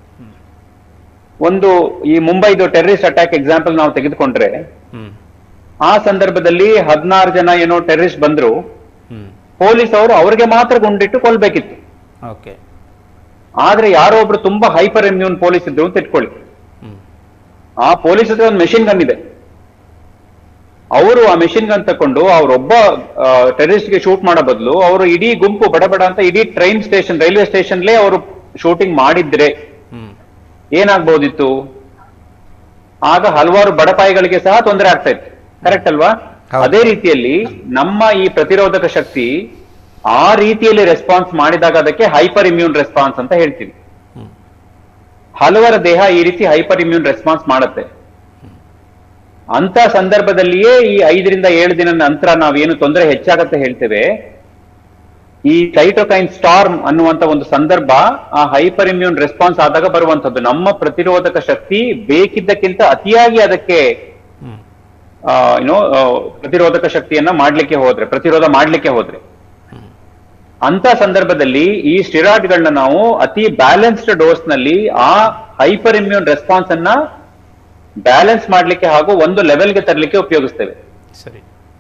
ಒಂದು ಈ ಮುಂಬೈದು ಟೆರರಿಸ್ಟ್ ಅಟ್ಯಾಕ್ ಎಕ್ಸಾಂಪಲ್ ನಾವು ತೆಗೆದುಕೊಂಡ್ರೆ ಹ್ಮ್ ಆ ಸಂದರ್ಭದಲ್ಲಿ ಹದಿನಾರು ಜನ ಏನೋ ಟೆರರಿಸ್ಟ್ ಬಂದ್ರು ಹ್ಮ್ ಪೊಲೀಸ್ ಅವರು ಅವ್ರಿಗೆ ಮಾತ್ರ ಗುಂಡಿಟ್ಟು ಕೊಲ್ಬೇಕಿತ್ತು ಓಕೆ ಆದ್ರೆ ಯಾರೋ ಒಬ್ರು ತುಂಬಾ ಹೈಪರ್ ಇಮ್ಯೂನ್ ಪೊಲೀಸ್ ಇದ್ರು ಅಂತ ಇಟ್ಕೊಳ್ಳಿ ಹ್ಮ್ ಆ ಪೊಲೀಸ್ ಹತ್ರ ಒಂದು ಮೆಷಿನ್ ಗನ್ ಇದೆ ಅವರು ಆ ಮೆಷಿನ್ ಗನ್ ತಕೊಂಡು ಅವರೊಬ್ಬ ಟೆರರಿಸ್ಟ್ ಗೆ ಶೂಟ್ ಮಾಡೋ ಬದಲು ಅವರು ಇಡೀ ಗುಂಪು ಬಡ ಬಡ ಅಂತ ಇಡೀ ಟ್ರೈನ್ ಸ್ಟೇಷನ್ ರೈಲ್ವೆ ಸ್ಟೇಷನ್ಲೇ ಅವರು ಶೂಟಿಂಗ್ ಮಾಡಿದ್ರೆ ಹ್ಮ್ ಏನಾಗ್ಬೋದಿತ್ತು ಆಗ ಹಲವಾರು ಬಡಪಾಯಿಗಳಿಗೆ ಸಹ ತೊಂದರೆ ಆಗ್ತಾ ಇತ್ತು ಕರೆಕ್ಟ್ ಅಲ್ವಾ ಹೌದು. ಅದೇ ರೀತಿಯಲ್ಲಿ ನಮ್ಮ ಈ ಪ್ರತಿರೋಧಕ ಶಕ್ತಿ ಆ ರೀತಿಯಲ್ಲಿ ರೆಸ್ಪಾನ್ಸ್ ಮಾಡಿದಾಗ ಅದಕ್ಕೆ ಹೈಪರ್ ಇಮ್ಯೂನ್ ರೆಸ್ಪಾನ್ಸ್ ಅಂತ ಹೇಳ್ತೀವಿ ಹ್ಮ್ ಹಲವರ ದೇಹ ಈ ರೀತಿ ಹೈಪರ್ ಇಮ್ಯೂನ್ ರೆಸ್ಪಾನ್ಸ್ ಮಾಡುತ್ತೆ ಅಂತ ಸಂದರ್ಭದಲ್ಲಿಯೇ ಈ ಐದರಿಂದ ಏಳು ದಿನ ನಂತರ ನಾವೇನು ತೊಂದರೆ ಹೆಚ್ಚಾಗತ್ತೆ ಹೇಳ್ತೇವೆ ಈ ಸೈಟೋಕೈನ್ ಸ್ಟಾರ್ಮ್ ಅನ್ನುವಂತ ಒಂದು ಸಂದರ್ಭ ಆ ಹೈಪರ್ ಇಮ್ಯೂನ್ ರೆಸ್ಪಾನ್ಸ್ ಆದಾಗ ಬರುವಂತದ್ದು ನಮ್ಮ ಪ್ರತಿರೋಧಕ ಶಕ್ತಿ ಬೇಕಿದ್ದಕ್ಕಿಂತ ಅತಿಯಾಗಿ ಅದಕ್ಕೆ ಹ್ಮ್ ಏನೋ ಪ್ರತಿರೋಧಕ ಶಕ್ತಿಯನ್ನ ಮಾಡ್ಲಿಕ್ಕೆ ಹೋದ್ರೆ ಪ್ರತಿರೋಧ ಮಾಡ್ಲಿಕ್ಕೆ ಹೋದ್ರೆ ಅಂತ ಸಂದರ್ಭದಲ್ಲಿ ಈ ಸ್ಟಿರಾಯ್ಡ್ಗಳನ್ನ ನಾವು ಅತಿ ಬ್ಯಾಲೆನ್ಸ್ಡ್ ಡೋಸ್ ನಲ್ಲಿ ಆ ಹೈಪರ್ ಇಮ್ಯೂನ್ ರೆಸ್ಪಾನ್ಸ್ ಅನ್ನ ಬ್ಯಾಲೆನ್ಸ್ ಮಾಡ್ಲಿಕ್ಕೆ ಹಾಗೂ ಒಂದು ಲೆವೆಲ್ಗೆ ತರಲಿಕ್ಕೆ ಉಪಯೋಗಿಸ್ತೇವೆ ಸರಿ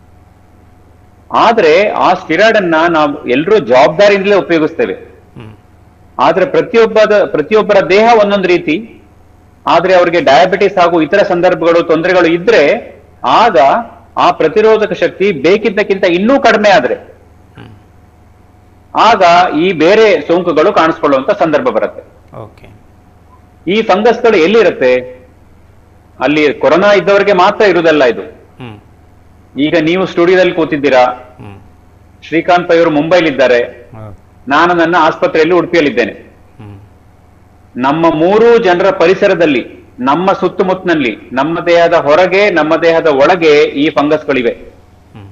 ಆದ್ರೆ ಆ ಸ್ಟಿರಾಯ್ಡ್ ಅನ್ನ ನಾವು ಎಲ್ಲರೂ ಜವಾಬ್ದಾರಿಯಿಂದಲೇ ಉಪಯೋಗಿಸ್ತೇವೆ ಹ್ಮ್ ಆದ್ರೆ ಪ್ರತಿಯೊಬ್ಬದ ಪ್ರತಿಯೊಬ್ಬರ ದೇಹ ಒಂದೊಂದು ರೀತಿ ಆದ್ರೆ ಅವರಿಗೆ ಡಯಾಬಿಟಿಸ್ ಹಾಗೂ ಇತರ ಸಂದರ್ಭಗಳು ತೊಂದರೆಗಳು ಇದ್ರೆ ಆಗ ಆ ಪ್ರತಿರೋಧಕ ಶಕ್ತಿ ಬೇಕಿದ್ದಕ್ಕಿಂತ ಇನ್ನೂ ಕಡಿಮೆ ಆದ್ರೆ ಆಗ ಈ ಬೇರೆ ಸೋಂಕುಗಳು ಕಾಣಿಸ್ಕೊಳ್ಳುವಂತ ಸಂದರ್ಭ ಬರುತ್ತೆ ಓಕೆ ಈ ಫಂಗಸ್ಗಳು ಎಲ್ಲಿರುತ್ತೆ ಅಲ್ಲಿ ಕೊರೋನಾ ಇದ್ದವರಿಗೆ ಮಾತ್ರ ಇರುವುದಲ್ಲ ಇದು ಹ್ಮ್ ಈಗ ನೀವು ಸ್ಟುಡಿಯೋದಲ್ಲಿ ಕೂತಿದ್ದೀರಾ ಹ್ಮ್ ಶ್ರೀಕಾಂತ್ ಪೈ ಅವರು ಮುಂಬೈಲಿದ್ದಾರೆ ಹೌದು. ನಾನು ನನ್ನ ಆಸ್ಪತ್ರೆಯಲ್ಲಿ ಉಡುಪಿಯಲ್ಲಿದ್ದೇನೆ ಹ್ಮ್ ನಮ್ಮ ಮೂರೂ ಜನರ ಪರಿಸರದಲ್ಲಿ ನಮ್ಮ ಸುತ್ತಮುತ್ತಲಿನಲ್ಲಿ ನಮ್ಮ ದೇಹದ ಹೊರಗೆ ನಮ್ಮ ದೇಹದ ಒಳಗೆ ಈ ಫಂಗಸ್ಗಳಿವೆ ಹ್ಮ್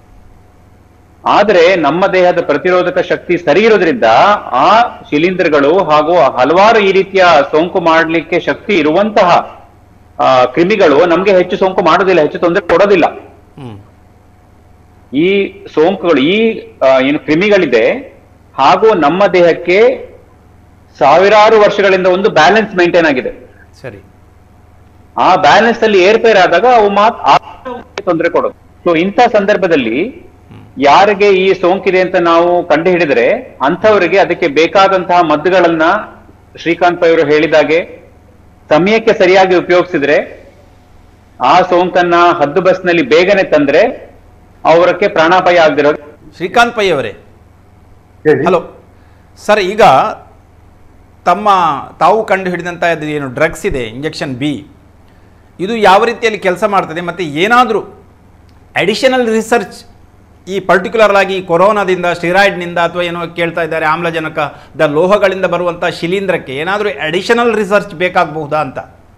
ಆದ್ರೆ ನಮ್ಮ ದೇಹದ ಪ್ರತಿರೋಧಕ ಶಕ್ತಿ ಸರಿ ಇರೋದ್ರಿಂದ ಆ ಶಿಲೀಂಧ್ರಗಳು ಹಾಗೂ ಹಲವಾರು ಈ ರೀತಿಯ ಸೋಂಕು ಮಾಡಲಿಕ್ಕೆ ಶಕ್ತಿ ಇರುವಂತಹ ಆ, ಕ್ರಿಮಿಗಳು ನಮ್ಗೆ ಹೆಚ್ಚು ಸೋಂಕು ಮಾಡೋದಿಲ್ಲ ಹೆಚ್ಚು ತೊಂದರೆ ಕೊಡೋದಿಲ್ಲ ಹ್ಮ್ ಈ ಸೋಂಕುಗಳು ಈ ಆ, ಏನು ಕ್ರಿಮಿಗಳಿದೆ ಹಾಗೂ ನಮ್ಮ ದೇಹಕ್ಕೆ ಸಾವಿರಾರು ವರ್ಷಗಳಿಂದ ಒಂದು ಬ್ಯಾಲೆನ್ಸ್ ಮೇಂಟೈನ್ ಆಗಿದೆ ಸರಿ ಆ ಬ್ಯಾಲೆನ್ಸ್ ಅಲ್ಲಿ ಏರ್ಪೇರ್ ಆದಾಗ ಅವು ಮಾತ್ರ ತೊಂದರೆ ಕೊಡೋದು ಸೊ ಇಂಥ ಸಂದರ್ಭದಲ್ಲಿ ಯಾರಿಗೆ ಈ ಸೋಂಕಿದೆ ಅಂತ ನಾವು ಕಂಡು ಹಿಡಿದ್ರೆ ಅಂಥವರಿಗೆ ಅದಕ್ಕೆ ಬೇಕಾದಂತಹ ಮದ್ದುಗಳನ್ನ ಶ್ರೀಕಾಂತ್ ಪೈ ಅವರು ಹೇಳಿದಾಗೆ ಸಮಯಕ್ಕೆ ಸರಿಯಾಗಿ ಉಪಯೋಗಿಸಿದ್ರೆ ಆ ಸೋಂಕನ್ನ ಹದ್ದು ಬಸ್ನಲ್ಲಿ ಬೇಗನೆ ತಂದ್ರೆ ಅವರಕ್ಕೆ ಪ್ರಾಣಾಪಾಯ ಆಗದಿರೋದು ಶ್ರೀಕಾಂತ್ ಪೈ ಅವರೇ ಹೇಳಿ ಹಲೋ ಸರ್ ಈಗ ತಮ್ಮ ತಾವು ಕಂಡು ಹಿಡಿದಂಥ ಇದು ಏನು ಡ್ರಗ್ಸ್ ಇದೆ ಇಂಜೆಕ್ಷನ್ ಬಿ ಇದು ಯಾವ ರೀತಿಯಲ್ಲಿ ಕೆಲಸ ಮಾಡ್ತದೆ ಮತ್ತು ಏನಾದರೂ ಅಡಿಷನಲ್ ರಿಸರ್ಚ್ ಈ ಪರ್ಟಿಕ್ಯುಲರ್ ಆಗಿ ಕೊರೋನಾದಿಂದ ಸ್ಟಿರಾಯ್ಡ್ನಿಂದ ಅಥವಾ ಏನೋ ಕೇಳ್ತಾ ಇದ್ದಾರೆ ಆಮ್ಲಜನಕದ ಲೋಹಗಳಿಂದ ಬರುವಂಥ ಶಿಲೀಂಧ್ರಕ್ಕೆ ಏನಾದರೂ ಅಡಿಷನಲ್ ರಿಸರ್ಚ್ ಬೇಕಾಗಬಹುದಾ ಅಂತ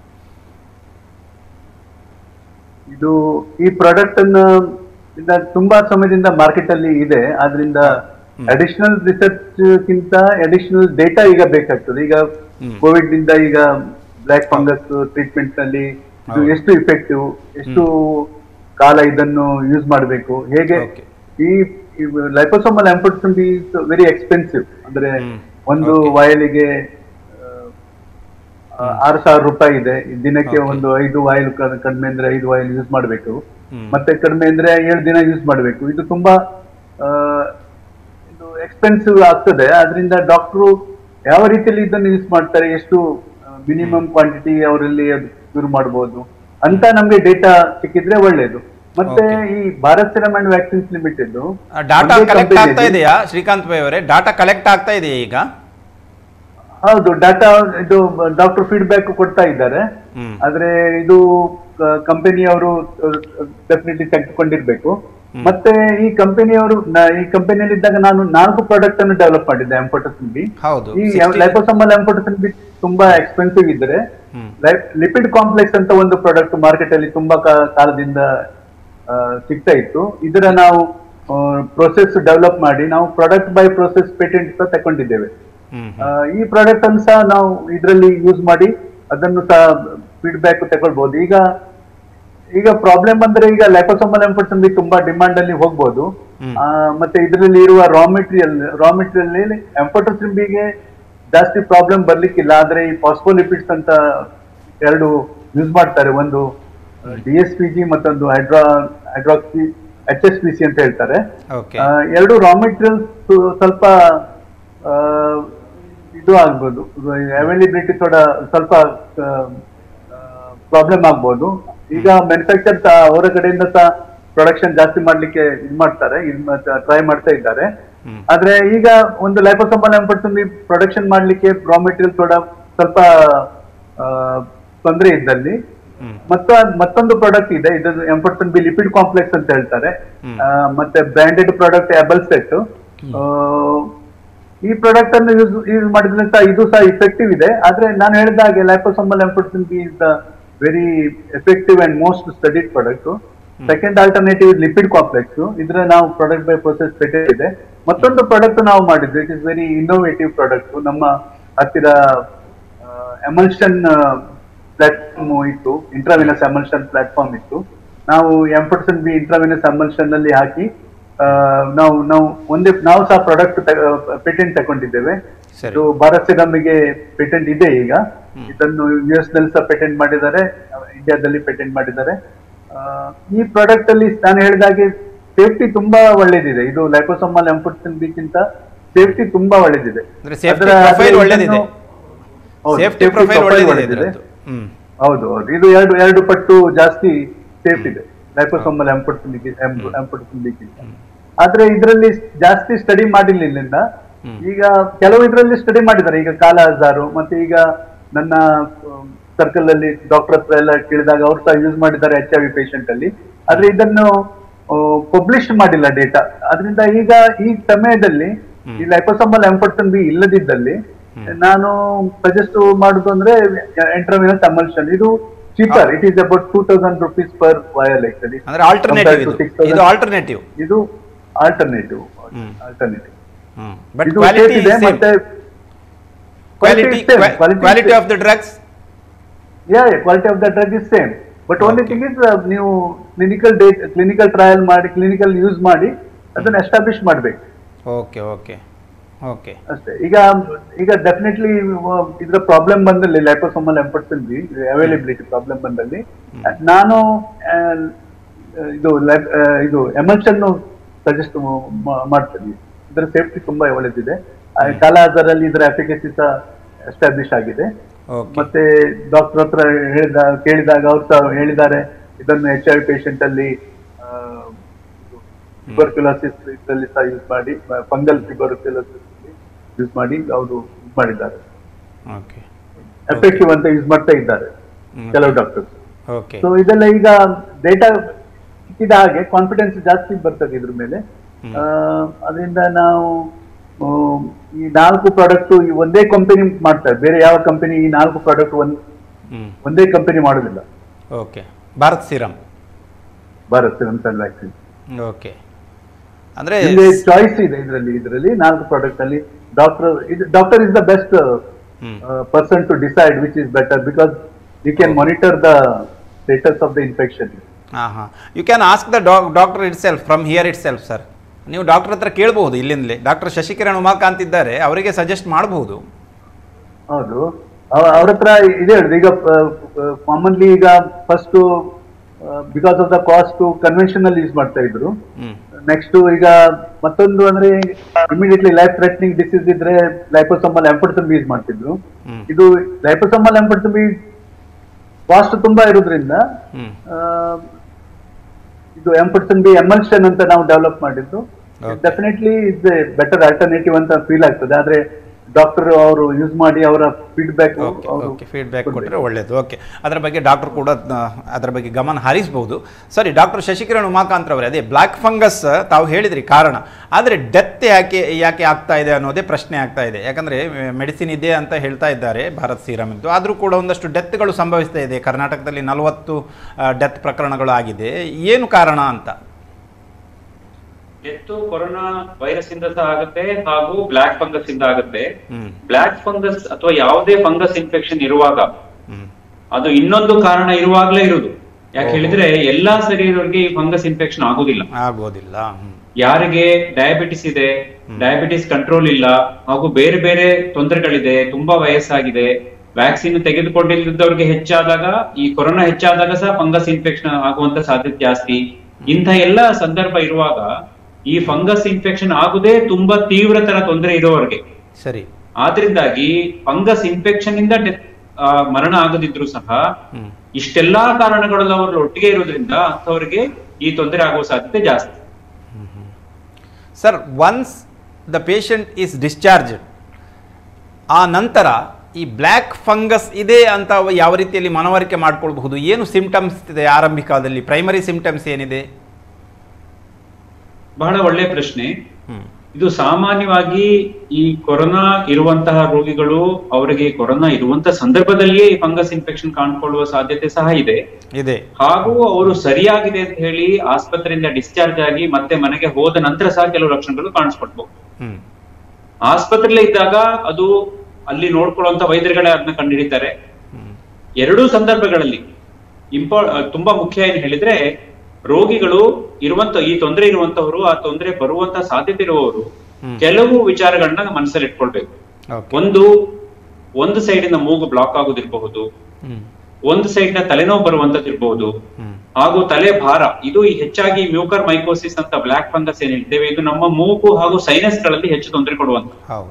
ಇದು ಈ ಪ್ರಾಡಕ್ಟ್ ಅನ್ನ ಇಂದ ತುಂಬಾ ಸಮಯದಿಂದ ಮಾರ್ಕೆಟ್ ಅಲ್ಲಿ ಇದೆ ಆದ್ರಿಂದ ಅಡಿಷನಲ್ ರಿಸರ್ಚ್ ಗಿಂತ ಅಡಿಷನಲ್ ಡೇಟಾ ಈಗ ಬೇಕಾಗ್ತದೆ ಈಗ ಹ್ಮ್. ಕೋವಿಡ್ ನಿಂದ ಈಗ ಬ್ಲಾಕ್ ಫಂಗಸ್ ಟ್ರೀಟ್ಮೆಂಟ್ ನಲ್ಲಿ ಇದು ಹೌದು. ಎಷ್ಟು ಇಫೆಕ್ಟಿವ್ ಎಷ್ಟು ಕಾಲ ಇದನ್ನು ಯೂಸ್ ಮಾಡಬೇಕು ಹೇಗೆ Okay. ಈ liposomal amphotericin B very expensive ಅಂದ್ರೆ ಹ್ಮ್. ಒಂದು Okay. ವಾಯಲಿಗೆ ಆರು ಸಾವಿರ ರೂಪಾಯಿ ಇದೆ ದಿನಕ್ಕೆ Okay. ಒಂದು ಐದು ವಾಯಿಲ್ ಕಡಿಮೆ ಅಂದ್ರೆ ಐದು ವಾಯಿಲ್ ಯೂಸ್ ಮಾಡಬೇಕು ಹ್ಮ್. ಮತ್ತೆ ಕಡಿಮೆ ಅಂದ್ರೆ ಏಳು ದಿನ ಯೂಸ್ ಮಾಡಬೇಕು ಇದು ತುಂಬಾ ಆ, ಇದು ಎಕ್ಸ್ಪೆನ್ಸಿವ್ ಆಗ್ತದೆ ಅದರಿಂದ ಡಾಕ್ಟ್ರು ಯಾವ ರೀತಿಯಲ್ಲಿ ಇದನ್ನು ಯೂಸ್ ಮಾಡ್ತಾರೆ ಎಷ್ಟು ಮಿನಿಮಮ್ ಕ್ವಾಂಟಿಟಿ ಅವರಲ್ಲಿ ಅದು ಶುರು ಮಾಡಬಹುದು ಅಂತ ನಮ್ಗೆ ಡೇಟಾ ಸಿಕ್ಕಿದ್ರೆ ಒಳ್ಳೇದು ಮತ್ತೆ Okay. ಈ Bharat serum and vaccines limited data collect ಆಗ್ತಾ ಇದೆಯಾ ಶ್ರೀಕಾಂತ್ ಪೈ ಅವರೇ ಡಾಟಾ ಕಲೆಕ್ಟ್ ಆಗ್ತಾ ಇದೆಯಾ ಈಗ ಹೌದು ಡಾಟಾ ಇದು ಡಾಕ್ಟರ್ ಫೀಡ್ಬ್ಯಾಕ್ ಕೊಡ್ತಾ ಇದ್ದಾರೆ ಹ್ಮ್. ಆದ್ರೆ ಇದು ಕಂಪನಿಯವರು ಡೆಫಿನೆಟ್ಲಿ ತೆಗೆದುಕೊಂಡಿರ್ಬೇಕು ಮತ್ತೆ ಈ ಕಂಪನಿಯವರು ಈ ಕಂಪನಿಯಲ್ಲಿ ಇದ್ದಾಗ ನಾನು ನಾಲ್ಕು ಪ್ರಾಡಕ್ಟ್ ಅನ್ನು ಡೆವಲಪ್ ಮಾಡಿದ್ದೆ ಎಂಪೋಟಸಿನ್ ಬಿ ಹೌದು ಈ 60 ಲೈಪೋಸಮಲ್ ಎಂಪೋಟಸಿನ್ ಬಿ ತುಂಬಾ ಎಕ್ಸ್ಪೆನ್ಸಿವ್ ಇದ್ರೆ ಹ್ಮ್. ಲಿಪಿಡ್ ಕಾಂಪ್ಲೆಕ್ಸ್ ಅಂತ ಒಂದು ಪ್ರಾಡಕ್ಟ್ ಮಾರ್ಕೆಟ್ ಅಲ್ಲಿ ತುಂಬಾ ಕಾ- ಕಾಲದಿಂದ ಸಿಗ್ತಾ ಇತ್ತು ಇದರ ನಾವು ಪ್ರೊಸೆಸ್ ಡೆವಲಪ್ ಮಾಡಿ ನಾವು ಪ್ರಾಡಕ್ಟ್ ಬೈ ಪ್ರೊಸೆಸ್ ಪೇಟೆಂಟ್ ಸಹ ತಗೊಂಡಿದ್ದೇವೆ ಹ್ಮ್ ಆ, ಈ ಪ್ರಾಡಕ್ಟ್ ಅನ್ನು ಸಹ ನಾವು ಇದರಲ್ಲಿ ಯೂಸ್ ಮಾಡಿ ಅದನ್ನು ಸಹ ಫೀಡ್ಬ್ಯಾಕ್ ತಗೊಳ್ಬಹುದು ಈಗ ಈಗ ಪ್ರಾಬ್ಲಮ್ ಅಂದ್ರೆ ಈಗ ಲೈಪೋಸೋಮಲ್ ಎಂಪರ್ಸನ್ಬಿ ತುಂಬಾ ಡಿಮಾಂಡ್ ಅಲ್ಲಿ ಹೋಗ್ಬೋದು ಹ್ಮ್. ಆ, ಮತ್ತೆ ಇದರಲ್ಲಿ ಇರುವ ರಾ ಮೆಟೀರಿಯಲ್ ರಾ ಮೆಟೀರಿಯಲ್ ಎಂಪರ್ಟಸಿಂಬಿಗೆ ಜಾಸ್ತಿ ಪ್ರಾಬ್ಲಮ್ ಬರ್ಲಿಕ್ಕಿಲ್ಲ ಆದ್ರೆ ಈ ಪಾಸ್ಫೋಲಿಪಿಡ್ಸ್ ಅಂತ ಎರಡು ಯೂಸ್ ಮಾಡ್ತಾರೆ ಒಂದು ಡಿ ಎಸ್ ಪಿ ಜಿ ಮತ್ತೊಂದು hydra hydroxy H S P C ಅಂತ ಹೇಳ್ತಾರೆ ಓಕೆ ಆ, ಎರಡು ರಾ ಮೆಟೀರಿಯಲ್ ಸ್ವಲ್ಪ ಆ, ಇದು ಆಗ್ಬೋದು ಅವೈಲಿಬಿಲಿಟಿ ಥೋಡ ಸ್ವಲ್ಪ ಪ್ರಾಬ್ಲಮ್ ಆಗ್ಬೋದು ಈಗ ಮ್ಯಾನುಫ್ಯಾಕ್ಚರ್ ಅವರ ಕಡೆಯಿಂದ ಸಹ ಪ್ರೊಡಕ್ಷನ್ ಜಾಸ್ತಿ ಮಾಡ್ಲಿಕ್ಕೆ ಇದು ಮಾಡ್ತಾರೆ ಟ್ರೈ ಮಾಡ್ತಾ ಇದ್ದಾರೆ ಹ್ಮ್. ಆದ್ರೆ ಈಗ ಒಂದು ಲೈಪೋಸಂಬಲ್ ಎಂಪರ್ಸನ್ ಪ್ರೊಡಕ್ಷನ್ ಮಾಡ್ಲಿಕ್ಕೆ ರಾ ಮೆಟೀರಿಯಲ್ ಥೋಡ ಸ್ವಲ್ಪ ತೊಂದರೆ ಇದ್ದಲ್ಲಿ ಹ್ಮ್. ಮತ್ತ ಮತ್ತೊಂದು ಪ್ರಾಡಕ್ಟ್ ಇದೆ ಇದು ಎಂಪರ್ಸನ್ ಬಿ ಲಿಪಿಡ್ ಕಾಂಪ್ಲೆಕ್ಸ್ ಅಂತ ಹೇಳ್ತಾರೆ ಹ್ಮ್. ಆ, ಮತ್ತೆ ಬ್ರ್ಯಾಂಡೆಡ್ ಪ್ರಾಡಕ್ಟ್ ಆಬಲ್ ಸೆಟ್ ಈ ಪ್ರಾಡಕ್ಟ್ ಅನ್ನು ಯೂಸ್ ಯೂಸ್ ಮಾಡಿದ್ರೆ ಸಹ ಇದು ಸಹ ಇಫೆಕ್ಟಿವ್ ಇದೆ ಆದ್ರೆ ನಾನು ಹೇಳಿದ ಹಾಗೆ liposomal amphotericin B is the very effective and most studied product second alternative lipid complex ಇದ್ರ ನಾವು ಪ್ರಾಡಕ್ಟ್ ಬೈ ಪ್ರೊಸೆಸ್ ಪೆಟೆಡ್ ಇದೆ ಮತ್ತೊಂದು ಪ್ರಾಡಕ್ಟ್ ನಾವು ಮಾಡಿದ್ವಿ it is very innovative product ನಮ್ಮ ಹತ್ತಿರ ಎಮಲ್ಷನ್ ಪ್ಲಾಟ್ಫಾರ್ಮ್ ಇತ್ತು ಇಂಟ್ರಾವಿನಸ್ ಎಮಲ್ಷನ್ ಪ್ಲಾಟ್ಫಾರ್ಮ್ ಇತ್ತು ನಾವು ಎಂಪರ್ಸನ್ ಬಿ ಇಂಟ್ರಾವಿನಸ್ ಎಮಲ್ಷನ್ ಅಲ್ಲಿ ಹಾಕಿ ಆ, ನಾವು ನಾವು ಒಂದೇ ನಾವು ಸಹ ಪ್ರಾಡಕ್ಟ್ ಪೇಟೆಂಟ್ ತಗೊಂಡಿದ್ದೇವೆ ಸರಿ. ಇದು ಭಾರತ್ ಸಿರಮ್ಗೆ ಪೇಟೆಂಟ್ ಇದೆ ಈಗ ಇದನ್ನು ಯು ಎಸ್ ನಲ್ಲಿ ಸಹ ಪೇಟೆಂಟ್ ಮಾಡಿದ್ದಾರೆ ಇಂಡಿಯಾದಲ್ಲಿ ಪೇಟೆಂಟ್ ಮಾಡಿದ್ದಾರೆ ಆ, ಈ ಪ್ರಾಡಕ್ಟ್ ಅಲ್ಲಿ ನಾನು ಹೇಳಿದಾಗೆ ಸೇಫ್ಟಿ ತುಂಬಾ ಒಳ್ಳೇದಿದೆ ಇದು ಲೈಕೋಸೋಮಲ್ ಎಂಪರ್ಸನ್ ಬಿಗಿಂತ ಸೇಫ್ಟಿ ತುಂಬಾ ಒಳ್ಳೇದಿದೆ ಅಂದ್ರೆ safety ಅದರ- profile ಅದರ ಒಳ್ಳೇದಿದೆ. ಇದನ್ನು- ಹೌದು, ಸೇಫ್ಟಿ safety ಪ್ರೊಫೈಲ್ profile ಒಳ್ಳೇದಿದೆ ಒಳ್ಳೇದಿದೆ. ಇದ್ರದ್ದು ಹ್ಮ್ ಹೌದು ಹೌದು ಇದು ಎರಡು ಎರಡು ಪಟ್ಟು ಜಾಸ್ತಿ ಸೇಫ್ ಇದೆ ಲೈಪೋಸೋಮಲ್ ಎಂಪರ್ಸನ್ಗೆ ಎಂಪರ್ಸನ್ಗಿಂತ ಆದ್ರೆ ಇದರಲ್ಲಿ ಜಾಸ್ತಿ ಸ್ಟಡಿ ಮಾಡಿಲ್ಲ ಇಲ್ಲಿಂದ ಈಗ ಕೆಲವು ಇದರಲ್ಲಿ ಸ್ಟಡಿ ಮಾಡಿದ್ದಾರೆ ಈಗ ಕಾಲ ಹಜಾರು ಮತ್ತೆ ಈಗ ನನ್ನ ಸರ್ಕಲ್ ಅಲ್ಲಿ ಡಾಕ್ಟರ್ ಹತ್ರ ಎಲ್ಲ ಕೇಳಿದಾಗ ಅವ್ರು ಸಹ ಯೂಸ್ ಮಾಡಿದ್ದಾರೆ ಎಚ್ ಐ ವಿ ಪೇಷಂಟ್ ಅಲ್ಲಿ ಆದ್ರೆ ಇದನ್ನು ಪಬ್ಲಿಷ್ ಮಾಡಿಲ್ಲ ಡೇಟಾ ಅದರಿಂದ ಈಗ ಈ ಸಮಯದಲ್ಲಿ ಈ ಲೈಪೋಸೋಮಲ್ ಎಂಪರ್ಸನ್ ಬಿ ಇಲ್ಲದಿದ್ದಲ್ಲಿ ನಾನು ಸಜೆಸ್ಟ್ ಮಾಡುದು ಅಂದ್ರೆ ಎಂಟ್ರವಿನಸ್ ಅಮಲ್ಷನ್ ಇದು cheaper it is about two thousand rupees per vial actually ಅಂದ್ರೆ ಆಲ್ಟರ್ನೇಟಿವ್ ಇದು ಇದು ಆಲ್ಟರ್ನೇಟಿವ್ ಇದು ಆಲ್ಟರ್ನೇಟಿವ್ ಹ್ಮ್. ಆಲ್ಟರ್ನೇಟಿವ್ ಹ್ಮ್ ಬಟ್ ಇದು ಕ್ವಾಲಿಟಿ safe ಇದೆ ಮತ್ತೆ quality quality is same. Quality is quality same. Of the drugs yeah, yeah, quality of the drug is same. But only Okay. thing is uh, ನೀವು clinical data clinical trial ಮಾಡಿ clinical use ಮಾಡಿ ಅದನ್ನ establish ಮಾಡ್ಬೇಕು okay okay okay ಅಷ್ಟೇ ಈಗ ಈಗ definitely ಇದ್ರ problem ಬಂದಲ್ಲಿ liposomal amphotericin B availability problem ಬಂದಲ್ಲಿ ನಾನು ಆ, ಇದು ಲೈ- ಆ, ಇದು ಎಮಲ್ಷನ್ ಸಜೆಸ್ಟ್ ಮಾಡ್ತೀನಿ ಇದರ ಸೇಫ್ಟಿ ತುಂಬಾ ಒಳ್ಳೆದಿದೆ ಆ, ಕಾಲಾಜರಲ್ಲಿ ಇದರ ಎಫಿಕಸಿ ಸಹ ಎಸ್ಟಾಬ್ಲಿಷ್ ಆಗಿದೆ ಓಕೆ ಮತ್ತೆ ಡಾಕ್ಟರ್ ಹತ್ರ ಹೇಳಿದ ಕೇಳಿದಾಗ ಅವ್ರು ಸಹ ಹೇಳಿದ್ದಾರೆ ಇದನ್ನು ಎಚ್ ಐ ಪೇಷಂಟ್ ಅಲ್ಲಿ ಟ್ಯೂಬರ್ಕ್ಯುಲೋಸಿಸ್ ಇದರಲ್ಲಿ ಸಹ ಯೂಸ್ ಮಾಡಿ ಫಂಗಲ್ ಟ್ಯೂಬರ್ಕ್ಯುಲೋಸಿಸ್ ಯೂಸ್ ಮಾಡಿ ಅವರು ಯೂಸ್ ಮಾಡಿದ್ದಾರೆ ಓಕೆ ಎಫೆಕ್ಟಿವ್ ಅಂತ ಯೂಸ್ ಮಾಡ್ತಾ ಇದ್ದಾರೆ ಹ್ಮ್. ಕೆಲವು ಡಾಕ್ಟರ್ಸ್ ಓಕೆ ಸೊ ಇದೆಲ್ಲ ಈಗ ಡೇಟಾ ಸಿಕ್ಕಿದ ಹಾಗೆ ಕಾನ್ಫಿಡೆನ್ಸ್ ಜಾಸ್ತಿ ಬರ್ತದೆ ಇದ್ರ ಮೇಲೆ ಆ, ಅದರಿಂದ ನಾವು ಆ, ಈ ನಾಲ್ಕು ಪ್ರಾಡಕ್ಟ್ ಒಂದೇ ಕಂಪನಿ ಮಾಡ್ತಾರೆ ಬೇರೆ ಯಾವ ಕಂಪನಿ ಈ ನಾಲ್ಕು ಪ್ರಾಡಕ್ಟ್ ಒಂದ್ ಹ್ಮ್ ಒಂದೇ ಕಂಪನಿ ಮಾಡೋದಿಲ್ಲ okay Bharat serum Bharat serum vaccine okay ಅಂದ್ರೆ ಇಲ್ಲಿ ಚಾಯ್ಸ್ ಇದೆ ಇದರಲ್ಲಿ ಇದರಲ್ಲಿ ನಾಲ್ಕು ಪ್ರಾಡಕ್ಟ್ ಅಲ್ಲಿ doctor doctor is the best hmm person to decide which is better because you can monitor the status of the infection ಹಾಂ ಹಾಂ you can ask the doc doctor itself from here itself sir ನೀವು doctor ಹತ್ರ ಕೇಳ್ಬೋದು ಇಲ್ಲಿಂದಲೇ doctor Shashikiran Umakant ಇದ್ದಾರೆ ಅವರಿಗೆ suggest ಮಾಡಬಹುದು ಹೌದು ಅವ್ರ ಹತ್ರ ಇದೆ ಹೇಳುದು ಈಗ ಕಾಮನ್ಲಿ ಈಗ first because of the cost conventional use ಮಾಡ್ತಾ ಇದ್ರು ಹ್ಞೂ ನೆಕ್ಸ್ಟ್ ಈಗ ಮತ್ತೊಂದು ಅಂದ್ರೆ ಇಮಿಡಿಯೇಟ್ಲಿ ಲೈಫ್ ಥ್ರೆಟ್ನಿಂಗ್ ಡಿಸೀಸ್ ಇದ್ರೆ ಲೈಪೋಸಮಲ್ ಎಂಪರ್ಸನ್ ಯೂಸ್ ಮಾಡ್ತಿದ್ರು ಹ್ಮ್. ಇದು ಲೈಪೋಸಮಲ್ ಎಂಪರ್ಸನ್ ಕಾಸ್ಟ್ ತುಂಬಾ ಇರೋದ್ರಿಂದ ಹ್ಞೂ ಆ, ಇದು ಎಂಪರ್ಸನ್ ಬಿ ಎಮಲ್ಷನ್ ಅಂತ ನಾವು ಡೆವಲಪ್ ಮಾಡಿದ್ದು Okay. Definitely is better alternative ಅಂತ ಫೀಲ್ ಆಗ್ತದೆ ಆದ್ರೆ ಡಾಕ್ಟರ್ ಅವರು ಯೂಸ್ ಮಾಡಿ ಅವರ ಫೀಡ್ಬ್ಯಾಕ್ ಓಕೆ ಓಕೆ ಫೀಡ್ಬ್ಯಾಕ್ ಕೊಟ್ಟರೆ ಒಳ್ಳೆಯದು ಓಕೆ ಅದರ ಬಗ್ಗೆ ಡಾಕ್ಟರ್ ಕೂಡ ಆ, ಅದರ ಬಗ್ಗೆ ಗಮನ ಹರಿಸಬಹುದು ಸರಿ ಡಾಕ್ಟರ್ ಶಶಿಕಿರಣ್ ಉಮಾಕಾಂತ್ ಅವರೇ ಅದೇ ಬ್ಲ್ಯಾಕ್ ಫಂಗಸ್ ತಾವು ಹೇಳಿದ್ರಿ ಕಾರಣ ಆದರೆ ಡೆತ್ ಯಾಕೆ ಯಾಕೆ ಆಗ್ತಾ ಇದೆ ಅನ್ನೋದೇ ಪ್ರಶ್ನೆ ಆಗ್ತಾ ಇದೆ ಯಾಕಂದರೆ ಮೆಡಿಸಿನ್ ಇದೆ ಅಂತ ಹೇಳ್ತಾ ಇದ್ದಾರೆ ಭಾರತ್ ಸೀರಮ್ ಇದ್ದು ಆದರೂ ಕೂಡ ಒಂದಷ್ಟು ಡೆತ್ಗಳು ಸಂಭವಿಸ್ತಾ ಇದೆ ಕರ್ನಾಟಕದಲ್ಲಿ ನಲವತ್ತು ಡೆತ್ ಪ್ರಕರಣಗಳು ಆಗಿದೆ ಏನು ಕಾರಣ ಅಂತ ಡೆತ್ತು ಕೊರೋನಾ ವೈರಸ್ ಇಂದ ಸಹ ಆಗುತ್ತೆ ಹಾಗೂ ಬ್ಲಾಕ್ ಫಂಗಸ್ ಇಂದ ಆಗುತ್ತೆ ಹ್ಮ್ ಬ್ಲಾಕ್ ಫಂಗಸ್ ಅಥವಾ ಯಾವುದೇ ಫಂಗಸ್ ಇನ್ಫೆಕ್ಷನ್ ಇರುವಾಗ ಹ್ಮ್ ಅದು ಇನ್ನೊಂದು ಕಾರಣ ಇರುವಾಗ್ಲೇ ಇರುದು ಯಾಕೆ ಹೇಳಿದ್ರೆ ಎಲ್ಲಾ ಶರೀರವರಿಗೆ ಈ ಫಂಗಸ್ ಇನ್ಫೆಕ್ಷನ್ ಆಗುದಿಲ್ಲ ಆಗೋದಿಲ್ಲ ಹ್ಮ್ ಯಾರಿಗೆ ಡಯಾಬಿಟಿಸ್ ಇದೆ ಡಯಾಬಿಟಿಸ್ ಕಂಟ್ರೋಲ್ ಇಲ್ಲ ಹಾಗೂ ಬೇರೆ ಬೇರೆ ತೊಂದರೆಗಳಿದೆ ತುಂಬಾ ವಯಸ್ಸಾಗಿದೆ ವ್ಯಾಕ್ಸಿನ್ ತೆಗೆದುಕೊಂಡಿದ್ದವರಿಗೆ ಹೆಚ್ಚಾದಾಗ ಈ ಕೊರೋನಾ ಹೆಚ್ಚಾದಾಗ ಸಹ ಫಂಗಸ್ ಇನ್ಫೆಕ್ಷನ್ ಆಗುವಂತ ಸಾಧ್ಯತೆ ಜಾಸ್ತಿ ಇಂಥ ಎಲ್ಲ ಸಂದರ್ಭ ಇರುವಾಗ ಈ ಫಂಗಸ್ ಇನ್ಫೆಕ್ಷನ್ ಆಗುದೇ ತುಂಬಾ ತೀವ್ರತರ ತೊಂದರೆ ಇರೋವರೆಗೆ ಸರಿ ಆದ್ರಿಂದಾಗಿ ಫಂಗಸ್ ಇನ್ಫೆಕ್ಷನ್ ಇಂದ ಡೆತ್ ಆ, ಮರಣ ಆಗದಿದ್ರು ಸಹ ಹ್ಮ್ ಇಷ್ಟೆಲ್ಲಾ ಕಾರಣಗಳು ಅವರು ಒಟ್ಟಿಗೆ ಇರೋದ್ರಿಂದ ಅಂಥವ್ರಿಗೆ ಈ ತೊಂದರೆ ಆಗುವ ಸಾಧ್ಯತೆ ಜಾಸ್ತಿ sir once the patient is discharged ಆ ನಂತರ ಈ ಬ್ಲ್ಯಾಕ್ ಫಂಗಸ್ ಇದೆ ಅಂತ ಅವ ಯಾವ ರೀತಿಯಲ್ಲಿ ಮನವರಿಕೆ ಮಾಡ್ಕೊಳ್ಬಹುದು ಏನು ಸಿಂಪ್ಟಮ್ಸ್ ಇದೆ ಆರಂಭಿಕದಲ್ಲಿ ಪ್ರೈಮರಿ ಸಿಂಪ್ಟಮ್ಸ್ ಏನಿದೆ ಬಹಳ ಒಳ್ಳೆಯ ಪ್ರಶ್ನೆ ಹ್ಮ್ ಇದು ಸಾಮಾನ್ಯವಾಗಿ ಈ ಕೊರೋನಾ ಇರುವಂತಹ ರೋಗಿಗಳು ಅವರಿಗೆ ಕೊರೋನಾ ಇರುವಂತಹ ಸಂದರ್ಭದಲ್ಲಿಯೇ ಈ ಫಂಗಸ್ ಇನ್ಫೆಕ್ಷನ್ ಕಾಣ್ಕೊಳ್ಳುವ ಸಾಧ್ಯತೆ ಸಹ ಇದೆ ಇದೆ ಹಾಗೂ ಅವರು ಸರಿಯಾಗಿದೆ ಅಂತ ಹೇಳಿ ಆಸ್ಪತ್ರೆಯಿಂದ ಡಿಸ್ಚಾರ್ಜ್ ಆಗಿ ಮತ್ತೆ ಮನೆಗೆ ಹೋದ ನಂತರ ಸಹ ಕೆಲವು ಲಕ್ಷಣಗಳು ಕಾಣಿಸ್ಕೊಳ್ಬಹುದು ಹ್ಮ್ ಆಸ್ಪತ್ರೆಯಲ್ಲಿ ಇದ್ದಾಗ ಅದು ಅಲ್ಲಿ ನೋಡ್ಕೊಳ್ಳುವಂತ ವೈದ್ಯರುಗಳೇ ಅದನ್ನ ಕಂಡುಹಿಡಿತಾರೆ ಹ್ಮ್ ಎರಡೂ ಸಂದರ್ಭಗಳಲ್ಲಿ ಇಂಪಾ ತುಂಬಾ ಮುಖ್ಯ ಏನ್ ಹೇಳಿದ್ರೆ ರೋಗಿಗಳು ಇರುವಂತ ಈ ತೊಂದರೆ ಇರುವಂತವರು ಆ ತೊಂದರೆ ಬರುವಂತ ಸಾಧ್ಯತೆ ಇರುವವರು ಹ್ಮ್. ಕೆಲವು ವಿಚಾರಗಳನ್ನ ಮನಸ್ಸಲ್ಲಿ ಇಟ್ಕೊಳ್ಬೇಕು ಓಕೆ ಒಂದು ಒಂದು ಸೈಡ್ ಇಂದ ಮೂಗು ಬ್ಲಾಕ್ ಆಗೋದಿರಬಹುದು ಹ್ಮ್ ಒಂದು ಸೈಡ್ ನ ತಲೆನೋವು ಬರುವಂತದಿರ್ಬಹುದು ಹ್ಮ್ ಹಾಗೂ ತಲೆ ಭಾರ ಇದು ಈ ಹೆಚ್ಚಾಗಿ ಮ್ಯೂಕರ್ ಮೈಕೋಸಿಸ್ ಅಂತ ಬ್ಲಾಕ್ ಫಂಗಸ್ ಏನ್ ಹೇಳ್ತೇವೆ ಇದು ನಮ್ಮ ಮೂಗು ಹಾಗೂ ಸೈನಸ್ ಗಳಲ್ಲಿ ಹೆಚ್ಚು ತೊಂದರೆ ಕೊಡುವಂತ ಹೌದು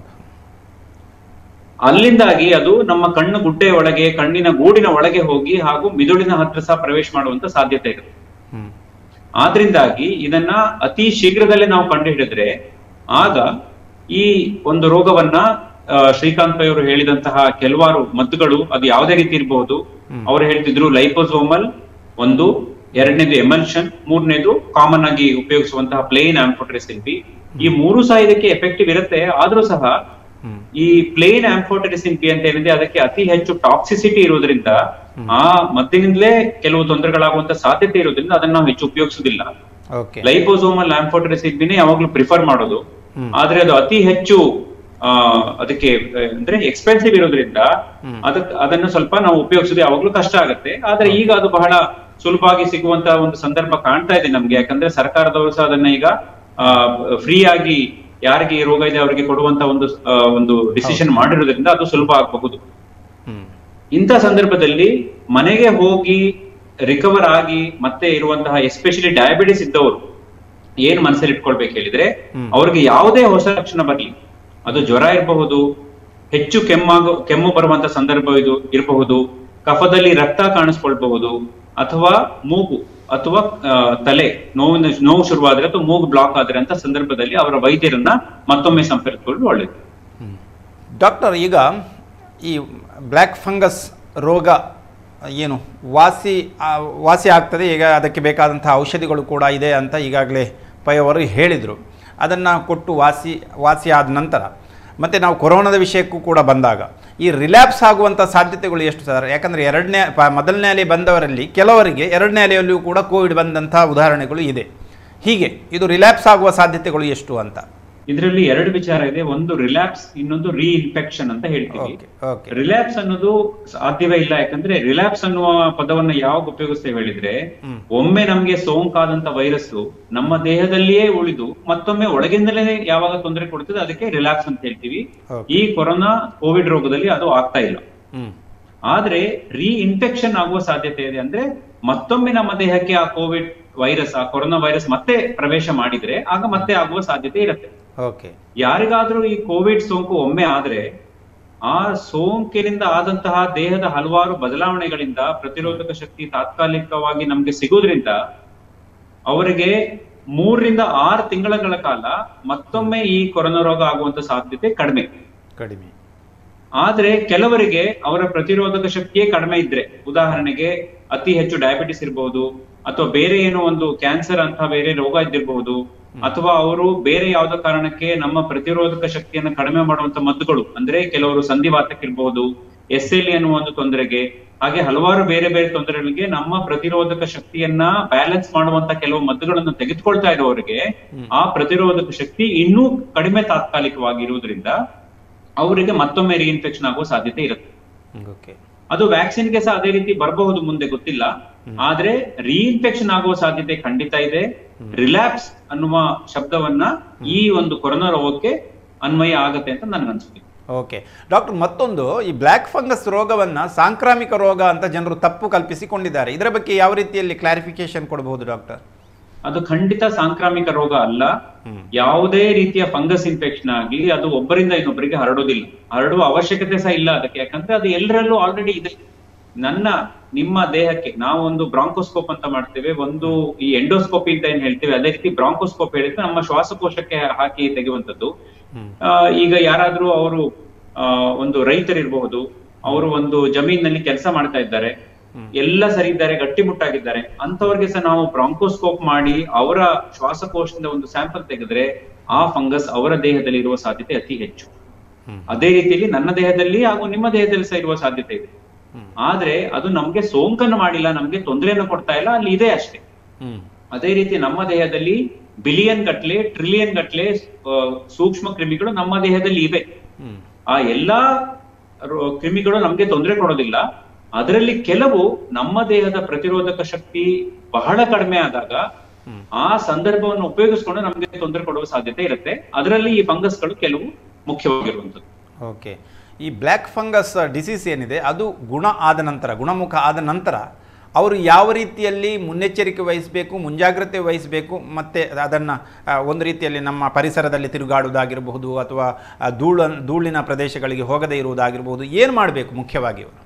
ಅಲ್ಲಿಂದಾಗಿ ಅದು ನಮ್ಮ ಕಣ್ಣು ಗುಡ್ಡೆಯ ಒಳಗೆ ಕಣ್ಣಿನ ಗೂಡಿನ ಒಳಗೆ ಹೋಗಿ ಹಾಗೂ ಮಿದುಳಿನ ಹತ್ರ ಸಹ ಪ್ರವೇಶ ಮಾಡುವಂತ ಸಾಧ್ಯತೆ ಇದೆ ಹ್ಮ್ ಆದ್ರಿಂದಾಗಿ ಇದನ್ನ ಅತಿ ಶೀಘ್ರದಲ್ಲೇ ನಾವು ಕಂಡುಹಿಡಿದ್ರೆ ಆಗ ಈ ಒಂದು ರೋಗವನ್ನ ಆ, ಶ್ರೀಕಾಂತ್ ಪೈ ಅವರು ಹೇಳಿದಂತಹ ಕೆಲವಾರು ಮದ್ದುಗಳು ಅದು ಯಾವುದೇ ರೀತಿ ಇರಬಹುದು ಅವರು ಹೇಳ್ತಿದ್ರು ಲೈಪೋಸೋಮಲ್ ಒಂದು ಎರಡನೇದು ಎಮಲ್ಷನ್ ಮೂರನೇದು ಕಾಮನ್ ಆಗಿ ಉಪಯೋಗಿಸುವಂತಹ ಪ್ಲೇನ್ ಆಂಫೋಟ್ರೆಸಿನ್ ಬಿ ಈ ಮೂರು ಸಹ ಇದಕ್ಕೆ ಎಫೆಕ್ಟಿವ್ ಇರುತ್ತೆ ಆದ್ರೂ ಸಹ ಹ್ಮ್ ಈ ಪ್ಲೇನ್ ಆಂಫೋಟರಿಸಿನ್ ಬಿ ಅಂತ ಏನಿದೆ ಅದಕ್ಕೆ ಅತಿ ಹೆಚ್ಚು ಟಾಕ್ಸಿಸಿಟಿ ಇರೋದ್ರಿಂದ ಆ ಮದ್ದಿನಿಂದಲೇ ಕೆಲವು ತೊಂದರೆಗಳಾಗುವಂತ ಸಾಧ್ಯತೆ ಇರೋದ್ರಿಂದ ಅದನ್ನ ನಾವು ಹೆಚ್ಚು ಉಪಯೋಗಿಸುದಿಲ್ಲ ಓಕೆ ಲೈಪೋಸೋಮಲ್ ಆಂಫೋಟರಿಸಿನ್ ಬಿನೇ ಯಾವಾಗ್ಲೂ ಪ್ರಿಫರ್ ಮಾಡೋದು ಹ್ಮ್. ಆದ್ರೆ ಅದು ಅತಿ ಹೆಚ್ಚು ಆ ಅದಕ್ಕೆ ಆ, ಅಂದ್ರೆ ಎಕ್ಸ್ಪೆನ್ಸಿವ್ ಇರೋದ್ರಿಂದ ಹ್ಮ್. ಅದಕ್ ಅದನ್ನು ಸ್ವಲ್ಪ ನಾವು ಉಪಯೋಗಿಸೋದು ಯಾವಾಗ್ಲೂ ಕಷ್ಟ ಆಗುತ್ತೆ ಆದ್ರೆ ಈಗ ಅದು ಬಹಳ ಸುಲಭವಾಗಿ ಸಿಗುವಂತ ಒಂದು ಸಂದರ್ಭ ಕಾಣ್ತಾ ಇದೆ ನಮ್ಗೆ ಯಾಕಂದ್ರೆ ಸರ್ಕಾರದವರು ಸಹ ಅದನ್ನ ಈಗ ಫ್ರೀ ಆಗಿ ಯಾರಿಗೆ ಈ ರೋಗ ಇದೆ ಅವರಿಗೆ ಕೊಡುವಂತ ಒಂದು ಆ, ಒಂದು ಡಿಸಿಷನ್ ಮಾಡಿರೋದ್ರಿಂದ ಅದು ಸುಲಭ ಆಗಬಹುದು ಹ್ಮ್ ಇಂಥ ಸಂದರ್ಭದಲ್ಲಿ ಮನೆಗೆ ಹೋಗಿ ರಿಕವರ್ ಆಗಿ ಮತ್ತೆ ಇರುವಂತಹ ಎಸ್ಪೆಷಲಿ ಡಯಾಬಿಟಿಸ್ ಇದ್ದವರು ಏನ್ ಮನಸ್ಸಲ್ಲಿ ಇಟ್ಕೊಳ್ಬೇಕು ಹೇಳಿದ್ರೆ ಹ್ಮ್. ಅವ್ರಿಗೆ ಯಾವುದೇ ಹೊಸ ಲಕ್ಷಣ ಬರ್ಲಿ ಅದು ಜ್ವರ ಇರಬಹುದು ಹೆಚ್ಚು ಕೆಮ್ಮಾಗೋ ಕೆಮ್ಮು ಬರುವಂತ ಸಂದರ್ಭ ಇದು ಇರಬಹುದು ಕಫದಲ್ಲಿ ರಕ್ತ ಕಾಣಿಸ್ಕೊಳ್ಬಹುದು ಅಥವಾ ಮೂಗು ಅಥವಾ ಆ, ತಲೆ ನೋವಿನ ನೋವು ಶುರುವಾದ್ರೆ ಅಥವಾ ಮೂಗು ಬ್ಲಾಕ್ ಆದ್ರೆ ಅಂತ ಸಂದರ್ಭದಲ್ಲಿ ಅವರ ವೈದ್ಯರನ್ನ ಮತ್ತೊಮ್ಮೆ ಸಂಪರ್ಕಿಸಿಕೊಳ್ಳುವುದು ಒಳ್ಳೆಯದು ಡಾಕ್ಟರ್ ಈಗ ಈ ಬ್ಲ್ಯಾಕ್ ಫಂಗಸ್ ರೋಗ ಏನು ವಾಸಿ ಆ, ವಾಸಿ ಆಗ್ತದೆ ಈಗ ಅದಕ್ಕೆ ಬೇಕಾದಂಥ ಔಷಧಿಗಳು ಕೂಡ ಇದೆ ಅಂತ ಈಗಾಗಲೇ ಪೈ ಅವರು ಹೇಳಿದರು ಅದನ್ನು ಕೊಟ್ಟು ವಾಸಿ ವಾಸಿ ಆದ ನಂತರ ಮತ್ತು ನಾವು ಕೊರೋನಾದ ವಿಷಯಕ್ಕೂ ಕೂಡ ಬಂದಾಗ ಈ ರಿಲ್ಯಾಪ್ಸ್ ಆಗುವಂಥ ಸಾಧ್ಯತೆಗಳು ಎಷ್ಟು ಸರ್ ಯಾಕಂದರೆ ಎರಡನೇ ಪ ಮೊದಲನೇ ಅಲೆ ಬಂದವರಲ್ಲಿ ಕೆಲವರಿಗೆ ಎರಡನೇ ಅಲೆಯಲ್ಲಿಯೂ ಕೂಡ ಕೋವಿಡ್ ಬಂದಂಥ ಉದಾಹರಣೆಗಳು ಇದೆ ಹೀಗೆ ಇದು ರಿಲ್ಯಾಪ್ಸ್ ಆಗುವ ಸಾಧ್ಯತೆಗಳು ಎಷ್ಟು ಅಂತ ಇದರಲ್ಲಿ ಎರಡು ವಿಚಾರ ಇದೆ ಒಂದು ರಿಲ್ಯಾಪ್ಸ್ ಇನ್ನೊಂದು ರೀ ಇನ್ಫೆಕ್ಷನ್ ಅಂತ ಹೇಳ್ತೀವಿ ಓಕೆ ಓಕೆ ರಿಲ್ಯಾಪ್ಸ್ ಅನ್ನೋದು ಸಾಧ್ಯವೇ ಇಲ್ಲ ಯಾಕಂದ್ರೆ ರಿಲ್ಯಾಪ್ಸ್ ಅನ್ನುವ ಪದವನ್ನ ಯಾವಾಗ ಉಪಯೋಗಿಸ್ತೇವೆ ಹೇಳಿದ್ರೆ ಹ್ಮ್. ಒಮ್ಮೆ ನಮ್ಗೆ ಸೋಂಕಾದಂತ ವೈರಸ್ ನಮ್ಮ ದೇಹದಲ್ಲಿಯೇ ಉಳಿದು ಮತ್ತೊಮ್ಮೆ ಒಳಗಿಂದಲೇ ಯಾವಾಗ ತೊಂದರೆ ಕೊಡ್ತದೆ ಅದಕ್ಕೆ ರಿಲ್ಯಾಪ್ಸ್ ಅಂತ ಹೇಳ್ತೀವಿ ಓಕೆ ಈ ಕೊರೋನಾ ಕೋವಿಡ್ ರೋಗದಲ್ಲಿ ಅದು ಆಗ್ತಾ ಇಲ್ಲ ಹ್ಞೂ ಆದ್ರೆ ರೀ ಇನ್ಫೆಕ್ಷನ್ ಆಗುವ ಸಾಧ್ಯತೆ ಇದೆ ಅಂದ್ರೆ ಮತ್ತೊಮ್ಮೆ ನಮ್ಮ ದೇಹಕ್ಕೆ ಆ ಕೋವಿಡ್ ವೈರಸ್ ಆ ಕೊರೋನಾ ವೈರಸ್ ಮತ್ತೆ ಪ್ರವೇಶ ಮಾಡಿದ್ರೆ ಆಗ ಮತ್ತೆ ಆಗುವ ಸಾಧ್ಯತೆ ಇರುತ್ತೆ ಓಕೆ ಯಾರಿಗಾದ್ರೂ ಈ ಕೋವಿಡ್ ಸೋಂಕು ಒಮ್ಮೆ ಆದ್ರೆ ಆ ಸೋಂಕಿನಿಂದ ಆದಂತಹ ದೇಹದ ಹಲವಾರು ಬದಲಾವಣೆಗಳಿಂದ ಪ್ರತಿರೋಧಕ ಶಕ್ತಿ ತಾತ್ಕಾಲಿಕವಾಗಿ ನಮ್ಗೆ ಸಿಗೋದ್ರಿಂದ ಅವರಿಗೆ ಮೂರರಿಂದ ಆರು ತಿಂಗಳ ಕಾಲ ಮತ್ತೊಮ್ಮೆ ಈ ಕೊರೋನಾ ರೋಗ ಆಗುವಂತ ಸಾಧ್ಯತೆ ಕಡಿಮೆ ಕಡಿಮೆ ಆದ್ರೆ ಕೆಲವರಿಗೆ ಅವರ ಪ್ರತಿರೋಧಕ ಶಕ್ತಿಯೇ ಕಡಿಮೆ ಇದ್ರೆ ಉದಾಹರಣೆಗೆ ಅತಿ ಹೆಚ್ಚು ಡಯಾಬಿಟಿಸ್ ಇರಬಹುದು ಅಥವಾ ಬೇರೆ ಏನೋ ಒಂದು ಕ್ಯಾನ್ಸರ್ ಅಂತ ಬೇರೆ ರೋಗ ಇದ್ದಿರಬಹುದು ಅಥವಾ ಅವರು ಬೇರೆ ಯಾವ್ದೋ ಕಾರಣಕ್ಕೆ ನಮ್ಮ ಪ್ರತಿರೋಧಕ ಶಕ್ತಿಯನ್ನ ಕಡಿಮೆ ಮಾಡುವಂತ ಮದ್ದುಗಳು ಅಂದ್ರೆ ಕೆಲವರು ಸಂಧಿವಾತಕ್ಕಿರ್ಬಹುದು ಎಸ್ ಎಲ್ ಅನ್ನುವ ಒಂದು ತೊಂದರೆಗೆ ಹಾಗೆ ಹಲವಾರು ಬೇರೆ ಬೇರೆ ತೊಂದರೆಗಳಿಗೆ ನಮ್ಮ ಪ್ರತಿರೋಧಕ ಶಕ್ತಿಯನ್ನ ಬ್ಯಾಲೆನ್ಸ್ ಮಾಡುವಂತ ಕೆಲವು ಮದ್ದುಗಳನ್ನು ತೆಗೆದುಕೊಳ್ತಾ ಇರುವವರಿಗೆ ಆ ಪ್ರತಿರೋಧಕ ಶಕ್ತಿ ಇನ್ನೂ ಕಡಿಮೆ ತಾತ್ಕಾಲಿಕವಾಗಿರುವುದರಿಂದ ಅವರಿಗೆ ಮತ್ತೊಮ್ಮೆ ರೀಇನ್ಫೆಕ್ಷನ್ ಆಗುವ ಸಾಧ್ಯತೆ ಇರುತ್ತೆ ಓಕೆ ಅದು ವ್ಯಾಕ್ಸಿನ್ ಗೆ ಸಹ ಅದೇ ರೀತಿ ಬರಬಹುದು ಮುಂದೆ ಗೊತ್ತಿಲ್ಲ ಆದ್ರೆ ರೀಇನ್ಫೆಕ್ಷನ್ ಆಗುವ ಸಾಧ್ಯತೆ ಖಂಡಿತ ಇದೆ ರಿಲ್ಯಾಪ್ಸ್ ಅನ್ನುವ ಶಬ್ದವನ್ನ ಈ ಒಂದು ಕೊರೋನಾ ರೋಗಕ್ಕೆ ಅನ್ವಯ ಆಗತ್ತೆ ಅಂತ ನನಗನ್ಸುತ್ತೆ ಓಕೆ ಡಾಕ್ಟರ್ ಮತ್ತೊಂದು ಈ ಬ್ಲ್ಯಾಕ್ ಫಂಗಸ್ ರೋಗವನ್ನು ಸಾಂಕ್ರಾಮಿಕ ರೋಗ ಅಂತ ಜನರು ತಪ್ಪು ಕಲ್ಪಿಸಿಕೊಂಡಿದ್ದಾರೆ ಇದರ ಬಗ್ಗೆ ಯಾವ ರೀತಿಯಲ್ಲಿ ಕ್ಲಾರಿಫಿಕೇಶನ್ ಕೊಡಬಹುದು ಡಾಕ್ಟರ್ ಅದು ಖಂಡಿತ ಸಾಂಕ್ರಾಮಿಕ ರೋಗ ಅಲ್ಲ ಹ್ಮ್. ಯಾವುದೇ ರೀತಿಯ ಫಂಗಸ್ ಇನ್ಫೆಕ್ಷನ್ ಆಗಲಿ ಅದು ಒಬ್ಬರಿಂದ ಇನ್ನೊಬ್ಬರಿಗೆ ಹರಡೋದಿಲ್ಲ ಹರಡುವ ಅವಶ್ಯಕತೆ ಸಹ ಇಲ್ಲ ಅದಕ್ಕೆ ಯಾಕಂದ್ರೆ ಅದು ಎಲ್ಲರಲ್ಲೂ ಆಲ್ರೆಡಿ ಇದೆ ನನ್ನ ನಿಮ್ಮ ದೇಹಕ್ಕೆ ನಾವು ಒಂದು ಬ್ರಾಂಕೋಸ್ಕೋಪ್ ಅಂತ ಮಾಡ್ತೇವೆ ಒಂದು ಈ ಎಂಡೋಸ್ಕೋಪಿ ಅಂತ ಏನ್ ಹೇಳ್ತೇವೆ ಅದೇ ರೀತಿ ಬ್ರಾಂಕೋಸ್ಕೋಪ್ ಹೇಳಿದ್ರೆ ನಮ್ಮ ಶ್ವಾಸಕೋಶಕ್ಕೆ ಹಾಕಿ ತೆಗೆಯುವಂಥದ್ದು ಹ್ಮ್. ಆ, ಈಗ ಯಾರಾದ್ರೂ ಅವರು ಒಂದು ರೈತರಿರಬಹುದು ಅವರು ಒಂದು ಜಮೀನಿನಲ್ಲಿ ಕೆಲಸ ಮಾಡ್ತಾ ಇದ್ದಾರೆ ಎಲ್ಲ ಸರಿ ಇದ್ದಾರೆ ಗಟ್ಟಿಮುಟ್ಟಾಗಿದ್ದಾರೆ ಅಂತವ್ರಿಗೆ ಸಹ ನಾವು ಬ್ರಾಂಕೋಸ್ಕೋಪ್ ಮಾಡಿ ಅವರ ಶ್ವಾಸಕೋಶದಿಂದ ಒಂದು ಸ್ಯಾಂಪಲ್ ತೆಗೆದ್ರೆ ಆ ಫಂಗಸ್ ಅವರ ದೇಹದಲ್ಲಿ ಇರುವ ಸಾಧ್ಯತೆ ಅತಿ ಹೆಚ್ಚು ಹ್ಮ್. ಅದೇ ರೀತಿಯಲ್ಲಿ ನನ್ನ ದೇಹದಲ್ಲಿ ಹಾಗೂ ನಿಮ್ಮ ದೇಹದಲ್ಲಿ ಸಹ ಇರುವ ಸಾಧ್ಯತೆ ಇದೆ ಹ್ಮ್. ಆದ್ರೆ ಅದು ನಮ್ಗೆ ಸೋಂಕನ್ನು ಮಾಡಿಲ್ಲ ನಮ್ಗೆ ತೊಂದರೆಯನ್ನು ಕೊಡ್ತಾ ಇಲ್ಲ ಅಲ್ಲಿ ಇದೆ ಅಷ್ಟೇ ಹ್ಮ್ ಅದೇ ರೀತಿ ನಮ್ಮ ದೇಹದಲ್ಲಿ ಬಿಲಿಯನ್ ಗಟ್ಲೆ ಟ್ರಿಲಿಯನ್ ಗಟ್ಲೆ ಆ, ಸೂಕ್ಷ್ಮ ಕ್ರಿಮಿಗಳು ನಮ್ಮ ದೇಹದಲ್ಲಿ ಇವೆ ಹ್ಮ್ ಆ ಎಲ್ಲಾ ರೋ- ಕ್ರಿಮಿಗಳು ನಮ್ಗೆ ತೊಂದರೆ ಕೊಡೋದಿಲ್ಲ ಅದರಲ್ಲಿ ಕೆಲವು ನಮ್ಮ ದೇಹದ ಪ್ರತಿರೋಧಕ ಶಕ್ತಿ ಬಹಳ ಕಡಿಮೆ ಆದಾಗ ಹ್ಮ್. ಆ ಸಂದರ್ಭವನ್ನು ಉಪಯೋಗಿಸ್ಕೊಂಡು ನಮ್ಗೆ ತೊಂದರೆ ಕೊಡುವ ಸಾಧ್ಯತೆ ಇರುತ್ತೆ ಅದರಲ್ಲಿ ಈ ಫಂಗಸ್ಗಳು ಕೆಲವು ಮುಖ್ಯವಾಗಿರುವಂತದ್ದು ಓಕೆ ಈ ಬ್ಲ್ಯಾಕ್ ಫಂಗಸ್ ಡಿಸೀಸ್ ಏನಿದೆ ಅದು ಗುಣ ಆದ ನಂತರ ಗುಣಮುಖ ಆದ ನಂತರ ಅವರು ಯಾವ ರೀತಿಯಲ್ಲಿ ಮುನ್ನೆಚ್ಚರಿಕೆ ವಹಿಸಬೇಕು ಮುಂಜಾಗ್ರತೆ ವಹಿಸಬೇಕು ಮತ್ತು ಅದನ್ನು ಒಂದು ರೀತಿಯಲ್ಲಿ ನಮ್ಮ ಪರಿಸರದಲ್ಲಿ ತಿರುಗಾಡುವುದಾಗಿರಬಹುದು ಅಥವಾ ಆ, ಧೂಳ ಧೂಳಿನ ಪ್ರದೇಶಗಳಿಗೆ ಹೋಗದೇ ಇರುವುದಾಗಿರಬಹುದು ಏನು ಮಾಡಬೇಕು ಮುಖ್ಯವಾಗಿ ಅವರು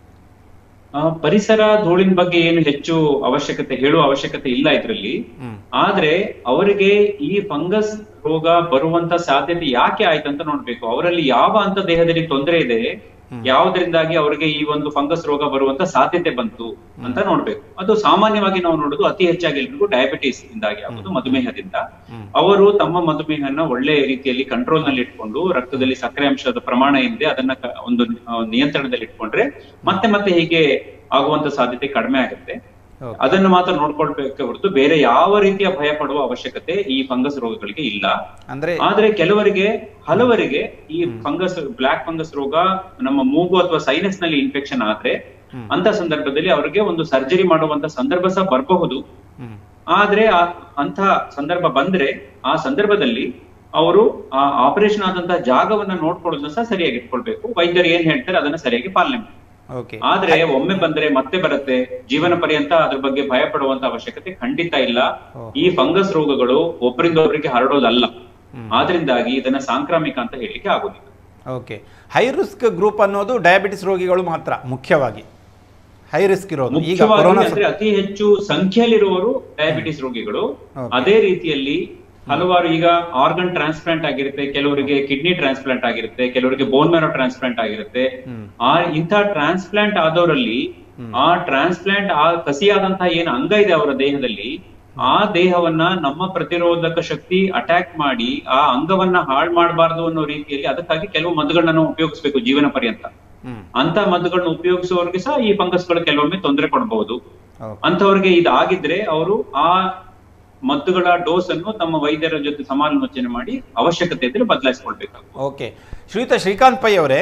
ಆ, ಪರಿಸರ ಧೂಳಿನ ಬಗ್ಗೆ ಏನು ಹೆಚ್ಚು ಅವಶ್ಯಕತೆ ಹೇಳುವ ಅವಶ್ಯಕತೆ ಇಲ್ಲ ಇದರಲ್ಲಿ ಹ್ಮ್. ಆದ್ರೆ ಅವರಿಗೆ ಈ ಫಂಗಸ್ ರೋಗ ಬರುವಂತ ಸಾಧ್ಯತೆ ಯಾಕೆ ಆಯ್ತಂತ ನೋಡ್ಬೇಕು ಅವರಲ್ಲಿ ಯಾವ ಅಂತ ದೇಹದಲ್ಲಿ ತೊಂದರೆ ಇದೆ ಯಾವುದರಿಂದಾಗಿ ಅವರಿಗೆ ಈ ಒಂದು ಫಂಗಸ್ ರೋಗ ಬರುವಂತ ಸಾಧ್ಯತೆ ಬಂತು ಅಂತ ನೋಡ್ಬೇಕು ಅದು ಸಾಮಾನ್ಯವಾಗಿ ನಾವು ನೋಡುದು ಅತಿ ಹೆಚ್ಚಾಗಿ ಎಲ್ರಿಗೂ ಡಯಾಬಿಟಿಸ್ ಇಂದಾಗಿ ಆಗುದು ಮಧುಮೇಹದಿಂದ ಅವರು ತಮ್ಮ ಮಧುಮೇಹನ ಒಳ್ಳೆ ರೀತಿಯಲ್ಲಿ ಕಂಟ್ರೋಲ್ ನಲ್ಲಿ ಇಟ್ಕೊಂಡು ರಕ್ತದಲ್ಲಿ ಸಕ್ಕರೆ ಅಂಶದ ಪ್ರಮಾಣ ಏನಿದೆ ಅದನ್ನ ಕ- ಒಂದು ಆ, ನಿಯಂತ್ರಣದಲ್ಲಿ ಇಟ್ಕೊಂಡ್ರೆ ಮತ್ತೆ ಮತ್ತೆ ಹೀಗೆ ಆಗುವಂತ ಸಾಧ್ಯತೆ ಕಡಿಮೆ ಆಗುತ್ತೆ Okay. ಅದನ್ನು ಮಾತ್ರ ನೋಡ್ಕೊಳ್ಬೇಕೆ ಹೊರತು ಬೇರೆ ಯಾವ ರೀತಿಯ ಭಯ ಪಡುವ ಅವಶ್ಯಕತೆ ಈ ಫಂಗಸ್ ರೋಗಗಳಿಗೆ ಇಲ್ಲ ಅಂದರೆ ಆದ್ರೆ ಕೆಲವರಿಗೆ ಹಲವರಿಗೆ ಈ ಫಂಗಸ್ ಬ್ಲಾಕ್ ಫಂಗಸ್ ರೋಗ ನಮ್ಮ ಮೂಗು ಅಥವಾ ಸೈನಸ್ ನಲ್ಲಿ ಇನ್ಫೆಕ್ಷನ್ ಆದ್ರೆ ಅಂತ ಸಂದರ್ಭದಲ್ಲಿ ಅವರಿಗೆ ಒಂದು ಸರ್ಜರಿ ಮಾಡುವಂತ ಸಂದರ್ಭ ಸಹ ಬರಬಹುದು ಹ್ಮ್. ಆದ್ರೆ ಆ- ಅಂತ ಸಂದರ್ಭ ಬಂದ್ರೆ ಆ ಸಂದರ್ಭದಲ್ಲಿ ಅವರು ಆ ಆಪರೇಷನ್ ಆದಂತಹ ಜಾಗವನ್ನ ನೋಡ್ಕೊಳ್ಳೋದನ್ನ ಸಹ ಸರಿಯಾಗಿ ಇಟ್ಕೊಳ್ಬೇಕು ವೈದ್ಯರು ಏನ್ ಹೇಳ್ತಾರೆ ಅದನ್ನ ಸರಿಯಾಗಿ ಪಾಲನೆ ಮಾಡಿ ಓಕೆ ಆದ್ರೆ ಒಮ್ಮೆ ಬಂದ್ರೆ ಮತ್ತೆ ಬರುತ್ತೆ ಜೀವನ ಪರ್ಯಂತ ಅದ್ರ ಬಗ್ಗೆ ಭಯ ಪಡುವಂತ ಅವಶ್ಯಕತೆ ಖಂಡಿತ ಇಲ್ಲ ಓ. ಈ ಫಂಗಸ್ ರೋಗಗಳು ಒಬ್ಬರಿಂದ ಒಬ್ಬರಿಗೆ ಹರಡೋದಲ್ಲ ಆದ್ರಿಂದಾಗಿ ಇದನ್ನ ಸಾಂಕ್ರಾಮಿಕ ಅಂತ ಹೇಳಲಿಕ್ಕೆ ಆಗೋದಿಲ್ಲ ಓಕೆ ಹೈ ರಿಸ್ಕ್ ಗ್ರೂಪ್ ಅನ್ನೋದು ಡಯಾಬಿಟಿಸ್ ರೋಗಿಗಳು ಮಾತ್ರ ಮುಖ್ಯವಾಗಿ ಹೈ ರಿಸ್ಕ್ ಇರೋದು ಈಗ ಮುಖ್ಯವಾಗಿ ಕೊರೋನಾ ಅಂದ್ರೆ ಅತಿ ಹೆಚ್ಚು ಸಂಖ್ಯೆಯಲ್ಲಿರುವವರು ಡಯಾಬಿಟಿಸ್ ರೋಗಿಗಳು Okay. ಅದೇ ರೀತಿಯಲ್ಲಿ ಹಲವಾರು ಈಗ ಆರ್ಗನ್ ಟ್ರಾನ್ಸ್ಪ್ಲಾಂಟ್ ಆಗಿರುತ್ತೆ ಕೆಲವರಿಗೆ ಕಿಡ್ನಿ ಟ್ರಾನ್ಸ್ಪ್ಲಾಂಟ್ ಆಗಿರುತ್ತೆ ಕೆಲವರಿಗೆ ಬೋನ್ ಮ್ಯಾರೋ ಟ್ರಾನ್ಸ್ಪ್ಲಾಂಟ್ ಆಗಿರುತ್ತೆ ಹ್ಮ್. ಆ ಇಂಥ ಟ್ರಾನ್ಸ್ಪ್ಲಾಂಟ್ ಆದವರಲ್ಲಿ ಆ ಟ್ರಾನ್ಸ್ಪ್ಲಾಂಟ್ ಆ ಕಸಿಯಾದಂತಹ ಏನು ಅಂಗ ಇದೆ ಅವರ ದೇಹದಲ್ಲಿ ಆ ದೇಹವನ್ನ ನಮ್ಮ ಪ್ರತಿರೋಧಕ ಶಕ್ತಿ ಅಟ್ಯಾಕ್ ಮಾಡಿ ಆ ಅಂಗವನ್ನ ಹಾಳು ಮಾಡಬಾರ್ದು ಅನ್ನೋ ರೀತಿಯಲ್ಲಿ ಅದಕ್ಕಾಗಿ ಕೆಲವು ಮದ್ದುಗಳನ್ನ ನಾವು ಉಪಯೋಗಿಸ್ಬೇಕು ಜೀವನ ಪರ್ಯಂತ ಹ್ಮ್ ಅಂತ ಮದ್ದುಗಳನ್ನ ಉಪಯೋಗಿಸುವವರಿಗೆ ಸಹ ಈ ಫಂಗಸ್ಗಳು ಕೆಲವೊಮ್ಮೆ ತೊಂದರೆ ಕೊಡಬಹುದು ಓಕೆ ಅಂತವರಿಗೆ ಇದಾಗಿದ್ರೆ ಅವರು ಆ ಮದ್ದುಗಳ ಡೋಸ್ ಅನ್ನು ತಮ್ಮ ವೈದ್ಯರ ಜೊತೆ ಸಮಾಲೋಚನೆ ಮಾಡಿ ಅವಶ್ಯಕತೆ ಇದ್ರೆ ಬದಲಾಯಿಸಿಕೊಳ್ಬೇಕಾಗುತ್ತೆ ಓಕೆ ಶ್ರೀಯುತ ಶ್ರೀಕಾಂತ್ ಪೈ ಅವರೇ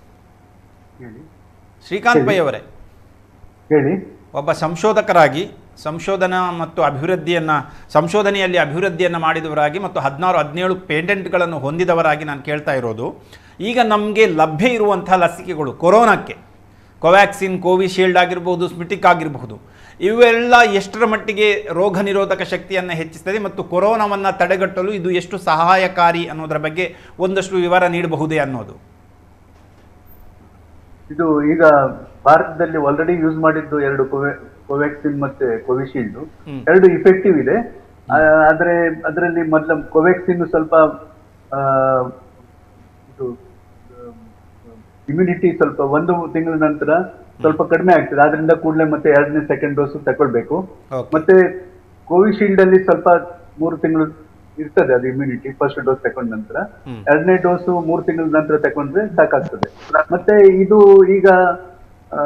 ಹೇಳಿ ಶ್ರೀಕಾಂತ್ ಪೈ ಅವರೇ ಹೇಳಿ ಒಬ್ಬ ಸಂಶೋಧಕರಾಗಿ ಸಂಶೋಧನಾ ಮತ್ತು ಅಭಿವೃದ್ಧಿಯನ್ನು ಸಂಶೋಧನೆಯಲ್ಲಿ ಅಭಿವೃದ್ಧಿಯನ್ನು ಮಾಡಿದವರಾಗಿ ಮತ್ತು ಹದಿನಾರು ಹದಿನೇಳು ಪೇಟೆಂಟ್ಗಳನ್ನು ಹೊಂದಿದವರಾಗಿ ನಾನು ಕೇಳ್ತಾ ಇರೋದು ಈಗ ನಮಗೆ ಲಭ್ಯ ಇರುವಂಥ ಲಸಿಕೆಗಳು ಕೊರೋನಾಕ್ಕೆ ಕೋವ್ಯಾಕ್ಸಿನ್ ಕೋವಿಶೀಲ್ಡ್ ಆಗಿರ್ಬೋದು ಸ್ಮಿಟಿಕ್ ಆಗಿರಬಹುದು ಇವೆಲ್ಲ ಎಷ್ಟರ ಮಟ್ಟಿಗೆ ರೋಗ ನಿರೋಧಕ ಶಕ್ತಿಯನ್ನು ಹೆಚ್ಚಿಸ್ತದೆ ಮತ್ತು ಕೊರೋನಾವನ್ನು ತಡೆಗಟ್ಟಲು ಇದು ಎಷ್ಟು ಸಹಾಯಕಾರಿ ಅನ್ನೋದರ ಬಗ್ಗೆ ಒಂದಷ್ಟು ವಿವರ ನೀಡಬಹುದೇ ಅನ್ನೋದು ಇದು ಈಗ ಭಾರತದಲ್ಲಿ ಆಲ್ರೆಡಿ ಯೂಸ್ ಮಾಡಿದ್ದು ಎರಡು ಕೋವೆ- ಕೋವ್ಯಾಕ್ಸಿನ್ ಮತ್ತೆ ಕೋವಿಶೀಲ್ಡ್ ಹ್ಮ್. ಎರಡು ಇಫೆಕ್ಟಿವ್ ಇದೆ ಆ, ಆದ್ರೆ ಅದರಲ್ಲಿ ಮೊದಲ ಕೋವ್ಯಾಕ್ಸಿನ್ ಸ್ವಲ್ಪ ಆ, ಇದು ಇಮ್ಯುನಿಟಿ ಸ್ವಲ್ಪ ಒಂದು ತಿಂಗಳ ನಂತರ ಸ್ವಲ್ಪ ಕಡಿಮೆ ಆಗ್ತದೆ ಆದ್ರಿಂದ ಕೂಡಲೇ ಮತ್ತೆ ಎರಡನೇ ಸೆಕೆಂಡ್ ಡೋಸ್ ತಗೊಳ್ಬೇಕು ಓಕೆ ಮತ್ತೆ ಕೋವಿಶೀಲ್ಡ್ ಅಲ್ಲಿ ಸ್ವಲ್ಪ ಮೂರು ತಿಂಗಳು ಇರ್ತದೆ ಅದು ಇಮ್ಯುನಿಟಿ ಫಸ್ಟ್ ಡೋಸ್ ತಕೊಂಡ ನಂತರ ಹ್ಮ್. ಎರಡನೇ ಡೋಸ್ ಮೂರು ತಿಂಗಳ ನಂತರ ತಕೊಂಡ್ರೆ ಸಾಕಾಗ್ತದೆ ಮತ್ತೆ ಇದು ಈಗ ಆ,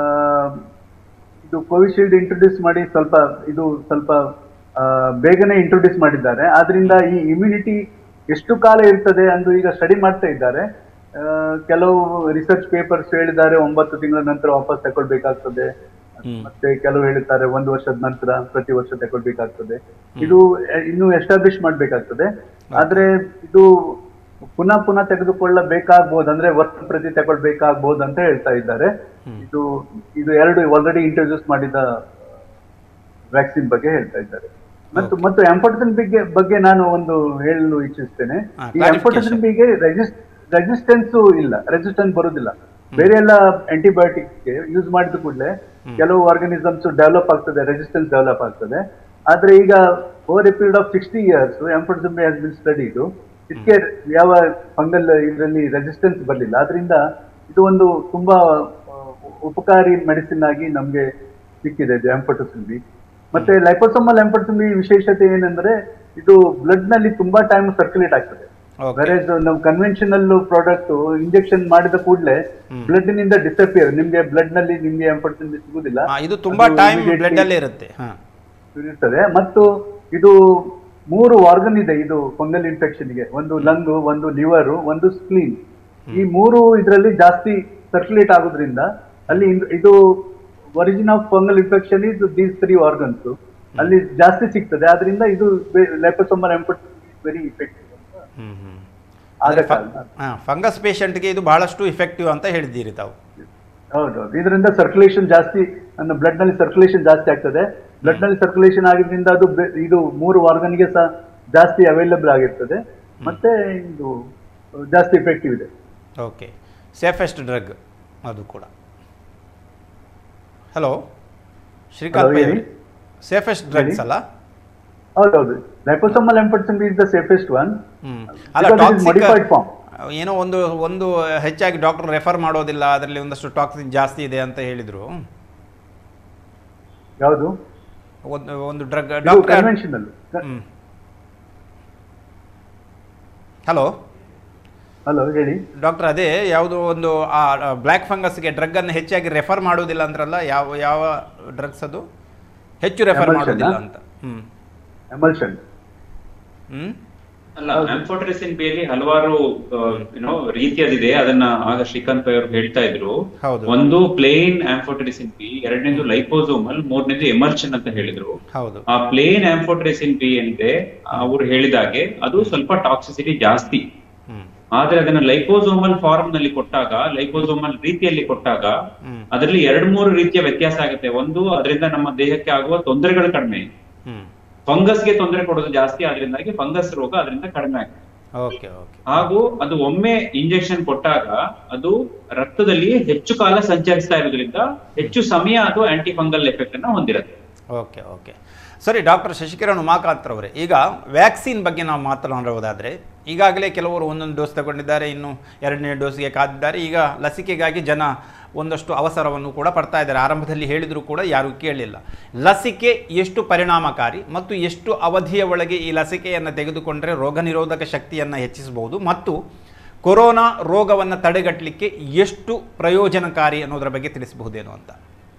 ಇದು ಕೋವಿಶೀಲ್ಡ್ ಇಂಟ್ರೊಡ್ಯೂಸ್ ಮಾಡಿ ಸ್ವಲ್ಪ ಇದು ಸ್ವಲ್ಪ ಆ, ಬೇಗನೆ ಇಂಟ್ರೊಡ್ಯೂಸ್ ಮಾಡಿದ್ದಾರೆ ಆದ್ರಿಂದ ಈ ಇಮ್ಯುನಿಟಿ ಎಷ್ಟು ಕಾಲ ಇರ್ತದೆ ಎಂದು ಈಗ ಸ್ಟಡಿ ಮಾಡ್ತಾ ಇದ್ದಾರೆ ಆ, ಕೆಲವು ರಿಸರ್ಚ್ ಪೇಪರ್ಸ್ ಹೇಳಿದ್ದಾರೆ ಒಂಬತ್ತು ತಿಂಗಳ ನಂತರ ವಾಪಸ್ ತಗೊಳ್ಬೇಕಾಗ್ತದೆ ಹ್ಮ್. ಮತ್ತೆ ಕೆಲವು ಹೇಳುತ್ತಾರೆ ಒಂದು ವರ್ಷದ ನಂತರ ಪ್ರತಿ ವರ್ಷ ತಗೊಳ್ಬೇಕಾಗ್ತದೆ ಇದು ಎ- ಇನ್ನೂ ಎಸ್ಟಾಬ್ಲಿಷ್ ಮಾಡ್ಬೇಕಾಗ್ತದೆ ಆದ್ರೆ ಇದು ಪುನಃ ಪುನಃ ತೆಗೆದುಕೊಳ್ಳಬೇಕಾಗ್ಬೋದು ಅಂದ್ರೆ ವರ್ಷ ಪ್ರತಿ ತಗೊಳ್ಬೇಕಾಗ್ಬೋದು ಅಂತ ಹೇಳ್ತಾ ಇದ್ದಾರೆ ಇದು ಇದು ಎರಡು ಆಲ್ರೆಡಿ ಇಂಟ್ರೊಡ್ಯೂಸ್ ಮಾಡಿದ ವ್ಯಾಕ್ಸಿನ್ ಬಗ್ಗೆ ಹೇಳ್ತಾ ಇದ್ದಾರೆ ಮತ್ತು ಮತ್ತು ಎಂಪೋಟನ್ ಬಗ್ಗೆ ಬಗ್ಗೆ ನಾನು ಒಂದು ಹೇಳಲು ಇಚ್ಛಿಸ್ತೇನೆ ಹಾ, ಈ clarification. ಎಂಪೋಟನ್ ಬಿಗೆ ರೆಸಿಸ್ಟೆನ್ಸ್ ಇಲ್ಲ ರೆಸಿಸ್ಟೆನ್ಸ್ ಬರುದಿಲ್ಲ ಬೇರೆ ಎಲ್ಲ ಗೆ ಯೂಸ್ ಮಾಡಿದ ಕೂಡಲೇ ಕೆಲವು ಆರ್ಗನಿಸಮ್ಸ್ ಡೆವಲಪ್ ಆಗ್ತದೆ ರೆಸಿಸ್ಟೆನ್ಸ್ ಡೆವಲಪ್ ಆಗ್ತದೆ ಆದ್ರೆ ಈಗ over a period of sixty years amphotericin has been studied ಇದಕ್ಕೆ ಯಾವ ಫಂಗಲ್ ಇದರಲ್ಲಿ ರೆಸಿಸ್ಟೆನ್ಸ್ ಬರಲಿಲ್ಲ ಆದ್ರಿಂದ ಇದು ಒಂದು ತುಂಬಾ ಆ, ಉಪಕಾರಿ ಮೆಡಿಸಿನ್ ಆಗಿ ನಮ್ಗೆ ಸಿಕ್ಕಿದೆ ಇದು ಎಂಪಟೋಸಿಲ್ಬಿ ಮತ್ತೆ ಲೈಪೋಸೋಮಲ್ ಎಂಪಟೋಸಿಲ್ಬಿ ವಿಶೇಷತೆ ಏನಂದ್ರೆ ಇದು ಬ್ಲಡ್ ನಲ್ಲಿ ತುಂಬಾ ಟೈಮ್ ಸರ್ಕ್ಯುಲೇಟ್ ಆಗ್ತದೆ ಓಕೆ ಬೇರೆ ನಾವು ಕನ್ವೆನ್ಷನಲ್ ಪ್ರಾಡಕ್ಟ್ ಇಂಜೆಕ್ಷನ್ ಮಾಡಿದ ಕೂಡಲೇ ಬ್ಲಡ್ ನಿಂದ ಡಿಸಪಿಯರ್ ನಿಮ್ಗೆ ಬ್ಲಡ್ ನಲ್ಲಿ ನಿಮ್ಗೆ ಎಂಪಟೋಸಿಲ್ಬಿ ಸಿಗುದಿಲ್ಲ ಇದು ತುಂಬಾ ಅದು ಟೈಮ್ immediately- ಬ್ಲಡ್ ಅಲ್ಲೇ ಇರುತ್ತೆ ಹಾ ಇರ್ತದೆ ಮತ್ತು ಇದು ಮೂರು ಆರ್ಗನ್ ಇದೆ ಇದು ಫಂಗಲ್ ಇನ್ಫೆಕ್ಷನ್ ಗೆ ಒಂದು ಲಂಗ್ ಒಂದು ಲಿವರ್ ಒಂದು ಸ್ಪ್ಲೀನ್ ಈ ಮೂರು ಇದರಲ್ಲಿ ಜಾಸ್ತಿ ಸರ್ಕ್ಯುಲೇಟ್ ಆಗೋದ್ರಿಂದ ಅಲ್ಲಿ ಇನ್- ಇದು ಒರಿಜಿನ್ ಆಫ್ ಫಂಗಲ್ ಇನ್ಫೆಕ್ಷನ್ ಇದು ದೀಸ್ ತ್ರೀ ಆರ್ಗನ್ಸ್ ಅಲ್ಲಿ ಜಾಸ್ತಿ ಸಿಗ್ತದೆ ಆದ್ರಿಂದ ಇದು ಲೆಪಸೋಮಲ್ ಎಂಪಟ್ ವೆರಿ ಇಫೆಕ್ಟಿವ್ ಹ್ಮ್ ಹ್ಮ್ ಆದ ಅಂದ್ರೆ ಫ- ಕಾರಣ ಹಾ ಫಂಗಸ್ ಪೇಷಂಟ್ಗೆ ಇದು ಬಹಳಷ್ಟು ಇಫೆಕ್ಟಿವ್ ಅಂತ ಹೇಳಿದ್ದೀರಿ ತಾವು ಹೌದೌದು ಇದರಿಂದ ಸರ್ಕ್ಯುಲೇಷನ್ ಜಾಸ್ತಿ ನನ್ನ ಬ್ಲಡ್ ನಲ್ಲಿ ಸರ್ಕ್ಯುಲೇಷನ್ ಜಾಸ್ತಿ ಆಗ್ತದೆ ಬ್ಲಡ್ ನಲ್ಲಿ ಸರ್ಕ್ಯುಲೇಷನ್ ಆಗಿದ್ರಿಂದ ಅದು ಬೆ- ಇದು ಮೂರು organ ಗೆ ಸಹ ಜಾಸ್ತಿ ಅವೈಲಬಲ್ ಆಗಿರ್ತದೆ ಮತ್ತೆ ಇದು ಜಾಸ್ತಿ ಎಫೆಕ್ಟಿವ್ ಇದೆ ಓಕೆ ಸೇಫೆಸ್ಟ್ ಡ್ರಗ್ ಅದು ಕೂಡ ಹಲೋ ಶ್ರೀಕಾಂತ್ Hello, ಪೈ ಹೇಳಿ. ಸೇಫೆಸ್ಟ್ ಡ್ರಗ್ಸ್ ಹೇಳಿ. ಅಲ್ಲ ಹೌದೌದು liposomal amphotericin is the safest one ಹ್ಮ್ ಅಲ್ಲ ಮಾಡಿಫೈಡ್ ಟಾಕ್ಸಿಕ್ ಫಾರ್ಮ್ ಏನೋ ಒಂದು ಒಂದು ಹೆಚ್ಚಾಗಿ ಡಾಕ್ಟರ್ ರೆಫರ್ ಮಾಡೋದಿಲ್ಲ ಅದರಲ್ಲಿ ಒಂದಷ್ಟು ಟಾಕ್ಸಿಕ್ ಜಾಸ್ತಿ ಇದೆ ಅಂತ ಹೇಳಿದ್ರು ಯಾವುದು ಒಂದು ಒಂದು ಡ್ರಗ್ ಇದು ಡಾಕ್ಟರ್ ಕನ್ವೆನ್ಷನಲ್ ಹ್ಮ್ ಹಲೋ ಹಲೋ ಹೇಳಿ ಡಾಕ್ಟರ್ ಅದೇ ಯಾವುದೋ ಒಂದು ಆ ಬ್ಲ್ಯಾಕ್ ಫಂಗಸ್ಗೆ ಡ್ರಗ್ ಅನ್ನು ಹೆಚ್ಚಾಗಿ ರೆಫರ್ ಮಾಡೋದಿಲ್ಲ ಅಂದ್ರಲ್ಲ ಯಾವ ಯಾವ ಡ್ರಗ್ಸ್ ಅದು ಹೆಚ್ಚು ರೆಫರ್ Emulsion ಮಾಡೋದಿಲ್ಲ ಆ? ಅಂತ ಹ್ಮ್ ಎಮಲ್ಷನ್ ಹ್ಮ್ ಅಲ್ಲ ಆಂಫೋಟ್ರೆಸಿನ್ ಯಲ್ಲಿ ಹಲವಾರು ಏನೋ ರೀತಿಯದಿದೆ ಅದನ್ನ ಆಗ ಶ್ರೀಕಾಂತ್ ಪೈ ಅವರು ಹೇಳ್ತಾ ಇದ್ರು ಹೌದು. ಒಂದು ಪ್ಲೇನ್ ಆಂಫೋಟ್ರೆಸಿನ್ ಬಿ ಎರಡನೇದು ಲೈಪೋಸೋಮಲ್ ಮೂರನೇದು ಎಮರ್ಷನ್ ಅಂತ ಹೇಳಿದ್ರು ಹೌದು ಆ ಪ್ಲೇನ್ ಆಂಫೋಟ್ರೆಸಿನ್ ಬಿ ಏನಿದೆ ಅವ್ರು ಹೇಳಿದಾಗೆ ಅದು ಸ್ವಲ್ಪ ಟಾಕ್ಸಿಸಿಟಿ ಜಾಸ್ತಿ ಹ್ಮ್ ಆದ್ರೆ ಅದನ್ನ ಲೈಪೋಸೋಮಲ್ ಫಾರ್ಮ್ ನಲ್ಲಿ ಕೊಟ್ಟಾಗ ಲೈಪೋಸೋಮಲ್ ರೀತಿಯಲ್ಲಿ ಕೊಟ್ಟಾಗ ಹ್ಮ್ ಅದರಲ್ಲಿ ಎರಡ್ ಮೂರು ರೀತಿಯ ವ್ಯತ್ಯಾಸ ಆಗುತ್ತೆ ಒಂದು ಅದರಿಂದ ನಮ್ಮ ದೇಹಕ್ಕೆ ಆಗುವ ತೊಂದರೆಗಳು ಕಡಿಮೆ ಹ್ಮ್ ಫಂಗಸ್ಗೆ ತೊಂದರೆ ಕೊಡೋದು ಜಾಸ್ತಿ ಆದ್ರಿಂದಾಗಿ ಫಂಗಸ್ ರೋಗ ಅದರಿಂದ ಕಡಿಮೆ ಆಗುತ್ತೆ ಓಕೆ ಓಕೆ ಹಾಗೂ ಅದು ಒಮ್ಮೆ ಇಂಜೆಕ್ಷನ್ ಕೊಟ್ಟಾಗ ಅದು ರಕ್ತದಲ್ಲಿ ಹೆಚ್ಚು ಕಾಲ ಸಂಚರಿಸ್ತಾ ಇರೋದ್ರಿಂದ ಹೆಚ್ಚು ಸಮಯ ಅದು ಆಂಟಿ ಫಂಗಲ್ ಎಫೆಕ್ಟ್ ಅನ್ನ ಹೊಂದಿರುತ್ತೆ ಓಕೆ ಓಕೆ ಸರಿ ಡಾಕ್ಟರ್ ಶಶಿಕಿರಣ್ ಉಮಾಕಾಂತ್ರವರೇ ಈಗ ವ್ಯಾಕ್ಸಿನ್ ಬಗ್ಗೆ ನಾವು ಮಾತನಾಡುವುದಾದರೆ ಈಗಾಗಲೇ ಕೆಲವರು ಒಂದೊಂದು ಡೋಸ್ ತಗೊಂಡಿದ್ದಾರೆ ಇನ್ನು ಎರಡನೇ ಡೋಸ್ಗೆ ಕಾದಿದ್ದಾರೆ ಈಗ ಲಸಿಕೆಗಾಗಿ ಜನ ಒಂದಷ್ಟು ಅವಸರವನ್ನು ಕೂಡ ಪಡ್ತಾ ಇದ್ದಾರೆ ಆರಂಭದಲ್ಲಿ ಹೇಳಿದರೂ ಕೂಡ ಯಾರೂ ಕೇಳಲಿಲ್ಲ ಲಸಿಕೆ ಎಷ್ಟು ಪರಿಣಾಮಕಾರಿ ಮತ್ತು ಎಷ್ಟು ಅವಧಿಯ ಒಳಗೆ ಈ ಲಸಿಕೆಯನ್ನು ತೆಗೆದುಕೊಂಡರೆ ರೋಗ ನಿರೋಧಕ ಶಕ್ತಿಯನ್ನು ಹೆಚ್ಚಿಸಬಹುದು ಮತ್ತು ಕೊರೋನಾ ರೋಗವನ್ನು ತಡೆಗಟ್ಟಲಿಕ್ಕೆ ಎಷ್ಟು ಪ್ರಯೋಜನಕಾರಿ ಅನ್ನೋದರ ಬಗ್ಗೆ ತಿಳಿಸಬಹುದೇನೋ ಅಂತ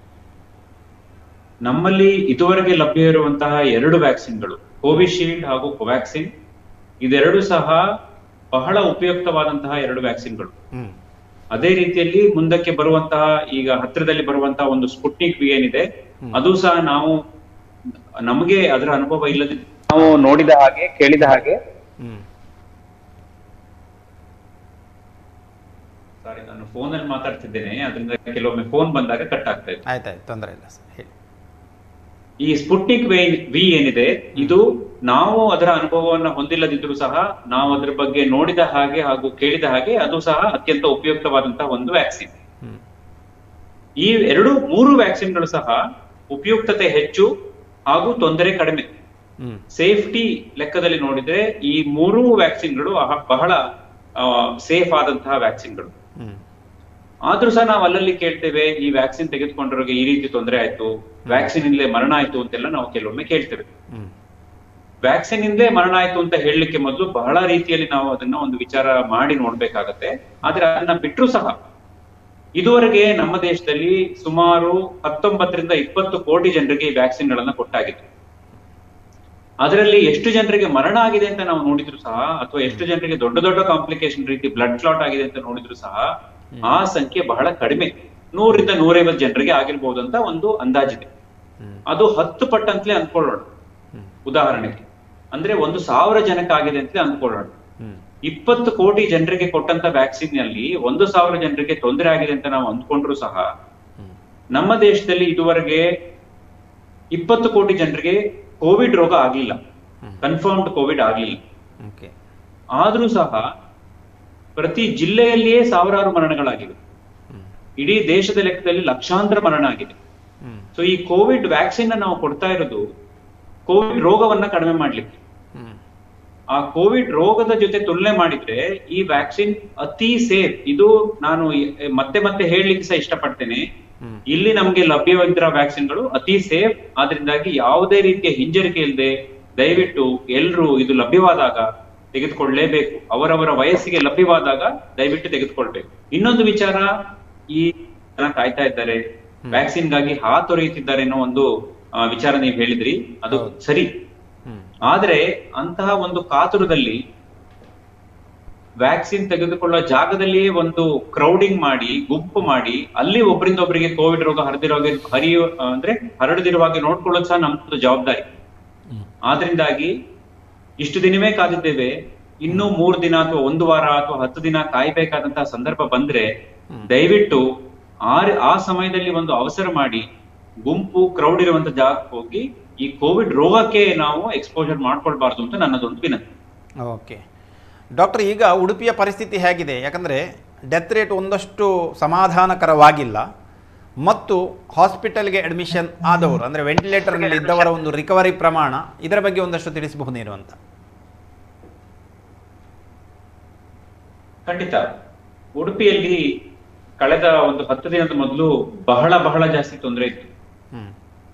ನಮ್ಮಲ್ಲಿ ಇದುವರೆಗೆ ಲಭ್ಯ ಇರುವಂತಹ ಎರಡು ವ್ಯಾಕ್ಸಿನ್ಗಳು ಕೋವಿಶೀಲ್ಡ್ ಹಾಗೂ ಕೋವ್ಯಾಕ್ಸಿನ್ ಇದೆರಡು ಸಹ ಬಹಳ ಉಪಯುಕ್ತವಾದಂತಹ ಎರಡು ವ್ಯಾಕ್ಸಿನ್ಗಳು ಹ್ಞೂ ಅದೇ ರೀತಿಯಲ್ಲಿ ಮುಂದಕ್ಕೆ ಬರುವಂತಹ ಈಗ ಹತ್ತಿರದಲ್ಲಿ ಬರುವಂತಹ ಒಂದು ಸ್ಪುಟ್ನಿಕ್ ವಿ ಏನಿದೆ ಅದು ಸಹ ನಾವು ನಮಗೆ ಅದರ ಅನುಭವ ಇಲ್ಲದೆ ನಾವು ನೋಡಿದ ಹಾಗೆ ಕೇಳಿದ ಹಾಗೆ ಹ್ಞೂ ಸಾರಿ ನಾನು ಫೋನ್ ಅಲ್ಲಿ ಮಾತಾಡ್ತಿದ್ದೇನೆ ಅದರಿಂದ ಕೆಲವೊಮ್ಮೆ ಫೋನ್ ಬಂದಾಗ ಕಟ್ ಆಗ್ತಾ ಇದೆ ಆಯ್ತಾಯ್ತು ತೊಂದರೆ ಇಲ್ಲ ಸರ್ ಹೇಳಿ ಈ ಸ್ಪುಟ್ನಿಕ್ ವೇ ವಿ ಏನಿದೆ ಇದು ನಾವು ಅದರ ಅನುಭವವನ್ನ ಹೊಂದಿಲ್ಲದಿದ್ರೂ ಸಹ ನಾವು ಅದರ ಬಗ್ಗೆ ನೋಡಿದ ಹಾಗೆ ಹಾಗೂ ಕೇಳಿದ ಹಾಗೆ ಅದು ಸಹ ಅತ್ಯಂತ ಉಪಯುಕ್ತವಾದಂತಹ ಒಂದು ವ್ಯಾಕ್ಸಿನ್ ಹ್ಞೂ ಈ ಎರಡು ಮೂರು ವ್ಯಾಕ್ಸಿನ್ಗಳು ಸಹ ಉಪಯುಕ್ತತೆ ಹೆಚ್ಚು ಹಾಗೂ ತೊಂದರೆ ಕಡಿಮೆ ಹ್ಞೂ ಸೇಫ್ಟಿ ಲೆಕ್ಕದಲ್ಲಿ ನೋಡಿದ್ರೆ ಈ ಮೂರೂ ವ್ಯಾಕ್ಸಿನ್ಗಳು ಅಹ- ಬಹಳ ಸೇಫ್ ಆದಂತಹ ವ್ಯಾಕ್ಸಿನ್ಗಳು ಹ್ಞೂ ಆದ್ರೂ ಸಹ ನಾವು ಅಲ್ಲಲ್ಲಿ ಕೇಳ್ತೇವೆ ಈ ವ್ಯಾಕ್ಸಿನ್ ತೆಗೆದುಕೊಂಡವ್ರಿಗೆ ಈ ರೀತಿ ತೊಂದರೆ ಆಯ್ತು ವ್ಯಾಕ್ಸಿನ್ ಇಂದಲೇ ಮರಣ ಆಯ್ತು ಅಂತೆಲ್ಲ ನಾವು ಕೆಲವೊಮ್ಮೆ ಕೇಳ್ತೇವೆ ಹ್ಮ್ ವ್ಯಾಕ್ಸಿನ್ ಇಂದಲೇ ಮರಣ ಆಯ್ತು ಅಂತ ಹೇಳಲಿಕ್ಕೆ ಮೊದಲು ಬಹಳ ರೀತಿಯಲ್ಲಿ ನಾವು ಅದನ್ನ ಒಂದು ವಿಚಾರ ಮಾಡಿ ನೋಡ್ಬೇಕಾಗತ್ತೆ ಆದ್ರೆ ಅದನ್ನ ಬಿಟ್ಟರು ಸಹ ಇದುವರೆಗೆ ನಮ್ಮ ದೇಶದಲ್ಲಿ ಸುಮಾರು ಹತ್ತೊಂಬತ್ತರಿಂದ ಇಪ್ಪತ್ತು ಕೋಟಿ ಜನರಿಗೆ ಈ ವ್ಯಾಕ್ಸಿನ್ ಗಳನ್ನ ಕೊಟ್ಟಾಗಿದೆ ಅದರಲ್ಲಿ ಎಷ್ಟು ಜನರಿಗೆ ಮರಣ ಆಗಿದೆ ಅಂತ ನಾವು ನೋಡಿದ್ರು ಸಹ ಅಥವಾ ಎಷ್ಟು ಜನರಿಗೆ ದೊಡ್ಡ ದೊಡ್ಡ ಕಾಂಪ್ಲಿಕೇಶನ್ ರೀತಿ ಬ್ಲಡ್ ಕ್ಲಾಟ್ ಆಗಿದೆ ಅಂತ ನೋಡಿದ್ರು ಸಹ ಆ ಸಂಖ್ಯೆ ಬಹಳ ಕಡಿಮೆ ನೂರಿಂದ ನೂರೈವತ್ತು ಜನರಿಗೆ ಆಗಿರ್ಬೋದು ಅಂತ ಒಂದು ಅಂದಾಜಿದೆ ಹ್ಮ್. ಅದು ಹತ್ತು ಪಟ್ಟಂತಲೇ ಅಂದ್ಕೊಳ್ಳೋಣ ಹ್ಮ್. ಉದಾಹರಣೆಗೆ ಅಂದ್ರೆ ಒಂದು ಸಾವಿರ ಜನಕ್ಕೆ ಆಗಿದೆ ಅಂತಲೇ ಅಂದ್ಕೊಳ್ಳೋಣ ಹ್ಮ್ ಇಪ್ಪತ್ತು ಕೋಟಿ ಜನರಿಗೆ ಕೊಟ್ಟಂತ ವ್ಯಾಕ್ಸಿನ್ ನಲ್ಲಿ ಒಂದು ಸಾವಿರ ಜನರಿಗೆ ತೊಂದರೆ ಆಗಿದೆ ಅಂತ ನಾವು ಅಂದ್ಕೊಂಡ್ರು ಸಹ ಹ್ಮ್ ನಮ್ಮ ದೇಶದಲ್ಲಿ ಇದುವರೆಗೆ ಇಪ್ಪತ್ತು ಕೋಟಿ ಜನರಿಗೆ ಕೋವಿಡ್ ರೋಗ ಆಗ್ಲಿಲ್ಲ ಹ್ಮ್. ಕನ್ಫರ್ಮ್ಡ್ ಕೋವಿಡ್ ಆಗ್ಲಿಲ್ಲ ಓಕೆ ಆದ್ರೂ ಸಹ ಪ್ರತಿ ಜಿಲ್ಲೆಯಲ್ಲಿಯೇ ಸಾವಿರಾರು ಮರಣಗಳಾಗಿವೆ ಹ್ಮ್ ಇಡೀ ದೇಶದ ಲೆಕ್ಕದಲ್ಲಿ ಲಕ್ಷಾಂತರ ಮರಣ ಆಗಿದೆ ಹ್ಮ್ ಸೊ ಈ ಕೋವಿಡ್ ವ್ಯಾಕ್ಸಿನ್ ನಾವು ಕೊಡ್ತಾ ಇರೋದು ಕೋವಿಡ್ ರೋಗವನ್ನ ಕಡಿಮೆ ಮಾಡ್ಲಿಕ್ಕೆ ಹ್ಮ್ ಆ ಕೋವಿಡ್ ರೋಗದ ಜೊತೆ ತುಲನೆ ಮಾಡಿದ್ರೆ ಈ ವ್ಯಾಕ್ಸಿನ್ ಅತಿ ಸೇಫ್ ಇದು ನಾನು ಎ- ಮತ್ತೆ ಮತ್ತೆ ಹೇಳಲಿಕ್ಕೆ ಸಹ ಇಷ್ಟಪಡ್ತೇನೆ ಹ್ಮ್. ಇಲ್ಲಿ ನಮ್ಗೆ ಲಭ್ಯವಿದ್ದ ವ್ಯಾಕ್ಸಿನ್ಗಳು ಅತಿ ಸೇಫ್ ಆದ್ರಿಂದಾಗಿ ಯಾವುದೇ ರೀತಿಯ ಹಿಂಜರಿಕೆ ಇಲ್ಲದೆ ದಯವಿಟ್ಟು ಎಲ್ರು ಇದು ಲಭ್ಯವಾದಾಗ ತೆಗೆದುಕೊಳ್ಳಲೇಬೇಕು ಅವರವರ ವಯಸ್ಸಿಗೆ ಲಭ್ಯವಾದಾಗ ದಯವಿಟ್ಟು ತೆಗೆದುಕೊಳ್ಬೇಕು ಇನ್ನೊಂದು ವಿಚಾರ ಈ ಜನ ಕಾಯ್ತಾ ಇದ್ದಾರೆ ವ್ಯಾಕ್ಸಿನ್ ಗಾಗಿ ಹಾತೊರೆಯುತ್ತಿದ್ದಾರೆ ಅನ್ನೋ ಒಂದು ಆ, ವಿಚಾರ ನೀವು ಹೇಳಿದ್ರಿ ಅದು ಹೌದು. ಸರಿ ಹ್ಮ್ ಆದ್ರೆ ಅಂತಹ ಒಂದು ಕಾತುರದಲ್ಲಿ ವ್ಯಾಕ್ಸಿನ್ ತೆಗೆದುಕೊಳ್ಳುವ ಜಾಗದಲ್ಲಿಯೇ ಒಂದು ಕ್ರೌಡಿಂಗ್ ಮಾಡಿ ಗುಂಪು ಮಾಡಿ ಅಲ್ಲಿ ಒಬ್ಬರಿಂದ ಒಬ್ಬರಿಗೆ ಕೋವಿಡ್ ರೋಗ ಹರಿದಿರೋ ಹಾಗೆ ಹರಿಯೋ ಅಂದ್ರೆ ಹರಡದಿರುವ ಹಾಗೆ ನೋಡ್ಕೊಳ್ಳೋದು ಸಹ ನಮ್ಮದು ಜವಾಬ್ದಾರಿ ಹ್ಮ್. ಆದ್ರಿಂದಾಗಿ ಇಷ್ಟು ದಿನವೇ ಕಾದಿದ್ದೇವೆ ಇನ್ನೂ ಮೂರು ದಿನ ಅಥವಾ ಒಂದು ವಾರ ಅಥವಾ ಹತ್ತು ದಿನ ಕಾಯ್ಬೇಕಾದಂತಹ ಸಂದರ್ಭ ಬಂದ್ರೆ ಹ್ಮ್. ದಯವಿಟ್ಟು ಆ ಆ ಸಮಯದಲ್ಲಿ ಒಂದು ಅವಸರ ಮಾಡಿ ಗುಂಪು ಕ್ರೌಡ್ ಇರುವಂತ ಜಾಗಕ್ಕೆ ಹೋಗಿ ಈ ಕೋವಿಡ್ ರೋಗಕ್ಕೆ ನಾವು ಎಕ್ಸ್ಪೋಜರ್ ಮಾಡ್ಕೊಳ್ಬಾರ್ದು ಅಂತ ನನ್ನದೊಂದು ವಿನಂತಿ ಓಕೆ ಡಾಕ್ಟರ್ ಈಗ ಉಡುಪಿಯ ಪರಿಸ್ಥಿತಿ ಹೇಗಿದೆ ಯಾಕಂದರೆ ಡೆತ್ ರೇಟ್ ಒಂದಷ್ಟು ಸಮಾಧಾನಕರವಾಗಿಲ್ಲ ಮತ್ತು ಹಾಸ್ಪಿಟಲ್ಗೆ ಅಡ್ಮಿಷನ್ ಆದವರು ಅಂದರೆ ವೆಂಟಿಲೇಟರ್ನಲ್ಲಿ ಇದ್ದವರ ಒಂದು ರಿಕವರಿ ಪ್ರಮಾಣ ಇದರ ಬಗ್ಗೆ ಒಂದಷ್ಟು ತಿಳಿಸಬಹುದೇನು ಅಂತ ಖಂಡಿತ ಉಡುಪಿಯಲ್ಲಿ ಕಳೆದ ಒಂದು ಹತ್ತು ದಿನದ ಮೊದಲು ಬಹಳ ಬಹಳ ಜಾಸ್ತಿ ತೊಂದರೆ ಇತ್ತು ಹ್ಞೂ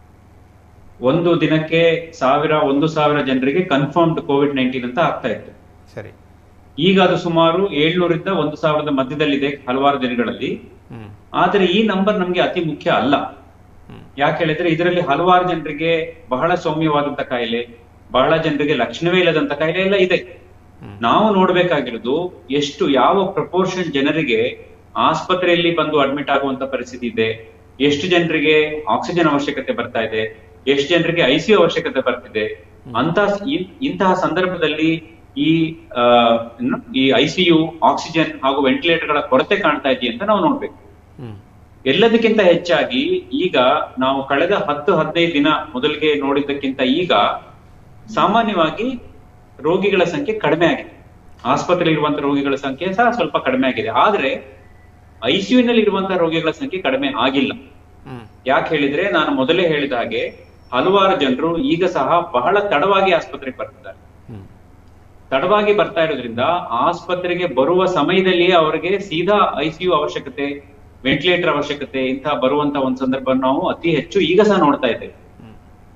ಒಂದು ದಿನಕ್ಕೆ ಸಾವಿರ ಒಂದು ಸಾವಿರ ಜನರಿಗೆ ಕನ್ಫರ್ಮ್ಡ್ ಕೋವಿಡ್ ನೈನ್ಟೀನ್ ಅಂತ ಆಗ್ತಾ ಇತ್ತು ಸರಿ ಈಗ ಅದು ಸುಮಾರು ಏಳ್ನೂರಿಂದ ಒಂದು ಸಾವಿರದ ಮಧ್ಯದಲ್ಲಿದೆ ಹಲವಾರು ದಿನಗಳಲ್ಲಿ ಹ್ಞೂ ಆದ್ರೆ ಈ ನಂಬರ್ ನಮ್ಗೆ ಅತಿ ಮುಖ್ಯ ಅಲ್ಲ ಹ್ಮ್. ಯಾಕೆ ಹೇಳಿದ್ರೆ ಇದರಲ್ಲಿ ಹಲವಾರು ಜನರಿಗೆ ಬಹಳ ಸೌಮ್ಯವಾದಂತ ಕಾಯಿಲೆ ಬಹಳ ಜನರಿಗೆ ಲಕ್ಷಣವೇ ಇಲ್ಲದಂತ ಕಾಯಿಲೆ ಎಲ್ಲ ಇದೆ ಹ್ಮ್. ನಾವು ನೋಡ್ಬೇಕಾಗಿರೋದು ಎಷ್ಟು ಯಾವ ಪ್ರಪೋರ್ಷನ್ ಜನರಿಗೆ ಆಸ್ಪತ್ರೆಯಲ್ಲಿ ಬಂದು ಅಡ್ಮಿಟ್ ಆಗುವಂತ ಪರಿಸ್ಥಿತಿ ಇದೆ ಎಷ್ಟು ಜನರಿಗೆ ಆಕ್ಸಿಜನ್ ಅವಶ್ಯಕತೆ ಬರ್ತಾ ಇದೆ ಎಷ್ಟು ಜನರಿಗೆ ಐಸಿಯು ಅವಶ್ಯಕತೆ ಬರ್ತಿದೆ ಅಂತ ಇಂತಹ ಸಂದರ್ಭದಲ್ಲಿ ಈ ಆ, ಏನು? ಈ ಐಸಿಯು ಆಕ್ಸಿಜನ್ ಹಾಗೂ ವೆಂಟಿಲೇಟರ್ ಗಳ ಕೊರತೆ ಕಾಣ್ತಾ ಇದೆಯಾ ಅಂತ ನಾವು ನೋಡ್ಬೇಕು ಹ್ಞೂ ಎಲ್ಲದಕ್ಕಿಂತ ಹೆಚ್ಚಾಗಿ ಈಗ ನಾವು ಕಳೆದ ಹತ್ತು ಹದಿನೈದು ದಿನ ಮೊದಲಿಗೆ ನೋಡಿದ್ದಕ್ಕಿಂತ ಈಗ ಸಾಮಾನ್ಯವಾಗಿ ರೋಗಿಗಳ ಸಂಖ್ಯೆ ಕಡಿಮೆ ಆಗಿದೆ ಆಸ್ಪತ್ರೆಯಲ್ಲಿ ಇರುವಂತಹ ರೋಗಿಗಳ ಸಂಖ್ಯೆ ಸಹ ಸ್ವಲ್ಪ ಕಡಿಮೆ ಆಗಿದೆ ಆದ್ರೆ ಐಸಿಯು ನಲ್ಲಿ ಇರುವಂತಹ ರೋಗಿಗಳ ಸಂಖ್ಯೆ ಕಡಿಮೆ ಆಗಿಲ್ಲ ಹ್ಞೂ ಯಾಕೆ ಹೇಳಿದ್ರೆ ನಾನು ಮೊದಲೇ ಹೇಳಿದ ಹಾಗೆ ಹಲವಾರು ಜನರು ಈಗ ಸಹ ಬಹಳ ತಡವಾಗಿ ಆಸ್ಪತ್ರೆಗೆ ಬರ್ತಿದ್ದಾರೆ ಹ್ಞೂ ತಡವಾಗಿ ಬರ್ತಾ ಇರೋದ್ರಿಂದ ಆಸ್ಪತ್ರೆಗೆ ಬರುವ ಸಮಯದಲ್ಲಿಯೇ ಅವರಿಗೆ ಸೀದಾ ಐಸಿಯು ಅವಶ್ಯಕತೆ ವೆಂಟಿಲೇಟರ್ ಅವಶ್ಯಕತೆ ಇಂತಹ ಬರುವಂತ ಒಂದು ಸಂದರ್ಭ ನಾವು ಅತಿ ಹೆಚ್ಚು ಈಗ ಸಹ ನೋಡ್ತಾ ಇದ್ದೇವೆ ಹ್ಮ್.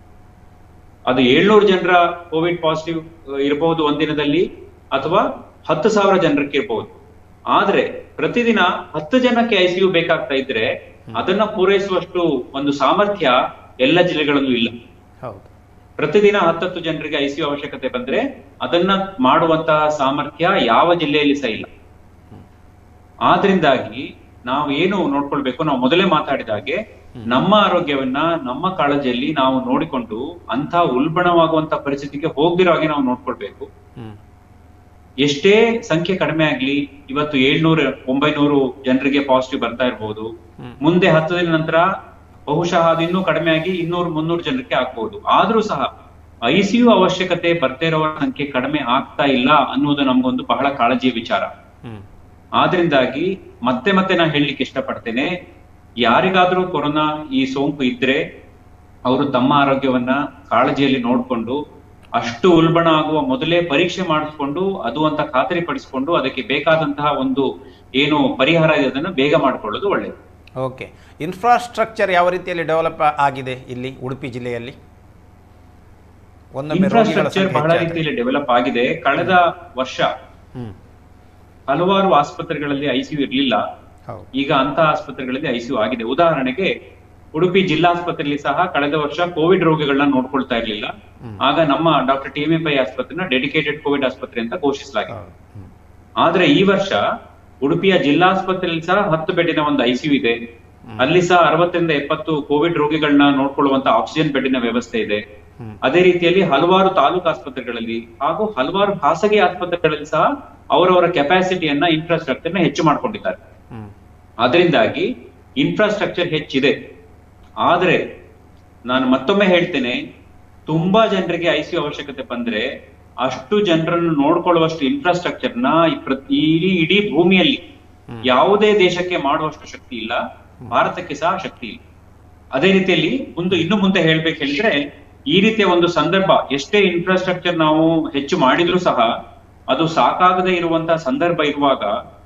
ಅದು ಏಳ್ನೂರು ಜನರ ಕೋವಿಡ್ ಪಾಸಿಟಿವ್ ಇರಬಹುದು ಒಂದಿನದಲ್ಲಿ ಅಥವಾ ಹತ್ತು ಸಾವಿರ ಜನರಿಗೆ ಇರಬಹುದು ಆದ್ರೆ ಪ್ರತಿದಿನ ಹತ್ತು ಜನಕ್ಕೆ ಐಸಿಯು ಬೇಕಾಗ್ತಾ ಇದ್ರೆ ಅದನ್ನ ಪೂರೈಸುವಷ್ಟು ಒಂದು ಸಾಮರ್ಥ್ಯ ಎಲ್ಲ ಜಿಲ್ಲೆಗಳಲ್ಲೂ ಇಲ್ಲ ಹೌದು ಪ್ರತಿದಿನ ಹತ್ತತ್ತು ಜನರಿಗೆ ಐಸಿಯು ಅವಶ್ಯಕತೆ ಬಂದ್ರೆ ಅದನ್ನ ಮಾಡುವಂತಹ ಸಾಮರ್ಥ್ಯ ಯಾವ ಜಿಲ್ಲೆಯಲ್ಲಿ ಸಹ ಇಲ್ಲ ಆದ್ರಿಂದಾಗಿ ನಾವು ಏನು ನೋಡ್ಕೊಳ್ಬೇಕು ನಾವು ಮೊದಲೇ ಮಾತಾಡಿದ ಹಾಗೆ ನಮ್ಮ ಆರೋಗ್ಯವನ್ನ ನಮ್ಮ ಕಾಳಜಿಯಲ್ಲಿ ನಾವು ನೋಡಿಕೊಂಡು ಅಂತ ಉಲ್ಬಣವಾಗುವಂತ ಪರಿಸ್ಥಿತಿಗೆ ಹೋಗ್ದಿರೋ ಹಾಗೆ ನಾವು ನೋಡ್ಕೊಳ್ಬೇಕು ಹ್ಞೂ ಎಷ್ಟೇ ಸಂಖ್ಯೆ ಕಡಿಮೆ ಆಗ್ಲಿ ಇವತ್ತು ಏಳ್ನೂರು ಒಂಬೈನೂರು ಜನರಿಗೆ ಪಾಸಿಟಿವ್ ಬರ್ತಾ ಇರಬಹುದು ಹ್ಮ್. ಮುಂದೆ ಹತ್ತು ದಿನ ನಂತರ ಬಹುಶಃ ಅದು ಇನ್ನೂ ಕಡಿಮೆ ಆಗಿ ಇನ್ನೂರು ಮುನ್ನೂರು ಜನರಿಗೆ ಆಗ್ಬಹುದು ಆದ್ರೂ ಸಹ ಐಸಿಯು ಅವಶ್ಯಕತೆ ಬರ್ತಾ ಇರೋರ ಸಂಖ್ಯೆ ಕಡಿಮೆ ಆಗ್ತಾ ಇಲ್ಲ ಅನ್ನೋದು ನಮ್ಗೊಂದು ಬಹಳ ಕಾಳಜಿಯ ವಿಚಾರ ಹ್ಞೂ ಆದ್ರಿಂದಾಗಿ ಮತ್ತೆ ಮತ್ತೆ ನಾ ಹೇಳಲಿಕ್ಕೆ ಇಷ್ಟಪಡ್ತೇನೆ ಯಾರಿಗಾದ್ರೂ ಕೊರೋನಾ ಈ ಸೋಂಕು ಇದ್ರೆ ಅವರು ತಮ್ಮ ಆರೋಗ್ಯವನ್ನ ಕಾಳಜಿಯಲ್ಲಿ ನೋಡ್ಕೊಂಡು ಅಷ್ಟು ಉಲ್ಬಣ ಆಗುವ ಮೊದಲೇ ಪರೀಕ್ಷೆ ಮಾಡಿಸ್ಕೊಂಡು ಅದು ಅಂತ ಖಾತರಿ ಪಡಿಸ್ಕೊಂಡು ಅದಕ್ಕೆ ಬೇಕಾದಂತಹ ಒಂದು ಏನು ಪರಿಹಾರ ಇದೆ ಅದನ್ನು ಬೇಗ ಮಾಡ್ಕೊಳ್ಳೋದು ಒಳ್ಳೆಯದು ಓಕೆ ಇನ್ಫ್ರಾಸ್ಟ್ರಕ್ಚರ್ ಯಾವ ರೀತಿಯಲ್ಲಿ ಡೆವಲಪ್ ಆಗಿದೆ ಇಲ್ಲಿ ಉಡುಪಿ ಜಿಲ್ಲೆಯಲ್ಲಿ ಒಂದೊಮ್ಮೆ ರೋಗಿಗಳ ಇನ್ಫ್ರಾಸ್ಟ್ರಕ್ಚರ್ ಸಂಖ್ಯೆ ಬಹಳ ಹೆಚ್ಚಾದ್ರೆ. ರೀತಿಯಲ್ಲಿ ಡೆವಲಪ್ ಆಗಿದೆ ಕಳೆದ ವರ್ಷ ಹ್ಮ್ ಹಲವಾರು ಆಸ್ಪತ್ರೆಗಳಲ್ಲಿ ಐಸಿಯು ಇರಲಿಲ್ಲ ಹೌದು ಈಗ ಅಂತ ಆಸ್ಪತ್ರೆಗಳಲ್ಲಿ ಐಸಿಯು ಆಗಿದೆ ಉದಾಹರಣೆಗೆ ಉಡುಪಿ ಜಿಲ್ಲಾಸ್ಪತ್ರೆಯಲ್ಲಿ ಸಹ ಕಳೆದ ವರ್ಷ ಕೋವಿಡ್ ರೋಗಿಗಳನ್ನ ನೋಡ್ಕೊಳ್ತಾ ಇರಲಿಲ್ಲ ಆಗ ನಮ್ಮ doctor T M M Pai ಆಸ್ಪತ್ರೆನ ಡೆಡಿಕೇಟೆಡ್ ಕೋವಿಡ್ ಆಸ್ಪತ್ರೆ ಅಂತ ಘೋಷಿಸಲಾಗಿದೆ ಹೌದು ಹ್ಮ್. ಆದ್ರೆ ಈ ವರ್ಷ ಉಡುಪಿಯ ಜಿಲ್ಲಾಸ್ಪತ್ರೆಯಲ್ಲಿ ಸಹ ಹತ್ತು ಬೆಡ್ಡಿನ ಒಂದು ಐಸಿಯು ಇದೆ ಅಲ್ಲಿ ಸಹ ಅರವತ್ತರಿಂದ ಎಪ್ಪತ್ತು ಕೋವಿಡ್ ರೋಗಿಗಳನ್ನ ನೋಡ್ಕೊಳ್ಳುವಂತ ಆಕ್ಸಿಜನ್ ಬೆಡ್ಡಿನ ವ್ಯವಸ್ಥೆ ಇದೆ ಹ್ಮ್. ಅದೇ ರೀತಿಯಲ್ಲಿ ಹಲವಾರು ತಾಲೂಕು ಆಸ್ಪತ್ರೆಗಳಲ್ಲಿ ಹಾಗೂ ಹಲವಾರು ಖಾಸಗಿ ಆಸ್ಪತ್ರೆಗಳಲ್ಲಿ ಸಹ ಅವರವರ ಕೆಪಾಸಿಟಿಯನ್ನ ಇನ್ಫ್ರಾಸ್ಟ್ರಕ್ಚರ್ ನ ಹೆಚ್ಚು ಮಾಡ್ಕೊಂಡಿದ್ದಾರೆ ಹ್ಮ್ ಅದರಿಂದಾಗಿ ಇನ್ಫ್ರಾಸ್ಟ್ರಕ್ಚರ್ ಹೆಚ್ಚಿದೆ ಆದ್ರೆ ನಾನು ಮತ್ತೊಮ್ಮೆ ಹೇಳ್ತೇನೆ ತುಂಬಾ ಜನರಿಗೆ ಐಸಿಯು ಅವಶ್ಯಕತೆ ಬಂದ್ರೆ ಅಷ್ಟು ಜನರನ್ನು ನೋಡ್ಕೊಳ್ಳುವಷ್ಟು ಇನ್ಫ್ರಾಸ್ಟ್ರಕ್ಚರ್ ನ ಈ ಪ್ರ- ಈ ಇಡೀ ಇಡೀ ಭೂಮಿಯಲ್ಲಿ ಯಾವುದೇ ದೇಶಕ್ಕೆ ಮಾಡುವಷ್ಟು ಶಕ್ತಿ ಇಲ್ಲ ಭಾರತಕ್ಕೆ ಸಹ ಶಕ್ತಿ ಇಲ್ಲ ಅದೇ ರೀತಿಯಲ್ಲಿ ಒಂದು ಇನ್ನು ಮುಂದೆ ಹೇಳ್ಬೇಕು ಹೇಳಿದ್ರೆ ಈ ರೀತಿಯ ಒಂದು ಸಂದರ್ಭ ಎಷ್ಟೇ ಇನ್ಫ್ರಾಸ್ಟ್ರಕ್ಚರ್ ನಾವು ಹೆಚ್ಚು ಮಾಡಿದ್ರು ಸಹ ಅದು ಸಾಕಾಗದೇ ಇರುವಂತಹ ಸಂದರ್ಭ ಇರುವಾಗ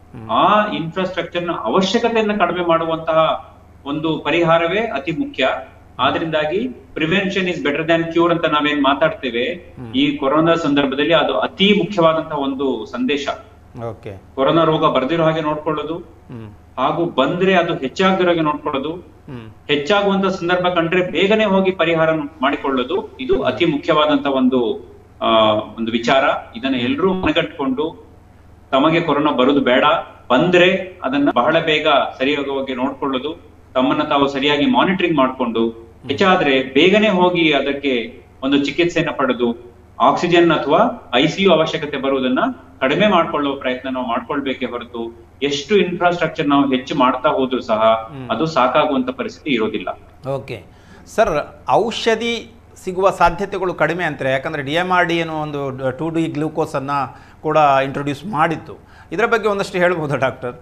ಆ ಇನ್ಫ್ರಾಸ್ಟ್ರಕ್ಚರ್ ನ ಅವಶ್ಯಕತೆಯನ್ನ ಕಡಿಮೆ ಮಾಡುವಂತಹ ಒಂದು ಪರಿಹಾರವೇ ಅತಿ ಮುಖ್ಯ ಆದ್ರಿಂದಾಗಿ prevention is better than cure ಅಂತ ನಾವೇನ್ ಮಾತಾಡ್ತೇವೆ ಈ ಕೊರೋನಾ ಸಂದರ್ಭದಲ್ಲಿ ಅದು ಅತಿ ಮುಖ್ಯವಾದಂತಹ ಒಂದು ಸಂದೇಶ ಓಕೆ ಕೊರೋನಾ ರೋಗ ಬರ್ದಿರೋ ಹಾಗೆ ನೋಡ್ಕೊಳ್ಳೋದು ಹ್ಮ್ ಹಾಗೂ ಬಂದ್ರೆ ಅದು ಹೆಚ್ಚಾಗದಿರೋ ಹಾಗೆ ನೋಡ್ಕೊಳ್ಳೋದು ಹ್ಮ್ ಹೆಚ್ಚಾಗುವಂತ ಸಂದರ್ಭ ಕಂಡ್ರೆ ಬೇಗನೆ ಹೋಗಿ ಪರಿಹಾರ ಮಾಡಿಕೊಳ್ಳೋದು ಇದು ಅತಿ ಮುಖ್ಯವಾದಂತ ಒಂದು ಆ ಒಂದು ವಿಚಾರ ಇದನ್ನ ಎಲ್ಲರೂ ಮನಗಟ್ಕೊಂಡು ತಮಗೆ ಕೊರೋನಾ ಬರುದು ಬೇಡ ಬಂದ್ರೆ ಅದನ್ನ ಬಹಳ ಬೇಗ ಸರಿಯಾಗುವಾಗೆ ನೋಡ್ಕೊಳ್ಳೋದು ತಮ್ಮನ್ನ ತಾವು ಸರಿಯಾಗಿ ಮಾನಿಟರಿಂಗ್ ಮಾಡ್ಕೊಂಡು ಹೆಚ್ಚಾದ್ರೆ ಬೇಗನೆ ಹೋಗಿ ಅದಕ್ಕೆ ಒಂದು ಚಿಕಿತ್ಸೆಯನ್ನ ಪಡೆದು ಆಕ್ಸಿಜನ್ ಅಥವಾ ಐಸಿಯು ಅವಶ್ಯಕತೆ ಬರುವುದನ್ನ ಕಡಿಮೆ ಮಾಡ್ಕೊಳ್ಳುವ ಪ್ರಯತ್ನ ನಾವು ಮಾಡ್ಕೊಳ್ಬೇಕೇ ಹೊರತು ಎಷ್ಟು ಇನ್ಫ್ರಾಸ್ಟ್ರಕ್ಚರ್ ನಾವು ಹೆಚ್ಚು ಮಾಡ್ತಾ ಹೋದ್ರು ಸಹ ಅದು ಸಾಕಾಗುವಂತ ಪರಿಸ್ಥಿತಿ ಇರೋದಿಲ್ಲ ಓಕೆ ಸರ್ ಔಷಧಿ ಸಿಗುವ ಸಾಧ್ಯತೆಗಳು ಕಡಿಮೆ ಅಂತಾರೆ ಯಾಕಂದರೆ ಡಿ ಎಮ್ ಆರ್ ಡಿ ಏನೋ ಒಂದು ಟು ಡಿ ಗ್ಲೂಕೋಸನ್ನು ಕೂಡ ಇಂಟ್ರೊಡ್ಯೂಸ್ ಮಾಡಿತ್ತು ಇದರ ಬಗ್ಗೆ ಒಂದಷ್ಟು ಹೇಳ್ಬೋದಾ ಡಾಕ್ಟರ್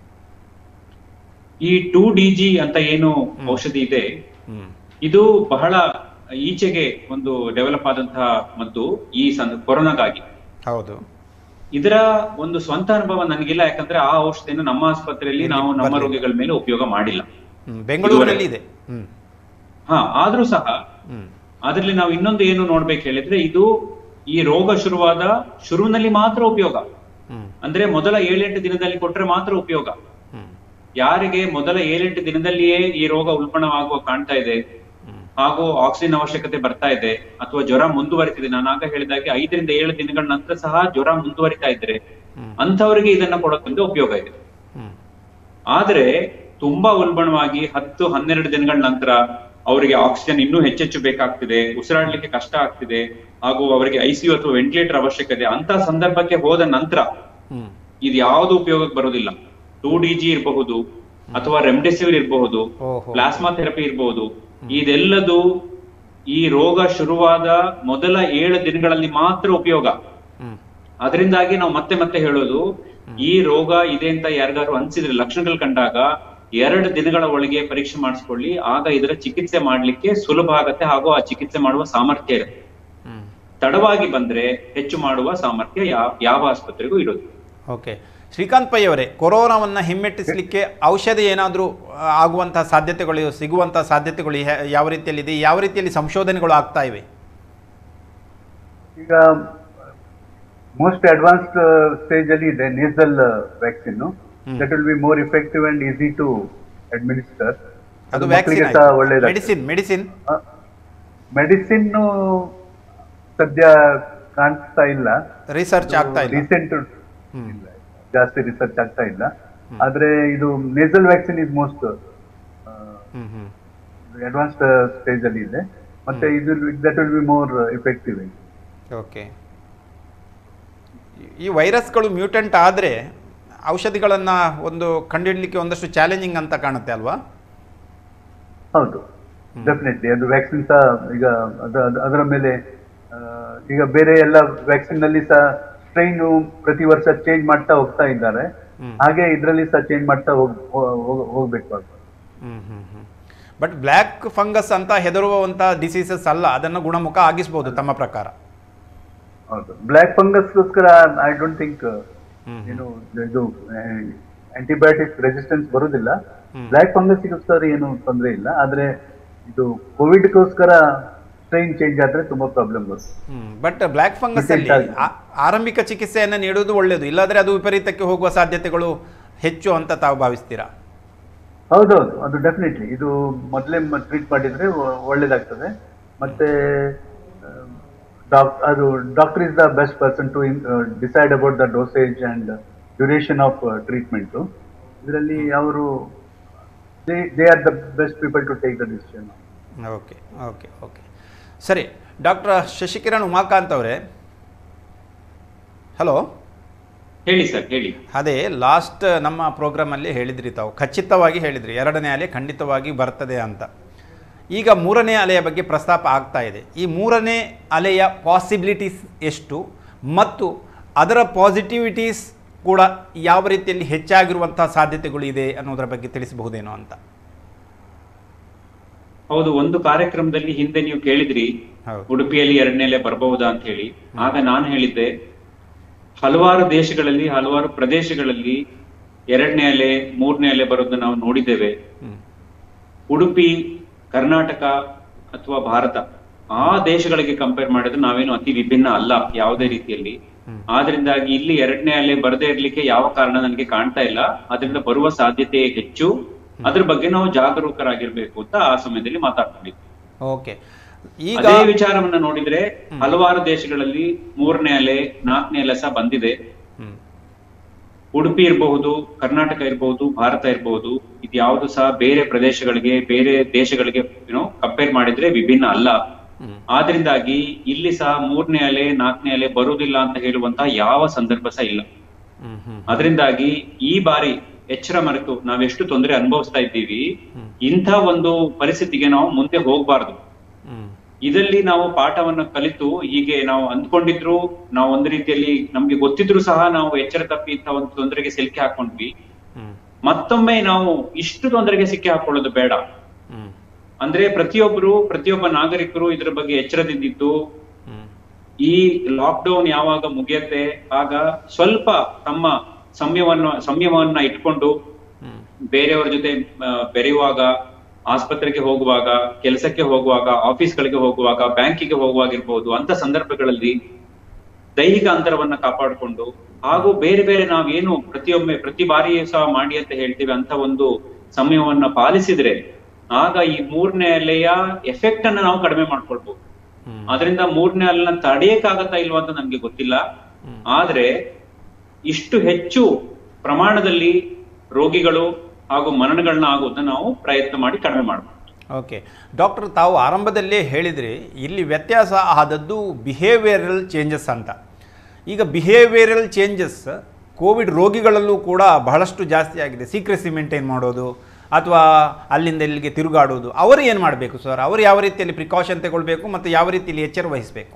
ಈ ಟೂ ಡಿ ಜಿ ಅಂತ ಏನು ಔಷಧಿ ಇದೆ ಹ್ಞೂ ಇದು ಬಹಳ ಈಚೆಗೆ ಒಂದು ಡೆವಲಪ್ ಆದಂತಹ ಮದ್ದು ಈ ಸಂದ ಕೊರೋನಾಗಾಗಿ ಹೌದು ಇದರ ಒಂದು ಸ್ವಂತ ಅನುಭವ ನನಗಿಲ್ಲ ಯಾಕಂದ್ರೆ ಆ ಔಷಧಿಯನ್ನು ನಮ್ಮ ಆಸ್ಪತ್ರೆಯಲ್ಲಿ ನಾವು ನಮ್ಮ ಬರ್ಲಿಲ್ಲ. ರೋಗಿಗಳ ಮೇಲೆ ಉಪಯೋಗ ಮಾಡಿಲ್ಲ ಹ್ಮ್, ಬೆಂಗಳೂರಲ್ಲಿ ಇದೆ ಹ್ಞೂ ಹಾ ಆದ್ರೂ ಸಹ ಹ್ಞೂ ಅದರಲ್ಲಿ ನಾವು ಇನ್ನೊಂದು ಏನು ನೋಡ್ಬೇಕು ಹೇಳಿದ್ರೆ ಇದು ಈ ರೋಗ ಶುರುವಾದ ಶುರುವಿನಲ್ಲಿ ಮಾತ್ರ ಉಪಯೋಗ ಹ್ಞೂ ಅಂದ್ರೆ ಮೊದಲ ಏಳೆಂಟು ದಿನದಲ್ಲಿ ಕೊಟ್ರೆ ಮಾತ್ರ ಉಪಯೋಗ ಹ್ಞೂ ಯಾರಿಗೆ ಮೊದಲ ಏಳೆಂಟು ದಿನದಲ್ಲಿಯೇ ಈ ರೋಗ ಉಲ್ಬಣವಾಗುವ ಕಾಣ್ತಾ ಇದೆ ಹ್ಞೂ ಹಾಗೂ ಆಕ್ಸಿಜನ್ ಅವಶ್ಯಕತೆ ಬರ್ತಾ ಇದೆ ಅಥವಾ ಜ್ವರ ಮುಂದುವರಿತಿದೆ ನಾನು ಆಗ ಹೇಳಿದಾಗೆ ಐದರಿಂದ ಏಳು ದಿನಗಳ ನಂತರ ಸಹ ಜ್ವರ ಮುಂದುವರಿತಾ ಇದ್ರೆ ಹ್ಮ್. ಅಂತವರಿಗೆ ಇದನ್ನ ಕೊಡೋದ್ರಿಂದ ಉಪಯೋಗ ಇದೆ ಹ್ಞೂ ಆದ್ರೆ ತುಂಬಾ ಉಲ್ಬಣವಾಗಿ ಹತ್ತು ಹನ್ನೆರಡು ದಿನಗಳ ನಂತರ ಅವರಿಗೆ ಆಕ್ಸಿಜನ್ ಇನ್ನೂ ಹೆಚ್ಚೆಚ್ಚು ಬೇಕಾಗ್ತಿದೆ ಉಸಿರಾಡ್ಲಿಕ್ಕೆ ಕಷ್ಟ ಆಗ್ತಿದೆ ಹಾಗೂ ಅವರಿಗೆ ಐಸಿಯು ಅಥವಾ ವೆಂಟಿಲೇಟರ್ ಅವಶ್ಯಕತೆ ಅಂತ ಸಂದರ್ಭಕ್ಕೆ ಹೋದ ನಂತರ ಹ್ಞೂ ಇದು ಯಾವುದು ಉಪಯೋಗಕ್ಕೆ ಬರೋದಿಲ್ಲ ಟೂ ಡಿ ಜಿ ಇರಬಹುದು ಅಥವಾ ರೆಮ್ಡೆಸಿವಿರ್ ಇರಬಹುದು ಓಹೋ ಪ್ಲಾಸ್ಮಾ ಥೆರಪಿ ಇರಬಹುದು ಇದೆಲ್ಲದು ಈ ರೋಗ ಶುರುವಾದ ಮೊದಲ ಏಳು ದಿನಗಳಲ್ಲಿ ಮಾತ್ರ ಉಪಯೋಗ ಹ್ಞೂ ಅದರಿಂದಾಗಿ ನಾವು ಮತ್ತೆ ಮತ್ತೆ ಹೇಳೋದು ಈ ರೋಗ ಇದೆ ಅಂತ ಯಾರಿಗಾದ್ರು ಅನ್ಸಿದ್ರೆ ಲಕ್ಷಣಗಳು ಕಂಡಾಗ ಎರಡು ದಿನಗಳ ಒಳಗೆ ಪರೀಕ್ಷೆ ಮಾಡಿಸ್ಕೊಳ್ಳಿ ಆಗ ಇದರ ಚಿಕಿತ್ಸೆ ಮಾಡ್ಲಿಕ್ಕೆ ಸುಲಭ ಆಗತ್ತೆ ಹಾಗೂ ಆ ಚಿಕಿತ್ಸೆ ಮಾಡುವ ಸಾಮರ್ಥ್ಯ ಇರುತ್ತೆ ಹ್ಞೂ ತಡವಾಗಿ ಬಂದ್ರೆ ಹೆಚ್ಚು ಮಾಡುವ ಸಾಮರ್ಥ್ಯ ಯಾವ ಯಾವ ಆಸ್ಪತ್ರೆಗೂ ಇರೋದು ಓಕೆ ಶ್ರೀಕಾಂತ್ ಪೈ ಅವರೇ ಕೊರೋನಾವನ್ನು ಹಿಮ್ಮೆಟ್ಟಿಸಲಿಕ್ಕೆ ಔಷಧಿ ಏನಾದರೂ ಆಗುವಂಥ ಸಾಧ್ಯತೆಗಳು ಸಿಗುವಂಥ ಸಾಧ್ಯತೆಗಳು ಯಾ- ಯಾವ ರೀತಿಯಲ್ಲಿದೆ ಯಾವ ರೀತಿಯಲ್ಲಿ ಸಂಶೋಧನೆಗಳು ಆಗ್ತಾ ಇವೆ ಈಗ ಮೋಸ್ಟ್ ಅಡ್ವಾನ್ಸ್ಡ್ ಸ್ಟೇಜ್ ಅಲ್ಲಿ ಇದೆ nasal vaccine that will be more effective and easy to administer ಅದು ಮಕ್ಕಳಿಗೆ ವ್ಯಾಕ್ಸಿನ್ ಸಹ ಒಳ್ಳೇದಾಗ್ತದೆ ಮೆಡಿಸಿನ್ ಮೆಡಿಸಿನ್ ಮೆಡಿಸಿನ್ ಸದ್ಯ ಕಾಣಿಸ್ತಾ ಇಲ್ಲ ರಿಸರ್ಚ್ ಆಗ್ತಾ ಇಲ್ಲ ರೀಸೆಂಟ್ ಹ್ಮ್. ಜಾಸ್ತಿ ರಿಸರ್ಚ್ ಆಗ್ತಾ ಇಲ್ಲ ಆದ್ರೆ ಇದು ನೇಸಲ್ ವ್ಯಾಕ್ಸಿನ್ ಇಸ್ ಮೋಸ್ಟ್ ಹ್ಮ್ ಹ್ಮ್ ಅಡ್ವಾನ್ಸ್ಡ್ ಸ್ಟೇಜ್ ಅಲ್ಲಿ ಇದೆ ಮತ್ತೆ ಇದು that will be more effective okay ಈ ವೈರಸ್ಗಳು ಮ್ಯೂಟೆಂಟ್ ಆದರೆ ಔಷಧಿಗಳನ್ನು ಒಂದು ಕಂಡುಹಿಡಲಿಕ್ಕೆ ಒಂದಷ್ಟು ಚಾಲೆಂಜಿಂಗ್ ಅಂತ ಕಾಣುತ್ತೆ ಅಲ್ವಾ ಹೌದು ಡೆಫಿನೆಟ್ಲಿ ಅದು ವ್ಯಾಕ್ಸಿನ್ ಸಹ ಈಗ ಅದ- ಅದ- ಅದರ ಮೇಲೆ ಆ, ಈಗ ಬೇರೆ ಎಲ್ಲ ವ್ಯಾಕ್ಸಿನ್ ನಲ್ಲಿ ಸಹ ಸ್ಟ್ರೈನ್ ಪ್ರತಿ ವರ್ಷ ಚೇಂಜ್ ಮಾಡ್ತಾ ಹೋಗ್ತಾ ಇದ್ದಾರೆ ಹ್ಮ್. ಹಾಗೆ ಇದರಲ್ಲಿ ಸಹ ಚೇಂಜ್ ಮಾಡ್ತಾ ಹೋಗ್ ಹೋ- ಹೋಗ್- ಹೋಗ್ಬೇಕು ಅದು. ಹ್ಮ್ ಹ್ಮ್ ಹ್ಮ್ ಬಟ್ ಬ್ಲ್ಯಾಕ್ ಫಂಗಸ್ ಅಂತ ಹೆದರುವಂಥ ಡಿಸೀಸಸ್ ಅಲ್ಲ ಅದನ್ನು ಗುಣಮುಖ ಆಗಿಸ್ಬೋದು ತಮ್ಮ ಪ್ರಕಾರ ಹೌದು ಬ್ಲ್ಯಾಕ್ ಫಂಗಸ್ಗೋಸ್ಕರ ಐ ಡೋಂಟ್ ಥಿಂಕ್ ಹ್ಮ್. ಏನು ಇದು ಆಂಟಿಬಯೋಟಿಕ್ ರೆಸಿಸ್ಟೆನ್ಸ್ ಬರುದಿಲ್ಲ ಹ್ಮ್. ಬ್ಲ್ಯಾಕ್ ಫಂಗಸ್ಗೋಸ್ಕರ ಏನು ತೊಂದರೆ ಇಲ್ಲ ಆದ್ರೆ ಇದು ಕೋವಿಡ್ಗೋಸ್ಕರ ಸ್ಟ್ರೈನ್ ಚೇಂಜ್ ಆದ್ರೆ ತುಂಬಾ ಪ್ರಾಬ್ಲಮ್ ಬರುತ್ತೆ ಬಟ್ ಬ್ಲ್ಯಾಕ್ ಫಂಗಸ್ ಅಲ್ಲಿ Different ಆ- ಆರಂಭಿಕ ಚಿಕಿತ್ಸೆಯನ್ನು ನೀಡುವುದು ಒಳ್ಳೆಯದು ಇಲ್ಲಾದ್ರೆ ಅದು ವಿಪರೀತಕ್ಕೆ ಹೋಗುವ ಸಾಧ್ಯತೆಗಳು ಹೆಚ್ಚು ಅಂತ ತಾವು ಭಾವಿಸ್ತೀರಾ ಹೌದೌದು ಅದು ಡೆಫಿನೆಟ್ಲಿ ಇದು ಮೊದಲೇ ಟ್ರೀಟ್ ಮಾಡಿದ್ರೆ ಒ- ಒಳ್ಳೇದಾಗ್ತದೆ ಮತ್ತೆ ಡಾಕ್ ಅದು doctor is the best person to decide about the dosage and duration of treatment ಇದರಲ್ಲಿ ಅವರು they are the best people to take the decision okay okay okay ಸರಿ ಡಾಕ್ಟರ್ ಶಶಿಕಿರಣ್ ಉಮಾಕಾಂತ್ ಅವರೇ ಹಲೋ ಹೇಳಿ ಸರ್ ಹೇಳಿ ಅದೇ ಲಾಸ್ಟ್ ನಮ್ಮ ಪ್ರೋಗ್ರಾಮಲ್ಲಿ ಹೇಳಿದ್ರಿ ತಾವು ಖಚಿತವಾಗಿ ಹೇಳಿದ್ರಿ ಎರಡನೇ ಅಲೆ ಖಂಡಿತವಾಗಿ ಬರ್ತದೆ ಅಂತ ಈಗ ಮೂರನೇ ಅಲೆಯ ಬಗ್ಗೆ ಪ್ರಸ್ತಾಪ ಆಗ್ತಾ ಇದೆ ಈ ಮೂರನೇ ಅಲೆಯ ಪಾಸಿಬಿಲಿಟೀಸ್ ಎಷ್ಟು ಮತ್ತು ಅದರ ಪಾಸಿಟಿವಿಟೀಸ್ ಕೂಡ ಯಾವ ರೀತಿಯಲ್ಲಿ ಹೆಚ್ಚಾಗಿರುವಂತಹ ಸಾಧ್ಯತೆಗಳು ಇದೆ ಅನ್ನೋದರ ಬಗ್ಗೆ ತಿಳಿಸಬಹುದೇನೋ ಅಂತ ಹೌದು ಒಂದು ಕಾರ್ಯಕ್ರಮದಲ್ಲಿ ಹಿಂದೆ ನೀವು ಕೇಳಿದ್ರಿ ಹೌದು ಉಡುಪಿಯಲ್ಲಿ ಎರಡನೇ ಅಲೆ ಬರಬಹುದಾ ಅಂತ ಹೇಳಿ ಆಗ ನಾನು ಹೇಳಿದ್ದೆ ಹಲವಾರು ದೇಶಗಳಲ್ಲಿ ಹಲವಾರು ಪ್ರದೇಶಗಳಲ್ಲಿ ಎರಡನೇ ಅಲೆ ಮೂರನೇ ಅಲೆ ಬರೋದನ್ನ ನಾವು ನೋಡಿದ್ದೇವೆ ಹ್ಮ್. ಉಡುಪಿ ಕರ್ನಾಟಕ ಅಥವಾ ಭಾರತ ಆ ದೇಶಗಳಿಗೆ ಕಂಪೇರ್ ಮಾಡಿದ್ರೆ ನಾವೇನು ಅತಿ ವಿಭಿನ್ನ ಅಲ್ಲ ಯಾವುದೇ ರೀತಿಯಲ್ಲಿ ಆದ್ರಿಂದಾಗಿ ಇಲ್ಲಿ ಎರಡನೇ ಅಲೆ ಬರದೇ ಇರ್ಲಿಕ್ಕೆ ಯಾವ ಕಾರಣ ನನಗೆ ಕಾಣ್ತಾ ಇಲ್ಲ ಅದರಿಂದ ಬರುವ ಸಾಧ್ಯತೆ ಹೆಚ್ಚು ಅದ್ರ ಬಗ್ಗೆ ನಾವು ಜಾಗರೂಕರಾಗಿರ್ಬೇಕು ಅಂತ ಆ ಸಮಯದಲ್ಲಿ ಮಾತಾಡ್ಕೊಂಡಿದ್ವಿ ಓಕೆ ಈಗ ಅದೇ ವಿಚಾರವನ್ನ ನೋಡಿದ್ರೆ ಹಲವಾರು ದೇಶಗಳಲ್ಲಿ ಮೂರನೇ ಅಲೆ ನಾಲ್ಕನೇ ಅಲೆ ಸಹ ಬಂದಿದೆ ಹ್ಮ್. ಉಡುಪಿ ಇರಬಹುದು ಕರ್ನಾಟಕ ಇರಬಹುದು ಭಾರತ ಇರಬಹುದು ಇದು ಯಾವುದು ಸಹ ಬೇರೆ ಪ್ರದೇಶಗಳಿಗೆ ಬೇರೆ ದೇಶಗಳಿಗೆ ಏನೋ ಕಂಪೇರ್ ಮಾಡಿದ್ರೆ ವಿಭಿನ್ನ ಅಲ್ಲ ಹ್ಮ್. ಆದ್ರಿಂದಾಗಿ ಇಲ್ಲಿ ಸಹ ಮೂರನೇ ಅಲೆ ನಾಲ್ಕನೇ ಅಲೆ ಬರುವುದಿಲ್ಲ ಅಂತ ಹೇಳುವಂತಹ ಯಾವ ಸಂದರ್ಭ ಸಹ ಇಲ್ಲ ಹ್ಮ್ ಹ್ಮ್ ಅದರಿಂದಾಗಿ ಈ ಬಾರಿ ಎಚ್ಚರ ಮರೆತು ನಾವೆಷ್ಟು ತೊಂದರೆ ಅನುಭವಿಸ್ತಾ ಇದ್ದೀವಿ ಇಂಥ ಒಂದು ಪರಿಸ್ಥಿತಿಗೆ ನಾವು ಮುಂದೆ ಹೋಗ್ಬಾರ್ದು ಹ್ಮ್ ಇದರಲ್ಲಿ ನಾವು ಪಾಠವನ್ನ ಕಲಿತು ಹೀಗೆ ನಾವು ಅಂದ್ಕೊಂಡಿದ್ರು ನಾವು ಒಂದು ರೀತಿಯಲ್ಲಿ ನಮ್ಗೆ ಗೊತ್ತಿದ್ರು ಸಹ ನಾವು ಎಚ್ಚರ ತಪ್ಪಿ ಇಂಥ ಒಂದು ತೊಂದರೆಗೆ ಸಿಲುಕಿ ಹಾಕೊಂಡ್ವಿ ಹ್ಮ್ ಮತ್ತೊಮ್ಮೆ ನಾವು ಇಷ್ಟು ತೊಂದರೆಗೆ ಸಿಕ್ಕಿ ಹಾಕೊಳ್ಳೋದು ಬೇಡ ಹ್ಮ್ ಅಂದ್ರೆ ಪ್ರತಿಯೊಬ್ಬರು ಪ್ರತಿಯೊಬ್ಬ ನಾಗರಿಕರು ಇದರ ಬಗ್ಗೆ ಎಚ್ಚರದಿಂದಿದ್ದು ಹ್ಮ್ ಈ ಲಾಕ್ ಡೌನ್ ಯಾವಾಗ ಮುಗಿಯತ್ತೆ ಆಗ ಸ್ವಲ್ಪ ತಮ್ಮ ಸಂಯಮವನ್ನ ಸಂಯಮವನ್ನ ಇಟ್ಕೊಂಡು ಹ್ಮ್ ಬೇರೆಯವರ ಜೊತೆ ಆ, ಬೆರೆಯುವಾಗ ಆಸ್ಪತ್ರೆಗೆ ಹೋಗುವಾಗ ಕೆಲಸಕ್ಕೆ ಹೋಗುವಾಗ ಆಫೀಸ್ಗಳಿಗೆ ಹೋಗುವಾಗ ಬ್ಯಾಂಕಿಗೆ ಹೋಗುವಾಗಿರ್ಬೋದು ಅಂತ ಸಂದರ್ಭಗಳಲ್ಲಿ ದೈಹಿಕ ಅಂತರವನ್ನ ಕಾಪಾಡಿಕೊಂಡು ಹಾಗೂ ಬೇರೆ ಬೇರೆ ನಾವೇನು ಪ್ರತಿಯೊಮ್ಮೆ ಪ್ರತಿ ಬಾರಿ ಸಹ ಮಾಡಿ ಅಂತ ಹೇಳ್ತೀವಿ ಅಂತ ಒಂದು ಸಮಯವನ್ನ ಪಾಲಿಸಿದ್ರೆ ಆಗ ಈ ಮೂರನೇ ಅಲೆಯ ಎಫೆಕ್ಟ್ ಅನ್ನ ನಾವು ಕಡಿಮೆ ಮಾಡ್ಕೊಳ್ಬಹುದು ಹ್ಮ್. ಅದರಿಂದ ಮೂರನೇ ಅಲೆನ ತಡೆಯಕ್ಕಾಗತ್ತಾ ಇಲ್ವಾ ಅಂತ ನಮ್ಗೆ ಗೊತ್ತಿಲ್ಲ ಆದ್ರೆ ಇಷ್ಟು ಹೆಚ್ಚು ಪ್ರಮಾಣದಲ್ಲಿ ರೋಗಿಗಳು ಹಾಗೂ ಮರಣಗಳನ್ನ ಆಗೋದನ್ನ ನಾವು ಪ್ರಯತ್ನ ಮಾಡಿ ಕಡಿಮೆ ಮಾಡಬಹುದು ಓಕೆ ಡಾಕ್ಟರ್ ತಾವು ಆರಂಭದಲ್ಲೇ ಹೇಳಿದ್ರಿ ಇಲ್ಲಿ ವ್ಯತ್ಯಾಸ ಆದದ್ದು ಬಿಹೇವಿಯರಲ್ ಚೇಂಜಸ್ ಅಂತ ಈಗ ಬಿಹೇವಿಯರಲ್ ಚೇಂಜಸ್ ಕೋವಿಡ್ ರೋಗಿಗಳಲ್ಲೂ ಕೂಡ ಬಹಳಷ್ಟು ಜಾಸ್ತಿ ಆಗಿದೆ ಸೀಕ್ರೆಸಿ ಮೇಂಟೈನ್ ಮಾಡೋದು ಅಥವಾ ಅಲ್ಲಿಂದ ಇಲ್ಲಿಗೆ ತಿರುಗಾಡೋದು ಅವರು ಏನು ಮಾಡಬೇಕು ಸರ್ ಅವರು ಯಾವ ರೀತಿಯಲ್ಲಿ ಪ್ರಿಕಾಷನ್ ತಗೊಳ್ಬೇಕು ಮತ್ತು ಯಾವ ರೀತಿಯಲ್ಲಿ ಎಚ್ಚರ ವಹಿಸಬೇಕು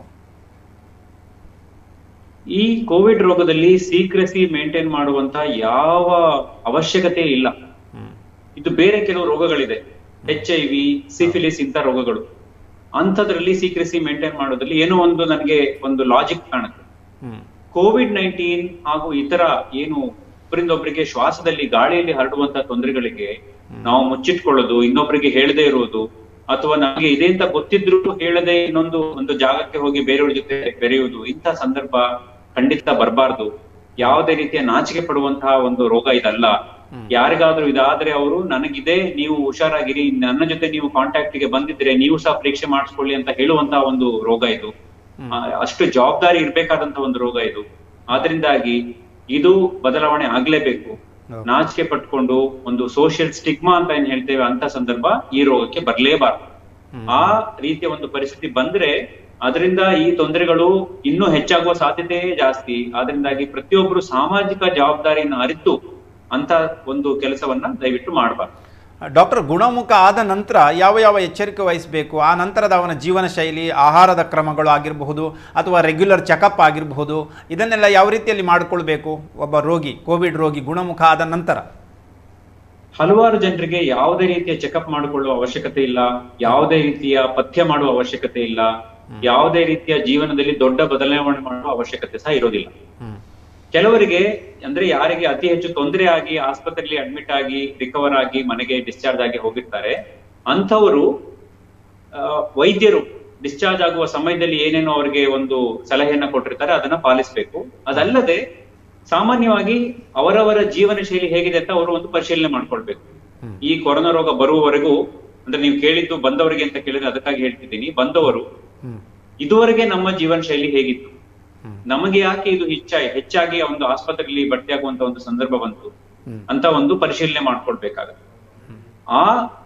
ಈ ಕೋವಿಡ್ ರೋಗದಲ್ಲಿ ಸೀಕ್ರೆಸಿ ಮೇಂಟೈನ್ ಮಾಡುವಂತ ಯಾವ ಅವಶ್ಯಕತೆ ಇಲ್ಲ ಹ್ಮ್. ಇದು ಬೇರೆ ಕೆಲವು ರೋಗಗಳಿದೆ ಎಚ್ ಐ ವಿ ಸಿಫಿಲಿಸ್ ಇಂಥ ರೋಗಗಳು ಅಂಥದ್ರಲ್ಲಿ ಸೀಕ್ರೆಸಿ ಮೇಂಟೈನ್ ಮಾಡೋದ್ರಲ್ಲಿ ಏನೋ ಒಂದು ನನಗೆ ಒಂದು ಲಾಜಿಕ್ ಕಾಣುತ್ತೆ ಹ್ಮ್. ಕೋವಿಡ್ ನೈನ್ಟೀನ್ ಹಾಗೂ ಇತರ ಏನು ಒಬ್ಬರಿಂದ ಒಬ್ಬರಿಗೆ ಶ್ವಾಸದಲ್ಲಿ ಗಾಳಿಯಲ್ಲಿ ಹರಡುವಂತ ತೊಂದರೆಗಳಿಗೆ ನಾವು ಮುಚ್ಚಿಟ್ಕೊಳ್ಳೋದು ಇನ್ನೊಬ್ಬರಿಗೆ ಹೇಳದೇ ಇರುವುದು ಅಥವಾ ನಮಗೆ ಇದೆ ಅಂತ ಗೊತ್ತಿದ್ರು ಹೇಳದೆ ಇನ್ನೊಂದು ಒಂದು ಜಾಗಕ್ಕೆ ಹೋಗಿ ಬೇರೆಯವ್ರ ಜೊತೆ ಬೆರೆಯುವುದು ಇಂಥ ಸಂದರ್ಭ ಖಂಡಿತ ಬರಬಾರ್ದು ಯಾವುದೇ ರೀತಿಯ ನಾಚಿಕೆ ಪಡುವಂತಹ ಒಂದು ರೋಗ ಇದಲ್ಲ ಯಾರಿಗಾದ್ರೂ ಇದಾದ್ರೆ ಅವರು ನನಗಿದೆ ನೀವು ಹುಷಾರಾಗಿರಿ ನನ್ನ ಜೊತೆ ನೀವು ಕಾಂಟ್ಯಾಕ್ಟ್ ಗೆ ಬಂದಿದ್ರೆ ನೀವು ಸಹ ಪರೀಕ್ಷೆ ಮಾಡಿಸ್ಕೊಳ್ಳಿ ಅಂತ ಹೇಳುವಂತಹ ಒಂದು ರೋಗ ಇದು ಆ, ಅಷ್ಟು ಜವಾಬ್ದಾರಿ ಇರ್ಬೇಕಾದಂತ ಒಂದು ರೋಗ ಇದು ಆದ್ರಿಂದಾಗಿ ಇದು ಬದಲಾವಣೆ ಆಗ್ಲೇಬೇಕು ನಾಚಿಕೆ ಪಟ್ಕೊಂಡು ಒಂದು ಸೋಷಿಯಲ್ ಸ್ಟಿಗ್ಮಾ ಅಂತ ಏನ್ ಹೇಳ್ತೇವೆ ಅಂತ ಸಂದರ್ಭ ಈ ರೋಗಕ್ಕೆ ಬರ್ಲೇಬಾರ್ದು ಆ ರೀತಿಯ ಒಂದು ಪರಿಸ್ಥಿತಿ ಬಂದ್ರೆ ಅದರಿಂದ ಈ ತೊಂದರೆಗಳು ಇನ್ನೂ ಹೆಚ್ಚಾಗುವ ಸಾಧ್ಯತೆಯೇ ಜಾಸ್ತಿ ಆದ್ರಿಂದಾಗಿ ಪ್ರತಿಯೊಬ್ಬರು ಸಾಮಾಜಿಕ ಜವಾಬ್ದಾರಿಯನ್ನು ಅರಿತು ಅಂತ ಒಂದು ಕೆಲಸವನ್ನ ದಯವಿಟ್ಟು ಮಾಡಬಾರ್ದು ಡಾಕ್ಟರ್ ಗುಣಮುಖ ಆದ ನಂತರ ಯಾವ ಯಾವ ಎಚ್ಚರಿಕೆ ವಹಿಸಬೇಕು ಆ ನಂತರದ ಅವನ ಜೀವನ ಶೈಲಿ ಆಹಾರದ ಕ್ರಮಗಳು ಆಗಿರಬಹುದು ಅಥವಾ ರೆಗ್ಯುಲರ್ ಚೆಕಪ್ ಆಗಿರಬಹುದು ಇದನ್ನೆಲ್ಲ ಯಾವ ರೀತಿಯಲ್ಲಿ ಮಾಡಿಕೊಳ್ಬೇಕು ಒಬ್ಬ ರೋಗಿ ಕೋವಿಡ್ ರೋಗಿ ಗುಣಮುಖ ಆದ ನಂತರ ಹಲವಾರು ಜನರಿಗೆ ಯಾವುದೇ ರೀತಿಯ ಚೆಕಪ್ ಮಾಡಿಕೊಳ್ಳುವ ಅವಶ್ಯಕತೆ ಇಲ್ಲ ಯಾವುದೇ ರೀತಿಯ ಪಥ್ಯ ಮಾಡುವ ಅವಶ್ಯಕತೆ ಇಲ್ಲ ಯಾವುದೇ ರೀತಿಯ ಜೀವನದಲ್ಲಿ ದೊಡ್ಡ ಬದಲಾವಣೆ ಮಾಡುವ ಅವಶ್ಯಕತೆ ಸಹ ಇರೋದಿಲ್ಲ ಹ್ಮ್ ಕೆಲವರಿಗೆ ಅಂದ್ರೆ ಯಾರಿಗೆ ಅತಿ ಹೆಚ್ಚು ತೊಂದರೆ ಆಗಿ ಆಸ್ಪತ್ರೆಯಲ್ಲಿ ಅಡ್ಮಿಟ್ ಆಗಿ ರಿಕವರ್ ಆಗಿ ಮನೆಗೆ ಡಿಸ್ಚಾರ್ಜ್ ಆಗಿ ಹೋಗಿರ್ತಾರೆ ಅಂಥವರು ಆ, ವೈದ್ಯರು ಡಿಸ್ಚಾರ್ಜ್ ಆಗುವ ಸಮಯದಲ್ಲಿ ಏನೇನೋ ಅವರಿಗೆ ಒಂದು ಸಲಹೆಯನ್ನ ಕೊಟ್ಟಿರ್ತಾರೆ ಅದನ್ನ ಪಾಲಿಸಬೇಕು ಅದಲ್ಲದೆ ಸಾಮಾನ್ಯವಾಗಿ ಅವರವರ ಜೀವನ ಶೈಲಿ ಹೇಗಿದೆ ಅಂತ ಅವರು ಒಂದು ಪರಿಶೀಲನೆ ಮಾಡ್ಕೊಳ್ಬೇಕು ಈ ಕೊರೋನಾ ರೋಗ ಬರುವವರೆಗೂ ಅಂದ್ರೆ ನೀವು ಕೇಳಿದ್ದು ಬಂದವರಿಗೆ ಅಂತ ಕೇಳಿದ್ರೆ ಅದಕ್ಕಾಗಿ ಹೇಳ್ತಿದ್ದೀನಿ ಬಂದವರು ಹ್ಮ್ ಇದುವರೆಗೆ ನಮ್ಮ ಜೀವನ ಶೈಲಿ ಹೇಗಿತ್ತು ನಮಗೆ ಯಾಕೆ ಇದು ಹೆಚ್ಚಾಗಿ ಹೆಚ್ಚಾಗಿ ಒಂದು ಆಸ್ಪತ್ರೆಯಲ್ಲಿ ಭರ್ತಿಯಾಗುವಂತ ಒಂದು ಸಂದರ್ಭ ಬಂತು ಹ್ಮ್. ಅಂತ ಒಂದು ಪರಿಶೀಲನೆ ಮಾಡ್ಕೊಳ್ಬೇಕಾಗತ್ತೆ ಆ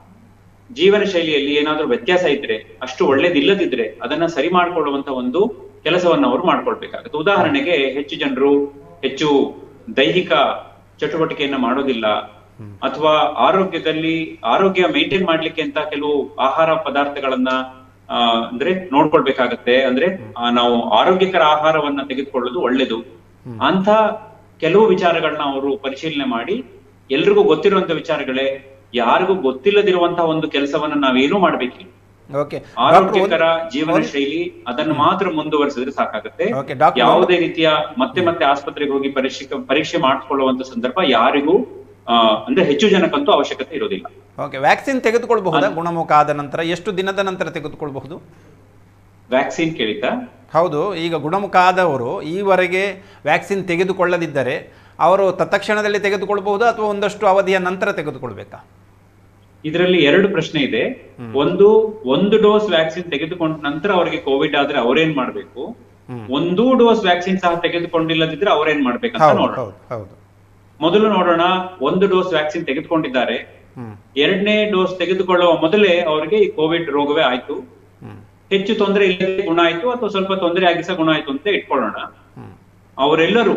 ಜೀವನ ಶೈಲಿಯಲ್ಲಿ ಏನಾದ್ರೂ ವ್ಯತ್ಯಾಸ ಇದ್ರೆ ಅಷ್ಟು ಒಳ್ಳೇದಿಲ್ಲದಿದ್ರೆ ಅದನ್ನ ಸರಿ ಮಾಡ್ಕೊಳ್ಳುವಂತ ಒಂದು ಕೆಲಸವನ್ನ ಅವರು ಮಾಡ್ಕೊಳ್ಬೇಕಾಗತ್ತೆ ಉದಾಹರಣೆಗೆ ಹೆಚ್ಚು ಜನರು ಹೆಚ್ಚು ದೈಹಿಕ ಚಟುವಟಿಕೆಯನ್ನ ಮಾಡೋದಿಲ್ಲ ಅಥವಾ ಆರೋಗ್ಯದಲ್ಲಿ ಆರೋಗ್ಯ ಮೇಂಟೈನ್ ಮಾಡ್ಲಿಕ್ಕೆ ಅಂತ ಕೆಲವು ಆಹಾರ ಪದಾರ್ಥಗಳನ್ನ ಆ, ಅಂದ್ರೆ ನೋಡ್ಕೊಳ್ಬೇಕಾಗತ್ತೆ ಅಂದ್ರೆ ಆ, ನಾವು ಆರೋಗ್ಯಕರ ಆಹಾರವನ್ನ ತೆಗೆದುಕೊಳ್ಳೋದು ಒಳ್ಳೇದು ಅಂತ ಕೆಲವು ವಿಚಾರಗಳನ್ನ ಅವರು ಪರಿಶೀಲನೆ ಮಾಡಿ ಎಲ್ರಿಗೂ ಗೊತ್ತಿರುವಂತ ವಿಚಾರಗಳೇ ಯಾರಿಗೂ ಗೊತ್ತಿಲ್ಲದಿರುವಂತಹ ಒಂದು ಕೆಲಸವನ್ನ ನಾವೇನು ಮಾಡ್ಬೇಕಿಲ್ಲ ಓಕೆ ಆರೋಗ್ಯಕರ ಜೀವನ ಶೈಲಿ ಅದನ್ನು ಮಾತ್ರ ಮುಂದುವರಿಸಿದ್ರೆ ಸಾಕಾಗುತ್ತೆ Okay, doctor, ಯಾವುದೇ ರೀತಿಯ ಮತ್ತೆ ಮತ್ತೆ ಆಸ್ಪತ್ರೆಗೆ ಹೋಗಿ ಪರೀಕ್ಷೆ ಪರೀಕ್ಷೆ ಮಾಡಿಕೊಳ್ಳುವಂತ ಸಂದರ್ಭ ಯಾರಿಗೂ ಆ, ಅಂದ್ರೆ ಹೆಚ್ಚು ಜನಕ್ಕಂತೂ ಅವಶ್ಯಕತೆ ಇರೋದಿಲ್ಲ ಓಕೆ ವ್ಯಾಕ್ಸಿನ್ ತೆಗೆದುಕೊಳ್ಬಹುದಾ ಗುಣಮುಖ ಆದ ನಂತರ ಎಷ್ಟು ದಿನದ ನಂತರ ತೆಗೆದುಕೊಳ್ಬಹುದು ವ್ಯಾಕ್ಸಿನ್ ಕೇಳಿತಾ ಹೌದು ಈಗ ಗುಣಮುಖ ಆದವರು ಈವರೆಗೆ ವ್ಯಾಕ್ಸಿನ್ ತೆಗೆದುಕೊಳ್ಳದಿದ್ದರೆ ಅವರು ತತ್ಕ್ಷಣದಲ್ಲಿ ತೆಗೆದುಕೊಳ್ಬಹುದು ಅಥವಾ ಒಂದಷ್ಟು ಅವಧಿಯ ನಂತರ ತೆಗೆದುಕೊಳ್ಬೇಕಾ ಇದರಲ್ಲಿ ಎರಡು ಪ್ರಶ್ನೆ ಇದೆ ಒಂದು ಒಂದು ಡೋಸ್ ವ್ಯಾಕ್ಸಿನ್ ತೆಗೆದುಕೊಂಡ ನಂತರ ಅವರಿಗೆ ಕೋವಿಡ್ ಆದ್ರೆ ಅವ್ರೇನ್ ಮಾಡ್ಬೇಕು ಹ್ಮ್. ಒಂದೂ ಡೋಸ್ ವ್ಯಾಕ್ಸಿನ್ ಸಹ ತೆಗೆದುಕೊಂಡಿಲ್ಲದಿದ್ರೆ ಅವ್ರೇನ್ ಮಾಡ್ಬೇಕಂತ ಹೌದು ನೋಡೋಣ ಹೌದು ಹೌದು ಮೊದಲು ನೋಡೋಣ ಒಂದು ಡೋಸ್ ವ್ಯಾಕ್ಸಿನ್ ತೆಗೆದುಕೊಂಡಿದ್ದಾರೆ ಹ್ಮ್ ಎರಡನೇ ಡೋಸ್ ತೆಗೆದುಕೊಳ್ಳುವ ಮೊದಲೇ ಅವರಿಗೆ ಈ ಕೋವಿಡ್ ರೋಗವೇ ಆಯ್ತು ಹ್ಮ್ ಹೆಚ್ಚು ತೊಂದರೆ ಇಲ್ಲದೆ ಗುಣ ಆಯ್ತು ಅಥವಾ ಸ್ವಲ್ಪ ತೊಂದರೆ ಆಗಿ ಸಹ ಗುಣ ಆಯ್ತು ಅಂತ ಇಟ್ಕೊಳ್ಳೋಣ ಹ್ಮ್ ಅವರೆಲ್ಲರೂ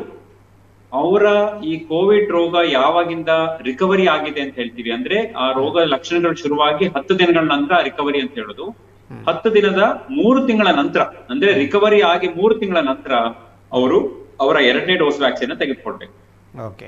ಅವರ ಈ ಕೋವಿಡ್ ರೋಗ ಯಾವಾಗಿಂದ ರಿಕವರಿ ಆಗಿದೆ ಅಂತ ಹೇಳ್ತೀವಿ ಅಂದ್ರೆ ಆ ರೋಗ ಲಕ್ಷಣಗಳು ಶುರುವಾಗಿ ಹತ್ತು ದಿನಗಳ ನಂತರ ರಿಕವರಿ ಅಂತ ಹೇಳೋದು ಹತ್ತು ದಿನದ ಮೂರು ತಿಂಗಳ ನಂತರ ಅಂದ್ರೆ ರಿಕವರಿ ಆಗಿ ಮೂರು ತಿಂಗಳ ನಂತರ ಅವರು ಅವರ ಎರಡನೇ ಡೋಸ್ ವ್ಯಾಕ್ಸಿನ್ ತೆಗೆದುಕೊಳ್ಬೇಕು ಓಕೆ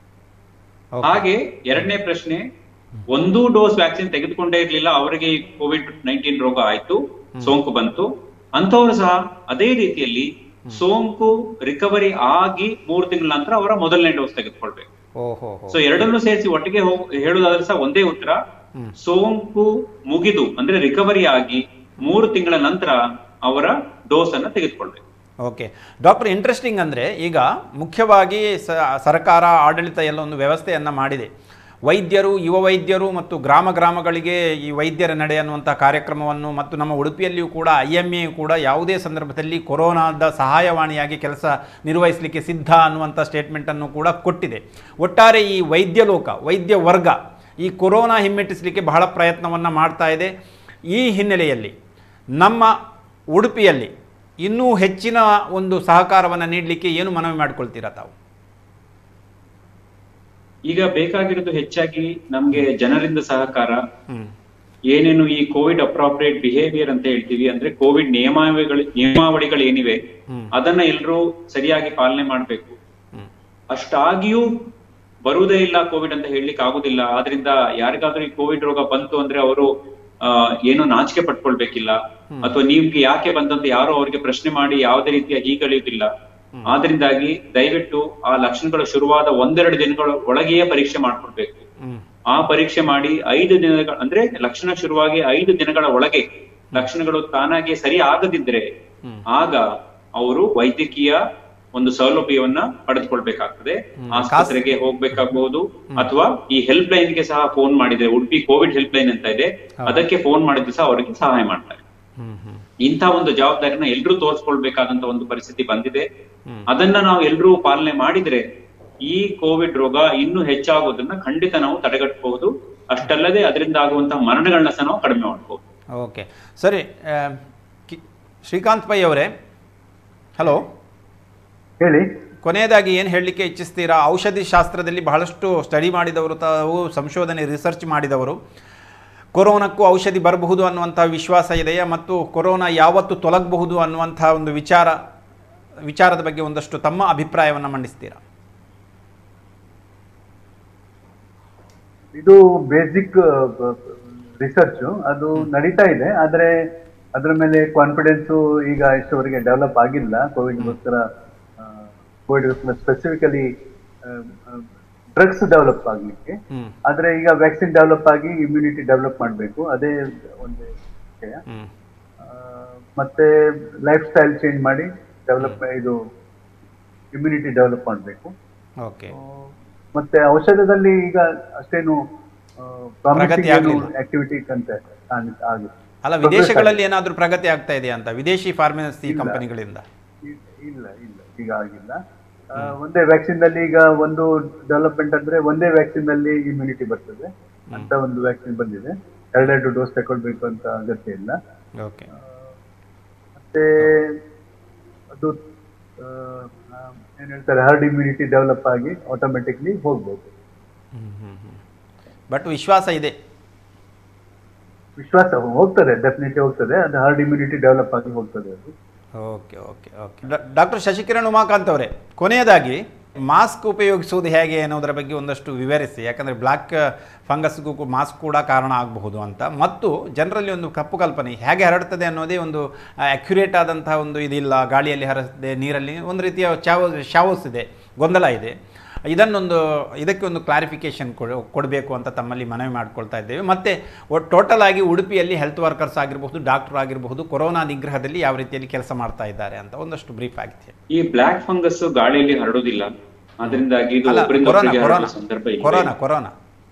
ಹಾಗೆ ಎರಡನೇ ಪ್ರಶ್ನೆ ಒಂದು ಡೋಸ್ ವ್ಯಾಕ್ಸಿನ್ ತೆಗೆದುಕೊಂಡೇ ಇರ್ಲಿಲ್ಲ ಅವರಿಗೆ ಕೋವಿಡ್ ನೈನ್ಟೀನ್ ರೋಗ ಆಯ್ತು ಸೋಂಕು ಬಂತು ಅಂತವರು ಸಹ ಅದೇ ರೀತಿಯಲ್ಲಿ ಸೋಂಕು ರಿಕವರಿ ಆಗಿ ಮೂರು ತಿಂಗಳ ನಂತರ ಅವರ ಮೊದಲನೇ ಡೋಸ್ ತೆಗೆದುಕೊಳ್ಬೇಕು ಓಹೋ ಹೋ ಸೊ ಎರಡನ್ನೂ ಸೇರಿಸಿ ಒಟ್ಟಿಗೆ ಹೋಗ್ ಹೇಳುವುದಾದ್ರೆ ಸಹ ಒಂದೇ ಉತ್ತರ ಹ್ಮ್. ಸೋಂಕು ಮುಗಿದು ಅಂದ್ರೆ ರಿಕವರಿ ಆಗಿ ಮೂರು ತಿಂಗಳ ನಂತರ ಅವರ ಡೋಸ್ ಅನ್ನ ತೆಗೆದುಕೊಳ್ಬೇಕು ಓಕೆ ಡಾಕ್ಟರ್ ಇಂಟ್ರೆಸ್ಟಿಂಗ್ ಅಂದರೆ ಈಗ ಮುಖ್ಯವಾಗಿ ಸ ಸರ್ಕಾರ ಆಡಳಿತ ಎಲ್ಲ ಒಂದು ವ್ಯವಸ್ಥೆಯನ್ನು ಮಾಡಿದೆ ವೈದ್ಯರು ಯುವ ವೈದ್ಯರು ಮತ್ತು ಗ್ರಾಮ ಗ್ರಾಮಗಳಿಗೆ ಈ ವೈದ್ಯರ ನಡೆ ಅನ್ನುವಂಥ ಕಾರ್ಯಕ್ರಮವನ್ನು ಮತ್ತು ನಮ್ಮ ಉಡುಪಿಯಲ್ಲಿಯೂ ಕೂಡ ಐ ಎಮ್ ಎ ಕೂಡ ಯಾವುದೇ ಸಂದರ್ಭದಲ್ಲಿ ಕೊರೋನಾದ ಸಹಾಯವಾಣಿಯಾಗಿ ಕೆಲಸ ನಿರ್ವಹಿಸಲಿಕ್ಕೆ ಸಿದ್ಧ ಅನ್ನುವಂಥ ಸ್ಟೇಟ್ಮೆಂಟನ್ನು ಕೂಡ ಕೊಟ್ಟಿದೆ ಒಟ್ಟಾರೆ ಈ ವೈದ್ಯ ಲೋಕ ವೈದ್ಯ ವರ್ಗ ಈ ಕೊರೋನಾ ಹಿಮ್ಮೆಟ್ಟಿಸಲಿಕ್ಕೆ ಬಹಳ ಪ್ರಯತ್ನವನ್ನು ಮಾಡ್ತಾ ಇದೆ ಈ ಹಿನ್ನೆಲೆಯಲ್ಲಿ ನಮ್ಮ ಉಡುಪಿಯಲ್ಲಿ ಇನ್ನೂ ಹೆಚ್ಚಿನ ಒಂದು ಸಹಕಾರವನ್ನು ನೀಡಲಿಕ್ಕೆ ಏನು ಮನವಿ ಮಾಡ್ಕೊಳ್ತೀರಾ ತಾವು ಈಗ ಬೇಕಾಗಿರೋದು ಹೆಚ್ಚಾಗಿ ನಮ್ಗೆ ಜನರಿಂದ ಸಹಕಾರ ಹ್ಮ್ ಏನೇನು ಈ ಕೋವಿಡ್ ಅಪ್ರಾಪ್ರಿಯೇಟ್ ಬಿಹೇವಿಯರ್ ಅಂತ ಹೇಳ್ತೀವಿ ಅಂದ್ರೆ ಕೋವಿಡ್ ನಿಯಮಾವಳಿಗಳು ನಿಯಮಾವಳಿಗಳು ಏನಿವೆ ಹ್ಮ್. ಅದನ್ನ ಎಲ್ಲರೂ ಸರಿಯಾಗಿ ಪಾಲನೆ ಮಾಡ್ಬೇಕು ಹ್ಮ್ ಅಷ್ಟಾಗಿಯೂ ಬರುವುದೇ ಇಲ್ಲ ಕೋವಿಡ್ ಅಂತ ಹೇಳಲಿಕ್ಕೆ ಆಗುದಿಲ್ಲ ಆದ್ರಿಂದ ಯಾರಿಗಾದ್ರೂ ಈ ಕೋವಿಡ್ ರೋಗ ಬಂತು ಅಂದ್ರೆ ಅವರು ಆ ಏನು ನಾಚಿಕೆ ಪಟ್ಕೊಳ್ಬೇಕಿಲ್ಲ ಅಥವಾ ನಿಮ್ಗೆ ಯಾಕೆ ಬಂದಂತ ಯಾರು ಅವರಿಗೆ ಪ್ರಶ್ನೆ ಮಾಡಿ ಯಾವುದೇ ರೀತಿಯ ಹೀಗಳೆಯುವುದಿಲ್ಲ ಆದ್ರಿಂದಾಗಿ ದಯವಿಟ್ಟು ಆ ಲಕ್ಷಣಗಳು ಶುರುವಾದ ಒಂದೆರಡು ದಿನಗಳ ಒಳಗೆಯೇ ಪರೀಕ್ಷೆ ಮಾಡ್ಕೊಳ್ಬೇಕು ಹ್ಮ್ ಆ ಪರೀಕ್ಷೆ ಮಾಡಿ ಐದು ದಿನಗಳ ಅಂದ್ರೆ ಲಕ್ಷಣ ಶುರುವಾಗಿ ಐದು ದಿನಗಳ ಒಳಗೆ ಲಕ್ಷಣಗಳು ತಾನಾಗಿ ಸರಿ ಆಗದಿದ್ರೆ ಹ್ಮ್. ಆಗ ಅವರು ವೈದ್ಯಕೀಯ ಒಂದು ಸೌಲಭ್ಯವನ್ನ ಪಡೆದುಕೊಳ್ಬೇಕಾಗ್ತದೆ ಆಸ್ಪತ್ರೆಗೆ ಹೋಗ್ಬೇಕಾಗಬಹುದು ಅಥವಾ ಈ ಹೆಲ್ಪ್ ಲೈನ್ ಗೆ ಸಹ ಫೋನ್ ಮಾಡಿದ್ರೆ ಉಡುಪಿ ಕೋವಿಡ್ ಹೆಲ್ಪ್ ಲೈನ್ ಅಂತ ಇದೆ ಅದಕ್ಕೆ ಫೋನ್ ಮಾಡಿದ್ರೆ ಸಹ ಅವರಿಗೆ ಸಹಾಯ ಮಾಡ್ತಾರೆ ಹ್ಮ್ ಹ್ಮ್ ಇಂಥ ಒಂದು ಜವಾಬ್ದಾರಿನ ಎಲ್ರೂ ತೋರಿಸ್ಕೊಳ್ಬೇಕಾದಂತ ಒಂದು ಪರಿಸ್ಥಿತಿ ಬಂದಿದೆ ಹ್ಮ್. ಅದನ್ನ ನಾವು ಎಲ್ರೂ ಪಾಲನೆ ಮಾಡಿದ್ರೆ ಈ ಕೋವಿಡ್ ರೋಗ ಇನ್ನೂ ಹೆಚ್ಚಾಗೋದನ್ನ ಖಂಡಿತ ನಾವು ತಡೆಗಟ್ಟಬಹುದು ಅಷ್ಟಲ್ಲದೆ ಅದರಿಂದ ಆಗುವಂತಹ ಮರಣಗಳನ್ನ ಸಹ ನಾವು ಕಡಿಮೆ ಮಾಡಬಹುದು ಓಕೆ ಸರಿ ಆ, ಕಿ- ಶ್ರೀಕಾಂತ್ ಪೈ ಅವರೇ ಹಲೋ ಹೇಳಿ ಕೊನೆಯದಾಗಿ ಏನು ಹೇಳಲಿಕ್ಕೆ ಇಚ್ಛಿಸ್ತೀರಾ ಔಷಧಿ ಶಾಸ್ತ್ರದಲ್ಲಿ ಬಹಳಷ್ಟು ಸ್ಟಡಿ ಮಾಡಿದವರು ತಾವು ಸಂಶೋಧನೆ ರಿಸರ್ಚ್ ಮಾಡಿದವರು ಕೊರೋನಾಕ್ಕೂ ಔಷಧಿ ಬರಬಹುದು ಅನ್ನುವಂಥ ವಿಶ್ವಾಸ ಇದೆಯಾ ಮತ್ತು ಕೊರೋನಾ ಯಾವತ್ತು ತೊಲಗಬಹುದು ಅನ್ನುವಂಥ ಒಂದು ವಿಚಾರ ವಿಚಾರದ ಬಗ್ಗೆ ಒಂದಷ್ಟು ತಮ್ಮ ಅಭಿಪ್ರಾಯವನ್ನು ಮಂಡಿಸ್ತೀರಾ ಇದು ಬೇಸಿಕ್ ರಿಸರ್ಚ್ ಅದು ನಡೀತಾ ಇದೆ ಆದ್ರೆ ಅದ್ರ ಮೇಲೆ ಕಾನ್ಫಿಡೆನ್ಸ್ ಈಗ ಇಷ್ಟವರೆಗೆ ಡೆವಲಪ್ ಆಗಿಲ್ಲ ಕೋವಿಡ್ಗೋಸ್ಕರ ಕೋವಿಡ್ಗೋಸ್ಕರ ಸ್ಪೆಸಿಫಿಕಲಿ ಡ್ರಗ್ಸ್ ಡೆವಲಪ್ ಆಗ್ಲಿಕ್ಕೆ ಹ್ಮ್ ಆದ್ರೆ ಈಗ ವ್ಯಾಕ್ಸಿನ್ ಡೆವಲಪ್ ಆಗಿ ಇಮ್ಯುನಿಟಿ ಡೆವಲಪ್ ಮಾಡಬೇಕು ಅದೇ ಒಂದು ವಿಷಯ ಹ್ಮ್ ಆ, ಮತ್ತೆ ಲೈಫ್ ಸ್ಟೈಲ್ ಚೇಂಜ್ ಮಾಡಿ ಡೆವಲಪ್ ಇದು ಇಮ್ಯುನಿಟಿ ಡೆವಲಪ್ ಮಾಡಬೇಕು ಓಕೆ ಮತ್ತೆ ಔಷಧದಲ್ಲಿ ಈಗ ಅಷ್ಟೇನು ಪ್ರಗತಿ ಆಗ್ಲಿಲ್ಲ. ಆಕ್ಟಿವಿಟಿ ಅಂತ ಆಗಿ- ಆಗಿದೆ ಅಲ್ಲ ವಿದೇಶಗಳಲ್ಲಿ ಏನಾದರೂ ಪ್ರಗತಿ ಆಗ್ತಾ ಇದೆಯಾ ಅಂತ ವಿದೇಶಿ ಫಾರ್ಮಸಿ ಕಂಪನಿಗಳಿಂದ ಇ- ಇಲ್ಲ ಇಲ್ಲ ಈಗ ಆಗಿಲ್ಲ ಆ, ಒಂದೇ ವ್ಯಾಕ್ಸಿನ್ ನಲ್ಲಿ ಈಗ ಒಂದು ಡೆವಲಪ್ಮೆಂಟ್ ಅಂದ್ರೆ ಒಂದೇ ವ್ಯಾಕ್ಸಿನ್ ನಲ್ಲಿ ಇಮ್ಯುನಿಟಿ ಬರ್ತದೆ ಅಂತ ಒಂದು ವ್ಯಾಕ್ಸಿನ್ ಬಂದಿದೆ ಎರಡೆರಡು ಡೋಸ್ ತಗೊಳ್ಬೇಕು ಅಂತ ಅಗತ್ಯ ಇಲ್ಲ ಓಕೆ ಮತ್ತೆ ಅದು ಆ, ಆ, ಏನ್ ಹೇಳ್ತಾರೆ ಹರ್ಡ್ ಇಮ್ಯುನಿಟಿ ಡೆವಲಪ್ ಆಗಿ ಆಟೋಮೆಟಿಕ್ಲಿ ಹೋಗ್ಬೋದು ಬಟ್ ವಿಶ್ವಾಸ ಇದೆ ವಿಶ್ವಾಸ ಹೋಗ್ತದೆ ಡೆಫಿನೆಟ್ಲಿ ಹೋಗ್ತದೆ ಅದು ಹರ್ಡ್ ಇಮ್ಯುನಿಟಿ ಡೆವಲಪ್ ಆಗಿ ಹೋಗ್ತದೆ ಅದು okay okay okay doctor Shashikiran Umakant ಅವರೇ ಕೊನೆಯದಾಗಿ ಮಾಸ್ಕ್ ಉಪಯೋಗಿಸುವುದು ಹೇಗೆ ಅನ್ನೋದರ ಬಗ್ಗೆ ಒಂದಷ್ಟು ವಿವರಿಸಿ ಯಾಕಂದರೆ ಬ್ಲ್ಯಾಕ್ ಫಂಗಸ್ಗೂ ಮಾಸ್ಕ್ ಕೂಡ ಕಾರಣ ಆಗಬಹುದು ಅಂತ ಮತ್ತು ಜನರಲ್ಲಿ ಒಂದು ಕಪ್ಪು ಕಲ್ಪನೆ ಹೇಗೆ ಹರಡ್ತದೆ ಅನ್ನೋದೇ ಒಂದು ಅಕ್ಯುರೇಟ್ ಆದಂತಹ ಒಂದು ಇದಿಲ್ಲ ಗಾಳಿಯಲ್ಲಿ ಹರಡದೆ ನೀರಲ್ಲಿ ಒಂದು ರೀತಿಯ ಚಾವ ಶಾವಸ್ ಇದೆ ಗೊಂದಲ ಇದೆ ಇದನ್ನೊಂದು ಇದಕ್ಕೆ ಒಂದು ಕ್ಲಾರಿಫಿಕೇಶನ್ ಕೊಡಬೇಕು ಅಂತ ತಮ್ಮಲ್ಲಿ ಮನವಿ ಮಾಡ್ಕೊಳ್ತಾ ಇದ್ದೇವೆ ಮತ್ತು ಟೋಟಲ್ ಆಗಿ ಉಡುಪಿಯಲ್ಲಿ ಹೆಲ್ತ್ ವರ್ಕರ್ಸ್ ಆಗಿರಬಹುದು ಡಾಕ್ಟರ್ ಆಗಿರಬಹುದು ಕೊರೋನಾ ನಿಗ್ರಹದಲ್ಲಿ ಯಾವ ರೀತಿಯಲ್ಲಿ ಕೆಲಸ ಮಾಡ್ತಾ ಇದ್ದಾರೆ ಅಂತ ಒಂದಷ್ಟು ಬ್ರೀಫ್ ಆಗಿದೆ ಈ ಬ್ಲಾಕ್ ಫಂಗಸ್ ಗಾಳಿಯಲ್ಲಿ ಹರಡುವುದಿಲ್ಲ ಅದರಿಂದಾಗಿ ಇದು ಅಲ್ಲ ಒಬ್ಬರಿಂದ ಕೊರೋನಾ ಒಬ್ಬರಿಗೆ ಕೊರೋನಾ ಹರಡುವ ಸಂದರ್ಭ ಇಲ್ಲ. ಕೊರೋನಾ ಕೊರೋನಾ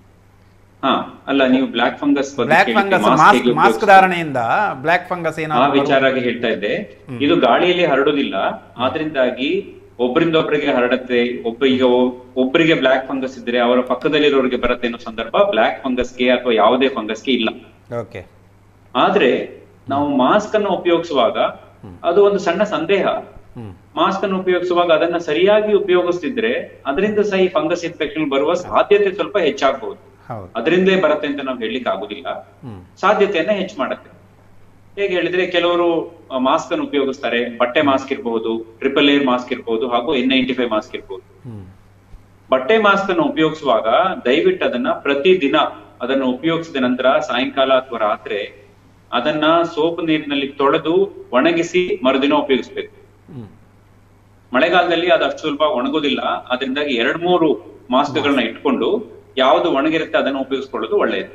ಹಾ ಅಲ್ಲ ನೀವು black fungus black fungus mask mask ಧಾರಣೆಯಿಂದ ಬ್ಲ್ಯಾಕ್ ಫಂಗಸ್ ಆ ಏನಾದ್ರು ವಿಚಾರಾಗಿ ಹೇಳ್ತಾ ಇದ್ದೆ ಇದು ಗಾಳಿಯಲ್ಲಿ ಹರಡುದಿಲ್ಲ ಆದ್ರಿಂದಾಗಿ ಒಬ್ಬರಿಂದ ಒಬ್ಬರಿಗೆ ಹರಡತ್ತೆ ಒಬ್ಬ ಈಗ ಒ- ಒಬ್ಬರಿಗೆ ಬ್ಲಾಕ್ ಫಂಗಸ್ ಇದ್ರೆ ಅವರ ಪಕ್ಕದಲ್ಲಿರೋರಿಗೆ ಬರುತ್ತೆ ಅನ್ನೋ ಸಂದರ್ಭ ಬ್ಲಾಕ್ ಫಂಗಸ್ಗೆ ಅಥವಾ ಯಾವುದೇ ಫಂಗಸ್ಗೆ ಇಲ್ಲ ಓಕೆ ಆದ್ರೆ ನಾವು ಮಾಸ್ಕ್ ಅನ್ನು ಉಪಯೋಗಿಸುವಾಗ ಅದು ಒಂದು ಸಣ್ಣ ಸಂದೇಹ ಹ್ಮ್ ಮಾಸ್ಕ್ ಅನ್ನು ಉಪಯೋಗಿಸುವಾಗ ಅದನ್ನ ಸರಿಯಾಗಿ ಉಪಯೋಗಿಸ್ತಿದ್ರೆ ಅದರಿಂದ ಸಹ ಈ ಫಂಗಸ್ ಇನ್ಫೆಕ್ಷನ್ ಬರುವ ಸಾಧ್ಯತೆ ಸ್ವಲ್ಪ ಹೆಚ್ಚಾಗಬಹುದು ಹೌದು ಅದರಿಂದಲೇ ಬರುತ್ತೆ ಅಂತ ನಾವು ಹೇಳಲಿಕ್ಕೆ ಆಗುದಿಲ್ಲ ಹ್ಮ್ ಸಾಧ್ಯತೆಯನ್ನ ಹೆಚ್ಚು ಮಾಡುತ್ತೆ ಹೇಗೆ ಹೇಳಿದ್ರೆ ಕೆಲವರು ಮಾಸ್ಕ್ ಅನ್ನು ಉಪಯೋಗಿಸ್ತಾರೆ ಬಟ್ಟೆ ಮಾಸ್ಕ್ ಇರಬಹುದು ಟ್ರಿಪಲ್ ಏರ್ ಮಾಸ್ಕ್ ಇರಬಹುದು ಹಾಗೂ ಎನ್ ನೈಂಟಿ ಫೈವ್ ಮಾಸ್ಕ್ ಇರಬಹುದು ಹ್ಮ್ ಬಟ್ಟೆ ಮಾಸ್ಕ್ ಅನ್ನು ಉಪಯೋಗಿಸುವಾಗ ದಯವಿಟ್ಟು ಅದನ್ನ ಪ್ರತಿದಿನ ಅದನ್ನು ಉಪಯೋಗಿಸಿದ ನಂತರ ಸಾಯಂಕಾಲ ಅಥವಾ ರಾತ್ರಿ ಅದನ್ನ ಸೋಪ್ ನೀರಿನಲ್ಲಿ ತೊಳೆದು ಒಣಗಿಸಿ ಮರುದಿನ ಉಪಯೋಗಿಸ್ಬೇಕು ಹ್ಮ್ ಮಳೆಗಾಲದಲ್ಲಿ ಅದು ಅಷ್ಟು ಸುಲಭ ಒಣಗೋದಿಲ್ಲ ಅದರಿಂದಾಗಿ ಎರಡ್ ಮೂರು ಮಾಸ್ಕ್ಗಳನ್ನ ಇಟ್ಕೊಂಡು ಯಾವುದು ಒಣಗಿರುತ್ತೆ ಅದನ್ನು ಉಪಯೋಗಿಸ್ಕೊಳ್ಳೋದು ಒಳ್ಳೆಯದು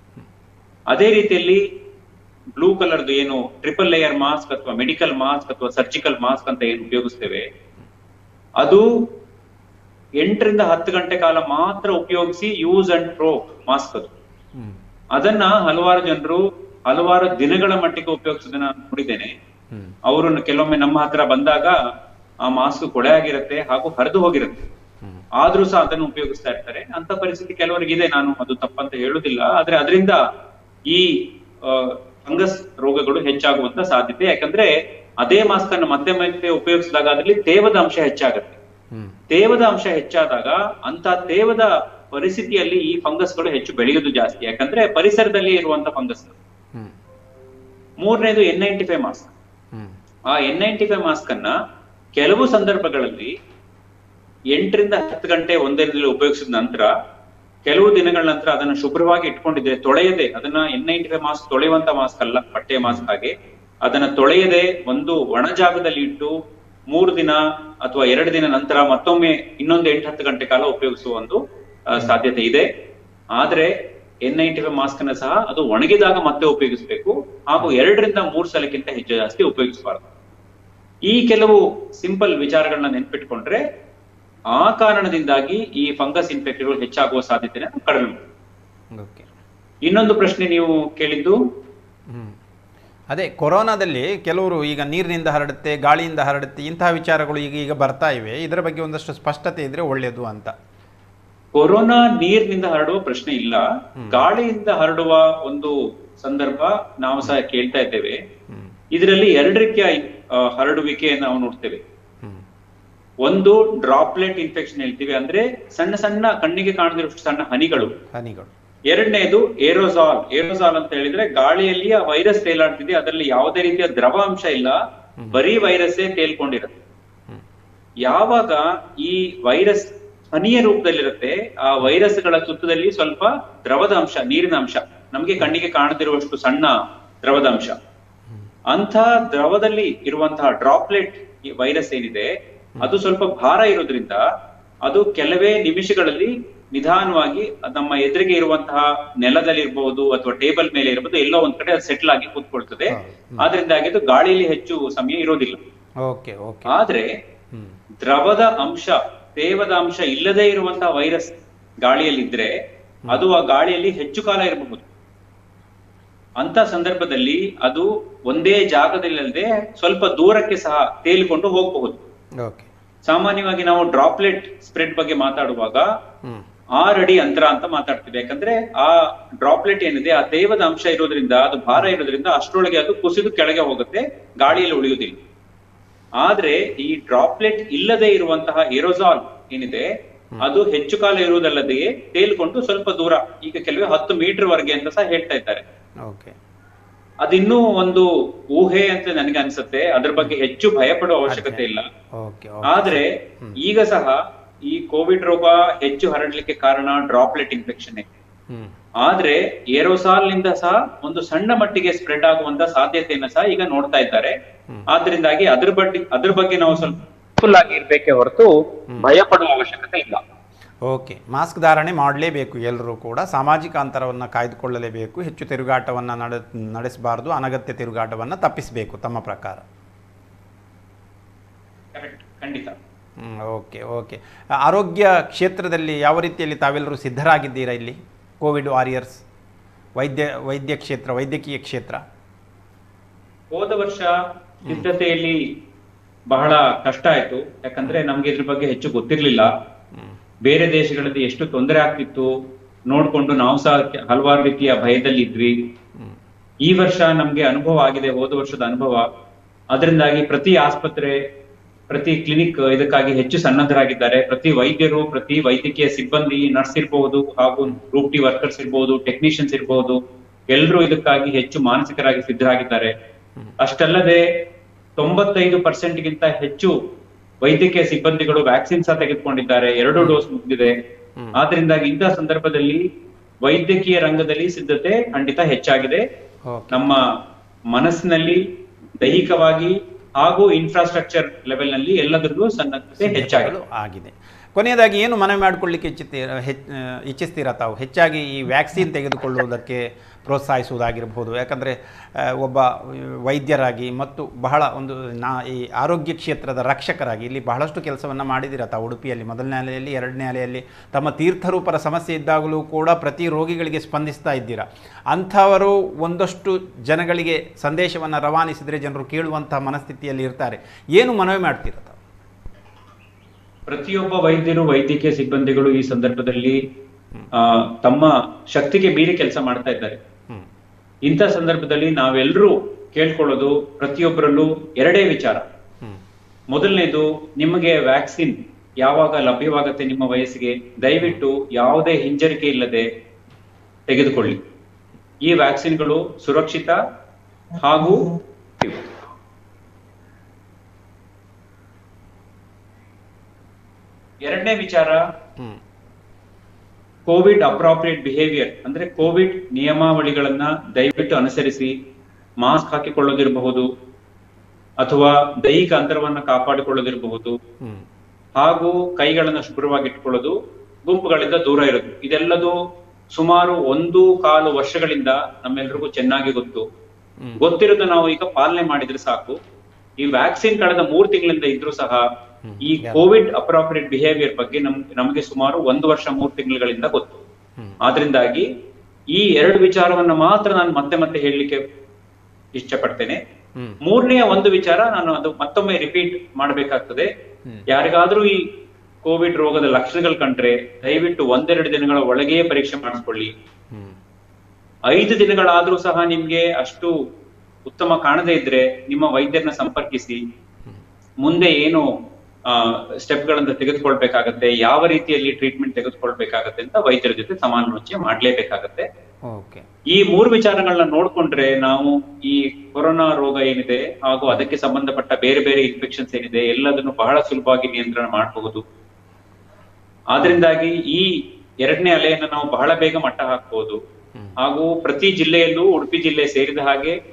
ಅದೇ ರೀತಿಯಲ್ಲಿ ಬ್ಲೂ ಕಲರ್ದು ಏನು ಟ್ರಿಪಲ್ ಲೇಯರ್ ಮಾಸ್ಕ್ ಅಥವಾ ಮೆಡಿಕಲ್ ಮಾಸ್ಕ್ ಅಥವಾ ಸರ್ಜಿಕಲ್ ಮಾಸ್ಕ್ ಅಂತ ಏನು ಉಪಯೋಗಿಸ್ತೇವೆ ಅದು ಎಂಟರಿಂದ ಹತ್ತು ಗಂಟೆ ಕಾಲ ಮಾತ್ರ ಉಪಯೋಗಿಸಿ ಯೂಸ್ ಅಂಡ್ ಥ್ರೋ ಮಾಸ್ಕ್ ಅದು ಹ್ಮ್ ಅದನ್ನ ಹಲವಾರು ಜನರು ಹಲವಾರು ದಿನಗಳ ಮಟ್ಟಿಗೆ ಉಪಯೋಗಿಸೋದನ್ನ ನಾನು ನೋಡಿದ್ದೇನೆ ಹ್ಮ್ ಅವರು ಕೆಲವೊಮ್ಮೆ ನಮ್ಮ ಹತ್ರ ಬಂದಾಗ ಆ ಮಾಸ್ಕ್ ಕೊಳೆ ಆಗಿರುತ್ತೆ ಹಾಗೂ ಹರಿದು ಹೋಗಿರುತ್ತೆ ಹ್ಮ್ ಆದ್ರೂ ಸಹ ಅದನ್ನು ಉಪಯೋಗಿಸ್ತಾ ಇರ್ತಾರೆ ಅಂತ ಪರಿಸ್ಥಿತಿ ಕೆಲವರಿಗೆ ಇದೆ ನಾನು ಅದು ತಪ್ಪಂತ ಹೇಳುದಿಲ್ಲ ಆದ್ರೆ ಅದರಿಂದ ಈ ಫಂಗಸ್ ರೋಗಗಳು ಹೆಚ್ಚಾಗುವಂತ ಸಾಧ್ಯತೆ ಯಾಕಂದ್ರೆ ಅದೇ ಮಾಸ್ಕ್ ಅನ್ನು ಮತ್ತೆ ಮತ್ತೆ ಉಪಯೋಗಿಸಿದಾಗ ಅದರಲ್ಲಿ ತೇವದ ಅಂಶ ಹೆಚ್ಚಾಗುತ್ತೆ ಹ್ಮ್ ತೇವದ ಅಂಶ ಹೆಚ್ಚಾದಾಗ ಅಂತ ತೇವದ ಪರಿಸ್ಥಿತಿಯಲ್ಲಿ ಈ ಫಂಗಸ್ಗಳು ಹೆಚ್ಚು ಬೆಳೆಯುವುದು ಜಾಸ್ತಿ ಯಾಕಂದ್ರೆ ಪರಿಸರದಲ್ಲಿ ಇರುವಂತ ಫಂಗಸ್ ಹ್ಮ್ ಮೂರನೇದು ಎನ್ ನೈಂಟಿ ಫೈವ್ ಮಾಸ್ಕ್ ಹ್ಮ್ ಆ ಎನ್ ನೈಂಟಿ ಫೈವ್ ಮಾಸ್ಕ್ ಅನ್ನ ಕೆಲವು ಸಂದರ್ಭಗಳಲ್ಲಿ ಎಂಟರಿಂದ ಹತ್ತು ಗಂಟೆ ಒಂದೇ ದಿನ ಉಪಯೋಗಿಸಿದ ನಂತರ ಕೆಲವು ದಿನಗಳ ನಂತರ ಅದನ್ನ ಶುಭ್ರವಾಗಿ ಇಟ್ಕೊಂಡಿದ್ರೆ ತೊಳೆಯದೆ ಅದನ್ನ ಎನ್ ನೈಂಟಿ ಫೈವ್ ಮಾಸ್ಕ್ ತೊಳೆಯುವಂತ ಮಾಸ್ಕ್ ಅಲ್ಲ ಬಟ್ಟೆ ಮಾಸ್ಕ್ ಹಾಗೆ ಅದನ್ನ ತೊಳೆಯದೆ ಒಂದು ಒಣ ಜಾಗದಲ್ಲಿ ಇಟ್ಟು ಮೂರು ದಿನ ಅಥವಾ ಎರಡು ದಿನ ನಂತರ ಮತ್ತೊಮ್ಮೆ ಇನ್ನೊಂದು ಎಂಟು ಹತ್ತು ಗಂಟೆ ಕಾಲ ಉಪಯೋಗಿಸುವ ಒಂದು ಆ, ಸಾಧ್ಯತೆ ಇದೆ ಆದ್ರೆ ಎನ್ ನೈಂಟಿ ಫೈವ್ ಮಾಸ್ಕ್ ಅನ್ನ ಸಹ ಅದು ಒಣಗಿದಾಗ ಮತ್ತೆ ಉಪಯೋಗಿಸಬೇಕು ಹಾಗೂ ಎರಡರಿಂದ ಮೂರು ಸಲಕ್ಕಿಂತ ಹೆಚ್ಚು ಜಾಸ್ತಿ ಉಪಯೋಗಿಸಬಾರದು ಈ ಕೆಲವು ಸಿಂಪಲ್ ವಿಚಾರಗಳನ್ನ ನೆನ್ಪಿಟ್ಕೊಂಡ್ರೆ ಆ ಕಾರಣದಿಂದಾಗಿ ಈ ಫಂಗಸ್ ಇನ್ಫೆಕ್ಷನ್ಗಳು ಹೆಚ್ಚಾಗುವ ಸಾಧ್ಯತೆನ ಕಡಿಮೆ ಮಾಡ್ಬೋದು. ಓಕೆ ಇನ್ನೊಂದು ಪ್ರಶ್ನೆ ನೀವು ಕೇಳಿದ್ದು ಹ್ಮ್. ಅದೇ ಕೊರೋನಾದಲ್ಲಿ ಕೆಲವರು ಈಗ ನೀರಿನಿಂದ ಹರಡುತ್ತೆ ಗಾಳಿಯಿಂದ ಹರಡುತ್ತೆ ಇಂತಹ ವಿಚಾರಗಳು ಈಗ ಈಗ ಬರ್ತಾ ಇವೆ ಇದರ ಬಗ್ಗೆ ಒಂದಷ್ಟು ಸ್ಪಷ್ಟತೆ ಇದ್ರೆ ಒಳ್ಳೆಯದು ಅಂತ ಕೊರೋನಾ ನೀರಿನಿಂದ ಹರಡುವ ಪ್ರಶ್ನೆ ಇಲ್ಲ ಗಾಳಿಯಿಂದ ಹರಡುವ ಒಂದು ಸಂದರ್ಭ ನಾವು ಸಹ ಕೇಳ್ತಾ ಇದ್ದೇವೆ ಹ್ಮ್ ಇದರಲ್ಲಿ ಎರಡು ರೀತಿಯ ಆ, ಹರಡುವಿಕೆ ನಾವು ನೋಡ್ತೇವೆ ಹ್ಮ್ ಒಂದು ಡ್ರಾಪ್ಲೆಟ್ ಇನ್ಫೆಕ್ಷನ್ ಹೇಳ್ತೀವಿ ಅಂದ್ರೆ ಸಣ್ಣ ಸಣ್ಣ ಕಣ್ಣಿಗೆ ಕಾಣದಿರುವಷ್ಟು ಸಣ್ಣ ಹನಿಗಳು ಹನಿಗಳು ಎರಡನೇದು ಏರೋಸಾಲ್ ಏರೋಸಾಲ್ ಅಂತ ಹೇಳಿದ್ರೆ ಗಾಳಿಯಲ್ಲಿ ಆ ವೈರಸ್ ತೇಲಾಡ್ತಿದೆ ಅದರಲ್ಲಿ ಯಾವುದೇ ರೀತಿಯ ದ್ರವ ಅಂಶ ಇಲ್ಲ ಬರೀ ವೈರಸ್ಸೇ ತೇಲ್ಕೊಂಡಿರುತ್ತೆ ಹ್ಮ್. ಯಾವಾಗ ಈ ವೈರಸ್ ಹನಿಯ ರೂಪದಲ್ಲಿರುತ್ತೆ ಆ ವೈರಸ್ಗಳ ಸುತ್ತದಲ್ಲಿ ಸ್ವಲ್ಪ ದ್ರವದ ಅಂಶ ನೀರಿನ ಅಂಶ ನಮಗೆ ಕಣ್ಣಿಗೆ ಕಾಣದಿರುವಷ್ಟು ಸಣ್ಣ ದ್ರವದ ಅಂಶ ಅಂಥ ದ್ರವದಲ್ಲಿ ಇರುವಂತಹ ಡ್ರಾಪ್ಲೆಟ್ ವೈರಸ್ ಏನಿದೆ ಅದು ಸ್ವಲ್ಪ ಭಾರ ಇರೋದ್ರಿಂದ ಅದು ಕೆಲವೇ ನಿಮಿಷಗಳಲ್ಲಿ ನಿಧಾನವಾಗಿ ನಮ್ಮ ಎದುರಿಗೆ ಇರುವಂತಹ ನೆಲದಲ್ಲಿರ್ಬಹುದು ಅಥವಾ ಟೇಬಲ್ ಮೇಲೆ ಇರಬಹುದು ಎಲ್ಲೋ ಒಂದ್ ಕಡೆ ಅದು ಸೆಟ್ಲ್ ಆಗಿ ಕೂತ್ಕೊಳ್ತದೆ ಆದ್ರಿಂದಾಗಿ ಅದು ಗಾಳಿಯಲ್ಲಿ ಹೆಚ್ಚು ಸಮಯ ಇರೋದಿಲ್ಲ ಓಕೆ ಓಕೆ ಆದ್ರೆ ಹ್ಮ್ ದ್ರವದ ಅಂಶ ತೇವದ ಅಂಶ ಇಲ್ಲದೆ ಇರುವಂತಹ ವೈರಸ್ ಗಾಳಿಯಲ್ಲಿದ್ರೆ ಅದು ಆ ಗಾಳಿಯಲ್ಲಿ ಹೆಚ್ಚು ಕಾಲ ಇರಬಹುದು ಅಂತ ಸಂದರ್ಭದಲ್ಲಿ ಅದು ಒಂದೇ ಜಾಗದಲ್ಲದೆ ಸ್ವಲ್ಪ ದೂರಕ್ಕೆ ಸಹ ತೇಲಿಕೊಂಡು ಹೋಗಬಹುದು ಓಕೆ ಸಾಮಾನ್ಯವಾಗಿ ನಾವು ಡ್ರಾಪ್ಲೆಟ್ ಸ್ಪ್ರೆಡ್ ಬಗ್ಗೆ ಮಾತಾಡುವಾಗ ಹ್ಮ್ ಆರು ಅಡಿ ಅಂತರ ಅಂತ ಮಾತಾಡ್ತೀವಿ ಯಾಕಂದ್ರೆ ಆ ಡ್ರಾಪ್ಲೆಟ್ ಏನಿದೆ ಆ ತೇವದ ಅಂಶ ಇರೋದ್ರಿಂದ ಅದು ಭಾರ ಇರೋದ್ರಿಂದ ಅಷ್ಟರೊಳಗೆ ಅದು ಕುಸಿದು ಕೆಳಗೆ ಹೋಗುತ್ತೆ ಗಾಳಿಯಲ್ಲಿ ಉಳಿಯುವುದಿಲ್ಲ ಆದ್ರೆ ಈ ಡ್ರಾಪ್ಲೆಟ್ ಇಲ್ಲದೆ ಇರುವಂತಹ ಏರೋಸಾಲ್ ಏನಿದೆ ಅದು ಹೆಚ್ಚು ಕಾಲ ಇರುವುದಲ್ಲದೆ ತೇಲ್ಕೊಂಡು ಸ್ವಲ್ಪ ದೂರ ಈಗ ಕೆಲವೇ ಹತ್ತು ಮೀಟರ್ ವರೆಗೆ ಅಂತ ಸಹ ಹೇಳ್ತಾ ಇದ್ದಾರೆ ಓಕೆ ಅದಿನ್ನೂ ಒಂದು ಊಹೆ ಅಂತ ನನಗೆ ಅನ್ಸುತ್ತೆ ಅದ್ರ ಬಗ್ಗೆ ಹೆಚ್ಚು ಭಯ ಪಡುವ ಅವಶ್ಯಕತೆ ಇಲ್ಲ ಓಕೆ ಆದ್ರೆ ಈಗ ಸಹ ಈ ಕೋವಿಡ್ ರೋಗ ಹೆಚ್ಚು ಹರಡ್ಲಿಕ್ಕೆ ಕಾರಣ ಡ್ರಾಪ್ಲೆಟ್ ಇನ್ಫೆಕ್ಷನ್ ಹ್ಮ್ ಆದ್ರೆ ಏರೋಸಾಲ್ ನಿಂದ ಸಹ ಒಂದು ಸಣ್ಣ ಮಟ್ಟಿಗೆ ಸ್ಪ್ರೆಡ್ ಆಗುವಂತ ಸಾಧ್ಯತೆಯನ್ನ ಸಹ ಈಗ ನೋಡ್ತಾ ಇದ್ದಾರೆ ಆದ್ರಿಂದಾಗಿ ಅದ್ರ ಬಗ್ಗೆ ಅದ್ರ ಬಗ್ಗೆ ನಾವು ಸ್ವಲ್ಪ ಫುಲ್ ಆಗಿ ಇರ್ಬೇಕೆ ಹೊರತು ಭಯ ಪಡುವ ಅವಶ್ಯಕತೆ ಇಲ್ಲ ಓಕೆ ಮಾಸ್ಕ್ ಧಾರಣೆ ಮಾಡಲೇಬೇಕು ಎಲ್ಲರೂ ಕೂಡ ಸಾಮಾಜಿಕ ಅಂತರವನ್ನು ಕಾಯ್ದುಕೊಳ್ಳಲೇಬೇಕು ಹೆಚ್ಚು ತಿರುಗಾಟವನ್ನು ನಡೆ ನಡೆಸಬಾರ್ದು ಅನಗತ್ಯ ತಿರುಗಾಟವನ್ನು ತಪ್ಪಿಸಬೇಕು ತಮ್ಮ ಪ್ರಕಾರ ಕರೆಕ್ಟ್ ಖಂಡಿತ ಹ್ಮ್, ಓಕೆ ಓಕೆ ಆರೋಗ್ಯ ಕ್ಷೇತ್ರದಲ್ಲಿ ಯಾವ ರೀತಿಯಲ್ಲಿ ತಾವೆಲ್ಲರೂ ಸಿದ್ಧರಾಗಿದ್ದೀರಾ ಇಲ್ಲಿ ಕೋವಿಡ್ ವಾರಿಯರ್ಸ್ ವೈದ್ಯ ವೈದ್ಯ ಕ್ಷೇತ್ರ ವೈದ್ಯಕೀಯ ಕ್ಷೇತ್ರ ಹೋದ ವರ್ಷ ಸಿದ್ಧತೆಯಲ್ಲಿ ಬಹಳ ಕಷ್ಟ ಆಯ್ತು ಯಾಕಂದ್ರೆ ನಮ್ಗೆ ಇದ್ರ ಬಗ್ಗೆ ಹೆಚ್ಚು ಗೊತ್ತಿರ್ಲಿಲ್ಲ ಬೇರೆ ದೇಶಗಳಲ್ಲಿ ಎಷ್ಟು ತೊಂದರೆ ಆಗ್ತಿತ್ತು ನೋಡ್ಕೊಂಡು ನಾವು ಸಹ ಹಲವಾರು ರೀತಿಯ ಭಯದಲ್ಲಿ ಇದ್ವಿ ಈ ವರ್ಷ ನಮ್ಗೆ ಅನುಭವ ಆಗಿದೆ ಹೋದ ವರ್ಷದ ಅನುಭವ ಅದರಿಂದಾಗಿ ಪ್ರತಿ ಆಸ್ಪತ್ರೆ ಪ್ರತಿ ಕ್ಲಿನಿಕ್ ಇದಕ್ಕಾಗಿ ಹೆಚ್ಚು ಸನ್ನದ್ಧರಾಗಿದ್ದಾರೆ ಪ್ರತಿ ವೈದ್ಯರು ಪ್ರತಿ ವೈದ್ಯಕೀಯ ಸಿಬ್ಬಂದಿ ನರ್ಸ್ ಇರಬಹುದು ಹಾಗೂ ಗ್ರೂಪ್ ಟಿ ವರ್ಕರ್ಸ್ ಇರಬಹುದು ಟೆಕ್ನಿಷಿಯನ್ಸ್ ಇರಬಹುದು ಎಲ್ಲರೂ ಇದಕ್ಕಾಗಿ ಹೆಚ್ಚು ಮಾನಸಿಕರಾಗಿ ಸಿದ್ಧರಾಗಿದ್ದಾರೆ ಅಷ್ಟಲ್ಲದೆ ತೊಂಬತ್ತೈದು ಪರ್ಸೆಂಟ್ ಗಿಂತ ಹೆಚ್ಚು ವೈದ್ಯಕೀಯ ಸಿಬ್ಬಂದಿಗಳು ವ್ಯಾಕ್ಸಿನ್ ಸಹ ತೆಗೆದುಕೊಂಡಿದ್ದಾರೆ ಎರಡು ಡೋಸ್ ಮುಗಿದಿದೆ ಆದ್ರಿಂದಾಗಿ ಇಂತಹ ಸಂದರ್ಭದಲ್ಲಿ ವೈದ್ಯಕೀಯ ರಂಗದಲ್ಲಿ ಸಿದ್ಧತೆ ಖಂಡಿತ ಹೆಚ್ಚಾಗಿದೆ ಓಕೆ ನಮ್ಮ ಮನಸ್ಸಿನಲ್ಲಿ ದೈಹಿಕವಾಗಿ ಹಾಗೂ ಇನ್ಫ್ರಾಸ್ಟ್ರಕ್ಚರ್ ಲೆವೆಲ್ ನಲ್ಲಿ ಎಲ್ಲದರಲ್ಲೂ ಸನ್ನದ್ಧತೆ ಹೆಚ್ಚಾಗಿದೆ ಆಗಿದೆ ಕೊನೆಯದಾಗಿ ಏನು ಮನವಿ ಮಾಡಿಕೊಳ್ಳಿಕ್ಕೆ ಇಚ್ಛಿತೀರ ಹೆಚ್ ಇಚ್ಛಿಸ್ತೀರಾ ತಾವು ಹೆಚ್ಚಾಗಿ ಈ ವ್ಯಾಕ್ಸಿನ್ ತೆಗೆದುಕೊಳ್ಳುವುದಕ್ಕೆ ಪ್ರೋತ್ಸಾಹಿಸುವುದಾಗಿರ್ಬೋದು ಯಾಕಂದರೆ ಒಬ್ಬ ವೈದ್ಯರಾಗಿ ಮತ್ತು ಬಹಳ ಒಂದು ನಾ ಈ ಆರೋಗ್ಯ ಕ್ಷೇತ್ರದ ರಕ್ಷಕರಾಗಿ ಇಲ್ಲಿ ಬಹಳಷ್ಟು ಕೆಲಸವನ್ನು ಮಾಡಿದ್ದೀರಾ ತಾವು ಉಡುಪಿಯಲ್ಲಿ ಮೊದಲನೇ ಅಲೆಯಲ್ಲಿ ಎರಡನೇ ಅಲೆಯಲ್ಲಿ ತಮ್ಮ ತೀರ್ಥರೂಪರ ಸಮಸ್ಯೆ ಇದ್ದಾಗಲೂ ಕೂಡ ಪ್ರತಿ ರೋಗಿಗಳಿಗೆ ಸ್ಪಂದಿಸ್ತಾ ಇದ್ದೀರಾ ಅಂಥವರು ಒಂದಷ್ಟು ಜನಗಳಿಗೆ ಸಂದೇಶವನ್ನು ರವಾನಿಸಿದರೆ ಜನರು ಕೇಳುವಂಥ ಮನಸ್ಥಿತಿಯಲ್ಲಿ ಇರ್ತಾರೆ ಏನು ಮನವಿ ಮಾಡ್ತೀರಾ ತಾವು ಪ್ರತಿಯೊಬ್ಬ ವೈದ್ಯರು ವೈದ್ಯಕೀಯ ಸಿಬ್ಬಂದಿಗಳು ಈ ಸಂದರ್ಭದಲ್ಲಿ ಆ, ತಮ್ಮ ಶಕ್ತಿಗೆ ಮೀರಿ ಕೆಲಸ ಮಾಡ್ತಾ ಇದ್ದಾರೆ ಹ್ಮ್. ಇಂಥ ಸಂದರ್ಭದಲ್ಲಿ ನಾವೆಲ್ಲರೂ ಕೇಳ್ಕೊಳ್ಳೋದು ಪ್ರತಿಯೊಬ್ಬರಲ್ಲೂ ಎರಡೇ ವಿಚಾರ ಹ್ಮ್. ಮೊದಲನೇದು ನಿಮಗೆ ವ್ಯಾಕ್ಸಿನ್ ಯಾವಾಗ ಲಭ್ಯವಾಗತ್ತೆ ನಿಮ್ಮ ವಯಸ್ಸಿಗೆ ದಯವಿಟ್ಟು ಯಾವುದೇ ಹಿಂಜರಿಕೆ ಇಲ್ಲದೆ ತೆಗೆದುಕೊಳ್ಳಿ ಈ ವ್ಯಾಕ್ಸಿನ್ಗಳು ಸುರಕ್ಷಿತ ಹಾಗೂ ಎರಡನೇ ವಿಚಾರ ಹ್ಮ್. ಕೋವಿಡ್ ಅಪ್ರಾಪ್ರಿಯೇಟ್ ಬಿಹೇವಿಯರ್ ಅಂದ್ರೆ ಕೋವಿಡ್ ನಿಯಮಾವಳಿಗಳನ್ನ ದಯವಿಟ್ಟು ಅನುಸರಿಸಿ ಮಾಸ್ಕ್ ಹಾಕಿಕೊಳ್ಳೋದಿರಬಹುದು ಅಥವಾ ದೈಹಿಕ ಅಂತರವನ್ನ ಕಾಪಾಡಿಕೊಳ್ಳೋದಿರಬಹುದು ಹ್ಮ್. ಹಾಗೂ ಕೈಗಳನ್ನ ಶುಭ್ರವಾಗಿ ಇಟ್ಕೊಳ್ಳೋದು ಗುಂಪುಗಳಿಂದ ದೂರ ಇರೋದು ಇದೆಲ್ಲದು ಸುಮಾರು ಒಂದು ಕಾಲು ವರ್ಷಗಳಿಂದ ನಮ್ಮೆಲ್ರಿಗೂ ಚೆನ್ನಾಗಿ ಗೊತ್ತು ಹ್ಮ್. ಗೊತ್ತಿರೋದು ನಾವು ಈಗ ಪಾಲನೆ ಮಾಡಿದ್ರೆ ಸಾಕು ಈ ವ್ಯಾಕ್ಸಿನ್ ಕಳೆದ ಮೂರ್ ತಿಂಗಳಿಂದ ಇದ್ರೂ ಸಹ ಈ ಕೋವಿಡ್ ಅಪ್ರಾಪ್ರಿಯೇಟ್ ಬಿಹೇವಿಯರ್ ಬಗ್ಗೆ ನಮ್ ನಮಗೆ ಸುಮಾರು ಒಂದು ವರ್ಷ ಮೂರ್ ತಿಂಗಳುಗಳಿಂದ ಗೊತ್ತು ಹ್ಮ್. ಆದ್ರಿಂದಾಗಿ ಈ ಎರಡು ವಿಚಾರವನ್ನ ಮಾತ್ರ ನಾನು ಮತ್ತೆ ಮತ್ತೆ ಹೇಳಲಿಕ್ಕೆ ಇಷ್ಟಪಡ್ತೇನೆ ಹ್ಮ್. ಮೂರನೆಯ ಒಂದು ವಿಚಾರ ನಾನು ಅದು ಮತ್ತೊಮ್ಮೆ ರಿಪೀಟ್ ಮಾಡಬೇಕಾಗ್ತದೆ ಹ್ಮ್. ಯಾರಿಗಾದ್ರೂ ಈ ಕೋವಿಡ್ ರೋಗದ ಲಕ್ಷಣಗಳು ಕಂಡ್ರೆ ದಯವಿಟ್ಟು ಒಂದೆರಡು ದಿನಗಳ ಒಳಗೆಯೇ ಪರೀಕ್ಷೆ ಮಾಡಿಸ್ಕೊಳ್ಳಿ ಹ್ಮ್. ಐದು ದಿನಗಳಾದ್ರೂ ಸಹ ನಿಮ್ಗೆ ಅಷ್ಟು ಉತ್ತಮ ಕಾಣದೇ ಇದ್ರೆ ನಿಮ್ಮ ವೈದ್ಯರನ್ನ ಸಂಪರ್ಕಿಸಿ ಮುಂದೆ ಏನು ಸ್ಟೆಪ್ ಗಳನ್ನ ತೆಗೆದುಕೊಳ್ಬೇಕಾಗತ್ತೆ ಯಾವ ರೀತಿಯಲ್ಲಿ ಟ್ರೀಟ್ಮೆಂಟ್ ತೆಗೆದುಕೊಳ್ಬೇಕಾಗತ್ತೆ ಅಂತ ವೈದ್ಯರ ಜೊತೆ ಸಮಾಲೋಚನೆ ಮಾಡ್ಲೇಬೇಕಾಗತ್ತೆ ಓಕೆ ಈ ಮೂರು ವಿಚಾರಗಳನ್ನ ನೋಡ್ಕೊಂಡ್ರೆ ನಾವು ಈ ಕೊರೋನಾ ರೋಗ ಏನಿದೆ ಹಾಗೂ ಅದಕ್ಕೆ ಸಂಬಂಧಪಟ್ಟ ಬೇರೆ ಬೇರೆ ಇನ್ಫೆಕ್ಷನ್ಸ್ ಏನಿದೆ ಎಲ್ಲದನ್ನು ಬಹಳ ಸುಲಭವಾಗಿ ನಿಯಂತ್ರಣ ಮಾಡಬಹುದು ಆದ್ರಿಂದಾಗಿ ಈ ಎರಡನೇ ಅಲೆಯನ್ನ ನಾವು ಬಹಳ ಬೇಗ ಮಟ್ಟ ಹಾಕಬಹುದು ಹಾಗೂ ಪ್ರತಿ ಜಿಲ್ಲೆಯಲ್ಲೂ ಉಡುಪಿ ಜಿಲ್ಲೆ ಸೇರಿದ ಹಾಗೆ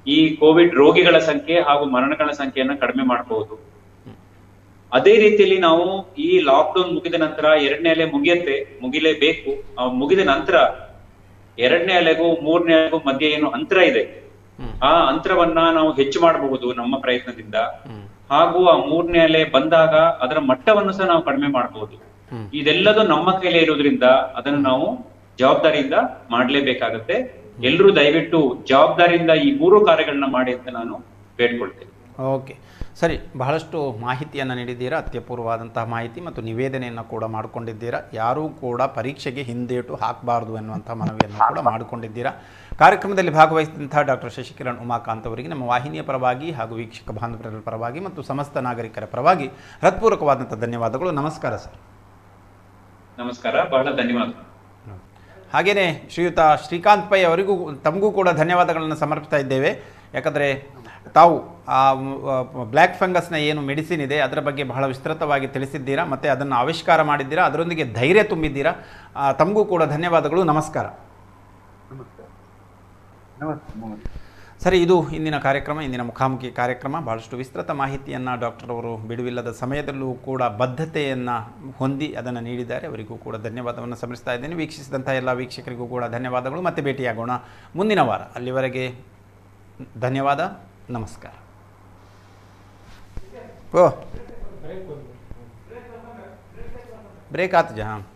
ಈ ಕೋವಿಡ್ ರೋಗಿಗಳ ಸಂಖ್ಯೆ ಹಾಗೂ ಮರಣಗಳ ಸಂಖ್ಯೆಯನ್ನ ಕಡಿಮೆ ಮಾಡಬಹುದು ಅದೇ ರೀತಿಯಲ್ಲಿ ನಾವು ಈ ಲಾಕ್ಡೌನ್ ಮುಗಿದ ನಂತರ ಎರಡನೇ ಅಲೆ ಮುಗಿಯತ್ತೆ ಮುಗಿಲೇಬೇಕು ಆ ಮುಗಿದ ನಂತರ ಎರಡನೇ ಅಲೆಗೂ ಮೂರನೇ ಅಲೆಗೂ ಮಧ್ಯೆ ಏನು ಅಂತರ ಇದೆ ಆ ಅಂತರವನ್ನ ನಾವು ಹೆಚ್ಚು ಮಾಡಬಹುದು ನಮ್ಮ ಪ್ರಯತ್ನದಿಂದ ಹಾಗೂ ಆ ಮೂರನೇ ಅಲೆ ಬಂದಾಗ ಅದರ ಮಟ್ಟವನ್ನು ಸಹ ನಾವು ಕಡಿಮೆ ಮಾಡಬಹುದು ಇದೆಲ್ಲದೂ ನಮ್ಮ ಕೈಲೇ ಇರೋದ್ರಿಂದ ಅದನ್ನು ನಾವು ಜವಾಬ್ದಾರಿಯಿಂದ ಮಾಡ್ಲೇಬೇಕಾಗತ್ತೆ ಎಲ್ಲರೂ ದಯವಿಟ್ಟು ಜವಾಬ್ದಾರಿಯಿಂದ ಈ ಮೂರು ಕಾರ್ಯಗಳನ್ನ ಮಾಡಿ ಅಂತ ನಾನು ಬೇಡ್ಕೊಳ್ತೇನೆ ಓಕೆ ಸರಿ ಬಹಳಷ್ಟು ಮಾಹಿತಿಯನ್ನು ನೀಡಿದ್ದೀರಾ ಅತ್ಯಪೂರ್ವವಾದಂತಹ ಮಾಹಿತಿ ಮತ್ತು ನಿವೇದನೆಯನ್ನು ಕೂಡ ಮಾಡಿಕೊಂಡಿದ್ದೀರಾ ಯಾರೂ ಕೂಡ ಪರೀಕ್ಷೆಗೆ ಹಿಂದೇಟು ಹಾಕಬಾರ್ದು ಎನ್ನುವಂಥ ಮನವಿಯನ್ನು ಕೂಡ ಮಾಡಿಕೊಂಡಿದ್ದೀರಾ ಕಾರ್ಯಕ್ರಮದಲ್ಲಿ ಭಾಗವಹಿಸಿದಂತಹ ಡಾಕ್ಟರ್ ಶಶಿಕಿರಣ್ ಉಮಾಕಾಂತ್ ಅವರಿಗೆ ನಮ್ಮ ವಾಹಿನಿಯ ಪರವಾಗಿ ಹಾಗೂ ವೀಕ್ಷಕ ಬಾಂಧವರ ಪರವಾಗಿ ಮತ್ತು ಸಮಸ್ತ ನಾಗರಿಕರ ಪರವಾಗಿ ಹೃತ್ಪೂರ್ವಕವಾದಂಥ ಧನ್ಯವಾದಗಳು ನಮಸ್ಕಾರ ಸರ್ ನಮಸ್ಕಾರ ಬಹಳ ಧನ್ಯವಾದ ಹಾಗೆಯೇ ಶ್ರೀಯುತ ಶ್ರೀಕಾಂತ್ ಪೈ ಅವರಿಗೂ ತಮಗೂ ಕೂಡ ಧನ್ಯವಾದಗಳನ್ನು ಸಮರ್ಪಿಸ್ತಾ ಇದ್ದೇವೆ ಯಾಕಂದರೆ ತಾವು ಆ ಬ್ಲ್ಯಾಕ್ ಫಂಗಸ್ನ ಏನು ಮೆಡಿಸಿನ್ ಇದೆ ಅದರ ಬಗ್ಗೆ ಬಹಳ ವಿಸ್ತೃತವಾಗಿ ತಿಳಿಸಿದ್ದೀರಾ ಮತ್ತು ಅದನ್ನು ಆವಿಷ್ಕಾರ ಮಾಡಿದ್ದೀರಾ ಅದರೊಂದಿಗೆ ಧೈರ್ಯ ತುಂಬಿದ್ದೀರಾ ಆ, ತಮಗೂ ಕೂಡ ಧನ್ಯವಾದಗಳು ನಮಸ್ಕಾರ ನಮಸ್ಕಾರ ನಮಸ್ತೆ ನಮಸ್ತೆ ಸರಿ ಇದು ಇಂದಿನ ಕಾರ್ಯಕ್ರಮ ಇಂದಿನ ಮುಖಾಮುಖಿ ಕಾರ್ಯಕ್ರಮ ಭಾಳಷ್ಟು ವಿಸ್ತೃತ ಮಾಹಿತಿಯನ್ನು ಡಾಕ್ಟರ್ ಅವರು ಬಿಡುವಿಲ್ಲದ ಸಮಯದಲ್ಲೂ ಕೂಡ ಬದ್ಧತೆಯನ್ನು ಹೊಂದಿ ಅದನ್ನು ನೀಡಿದ್ದಾರೆ ಅವರಿಗೂ ಕೂಡ ಧನ್ಯವಾದವನ್ನು ಸಮರ್ಪಿಸ್ತಾ ಇದ್ದೇನೆ ವೀಕ್ಷಿಸಿದಂಥ ಎಲ್ಲ ವೀಕ್ಷಕರಿಗೂ ಕೂಡ ಧನ್ಯವಾದಗಳು ಮತ್ತೆ ಭೇಟಿಯಾಗೋಣ ಮುಂದಿನ ವಾರ ಅಲ್ಲಿವರೆಗೆ ಧನ್ಯವಾದ ನಮಸ್ಕಾರ ಓ ಬ್ರೇಕ್ ಆತು ಜಾ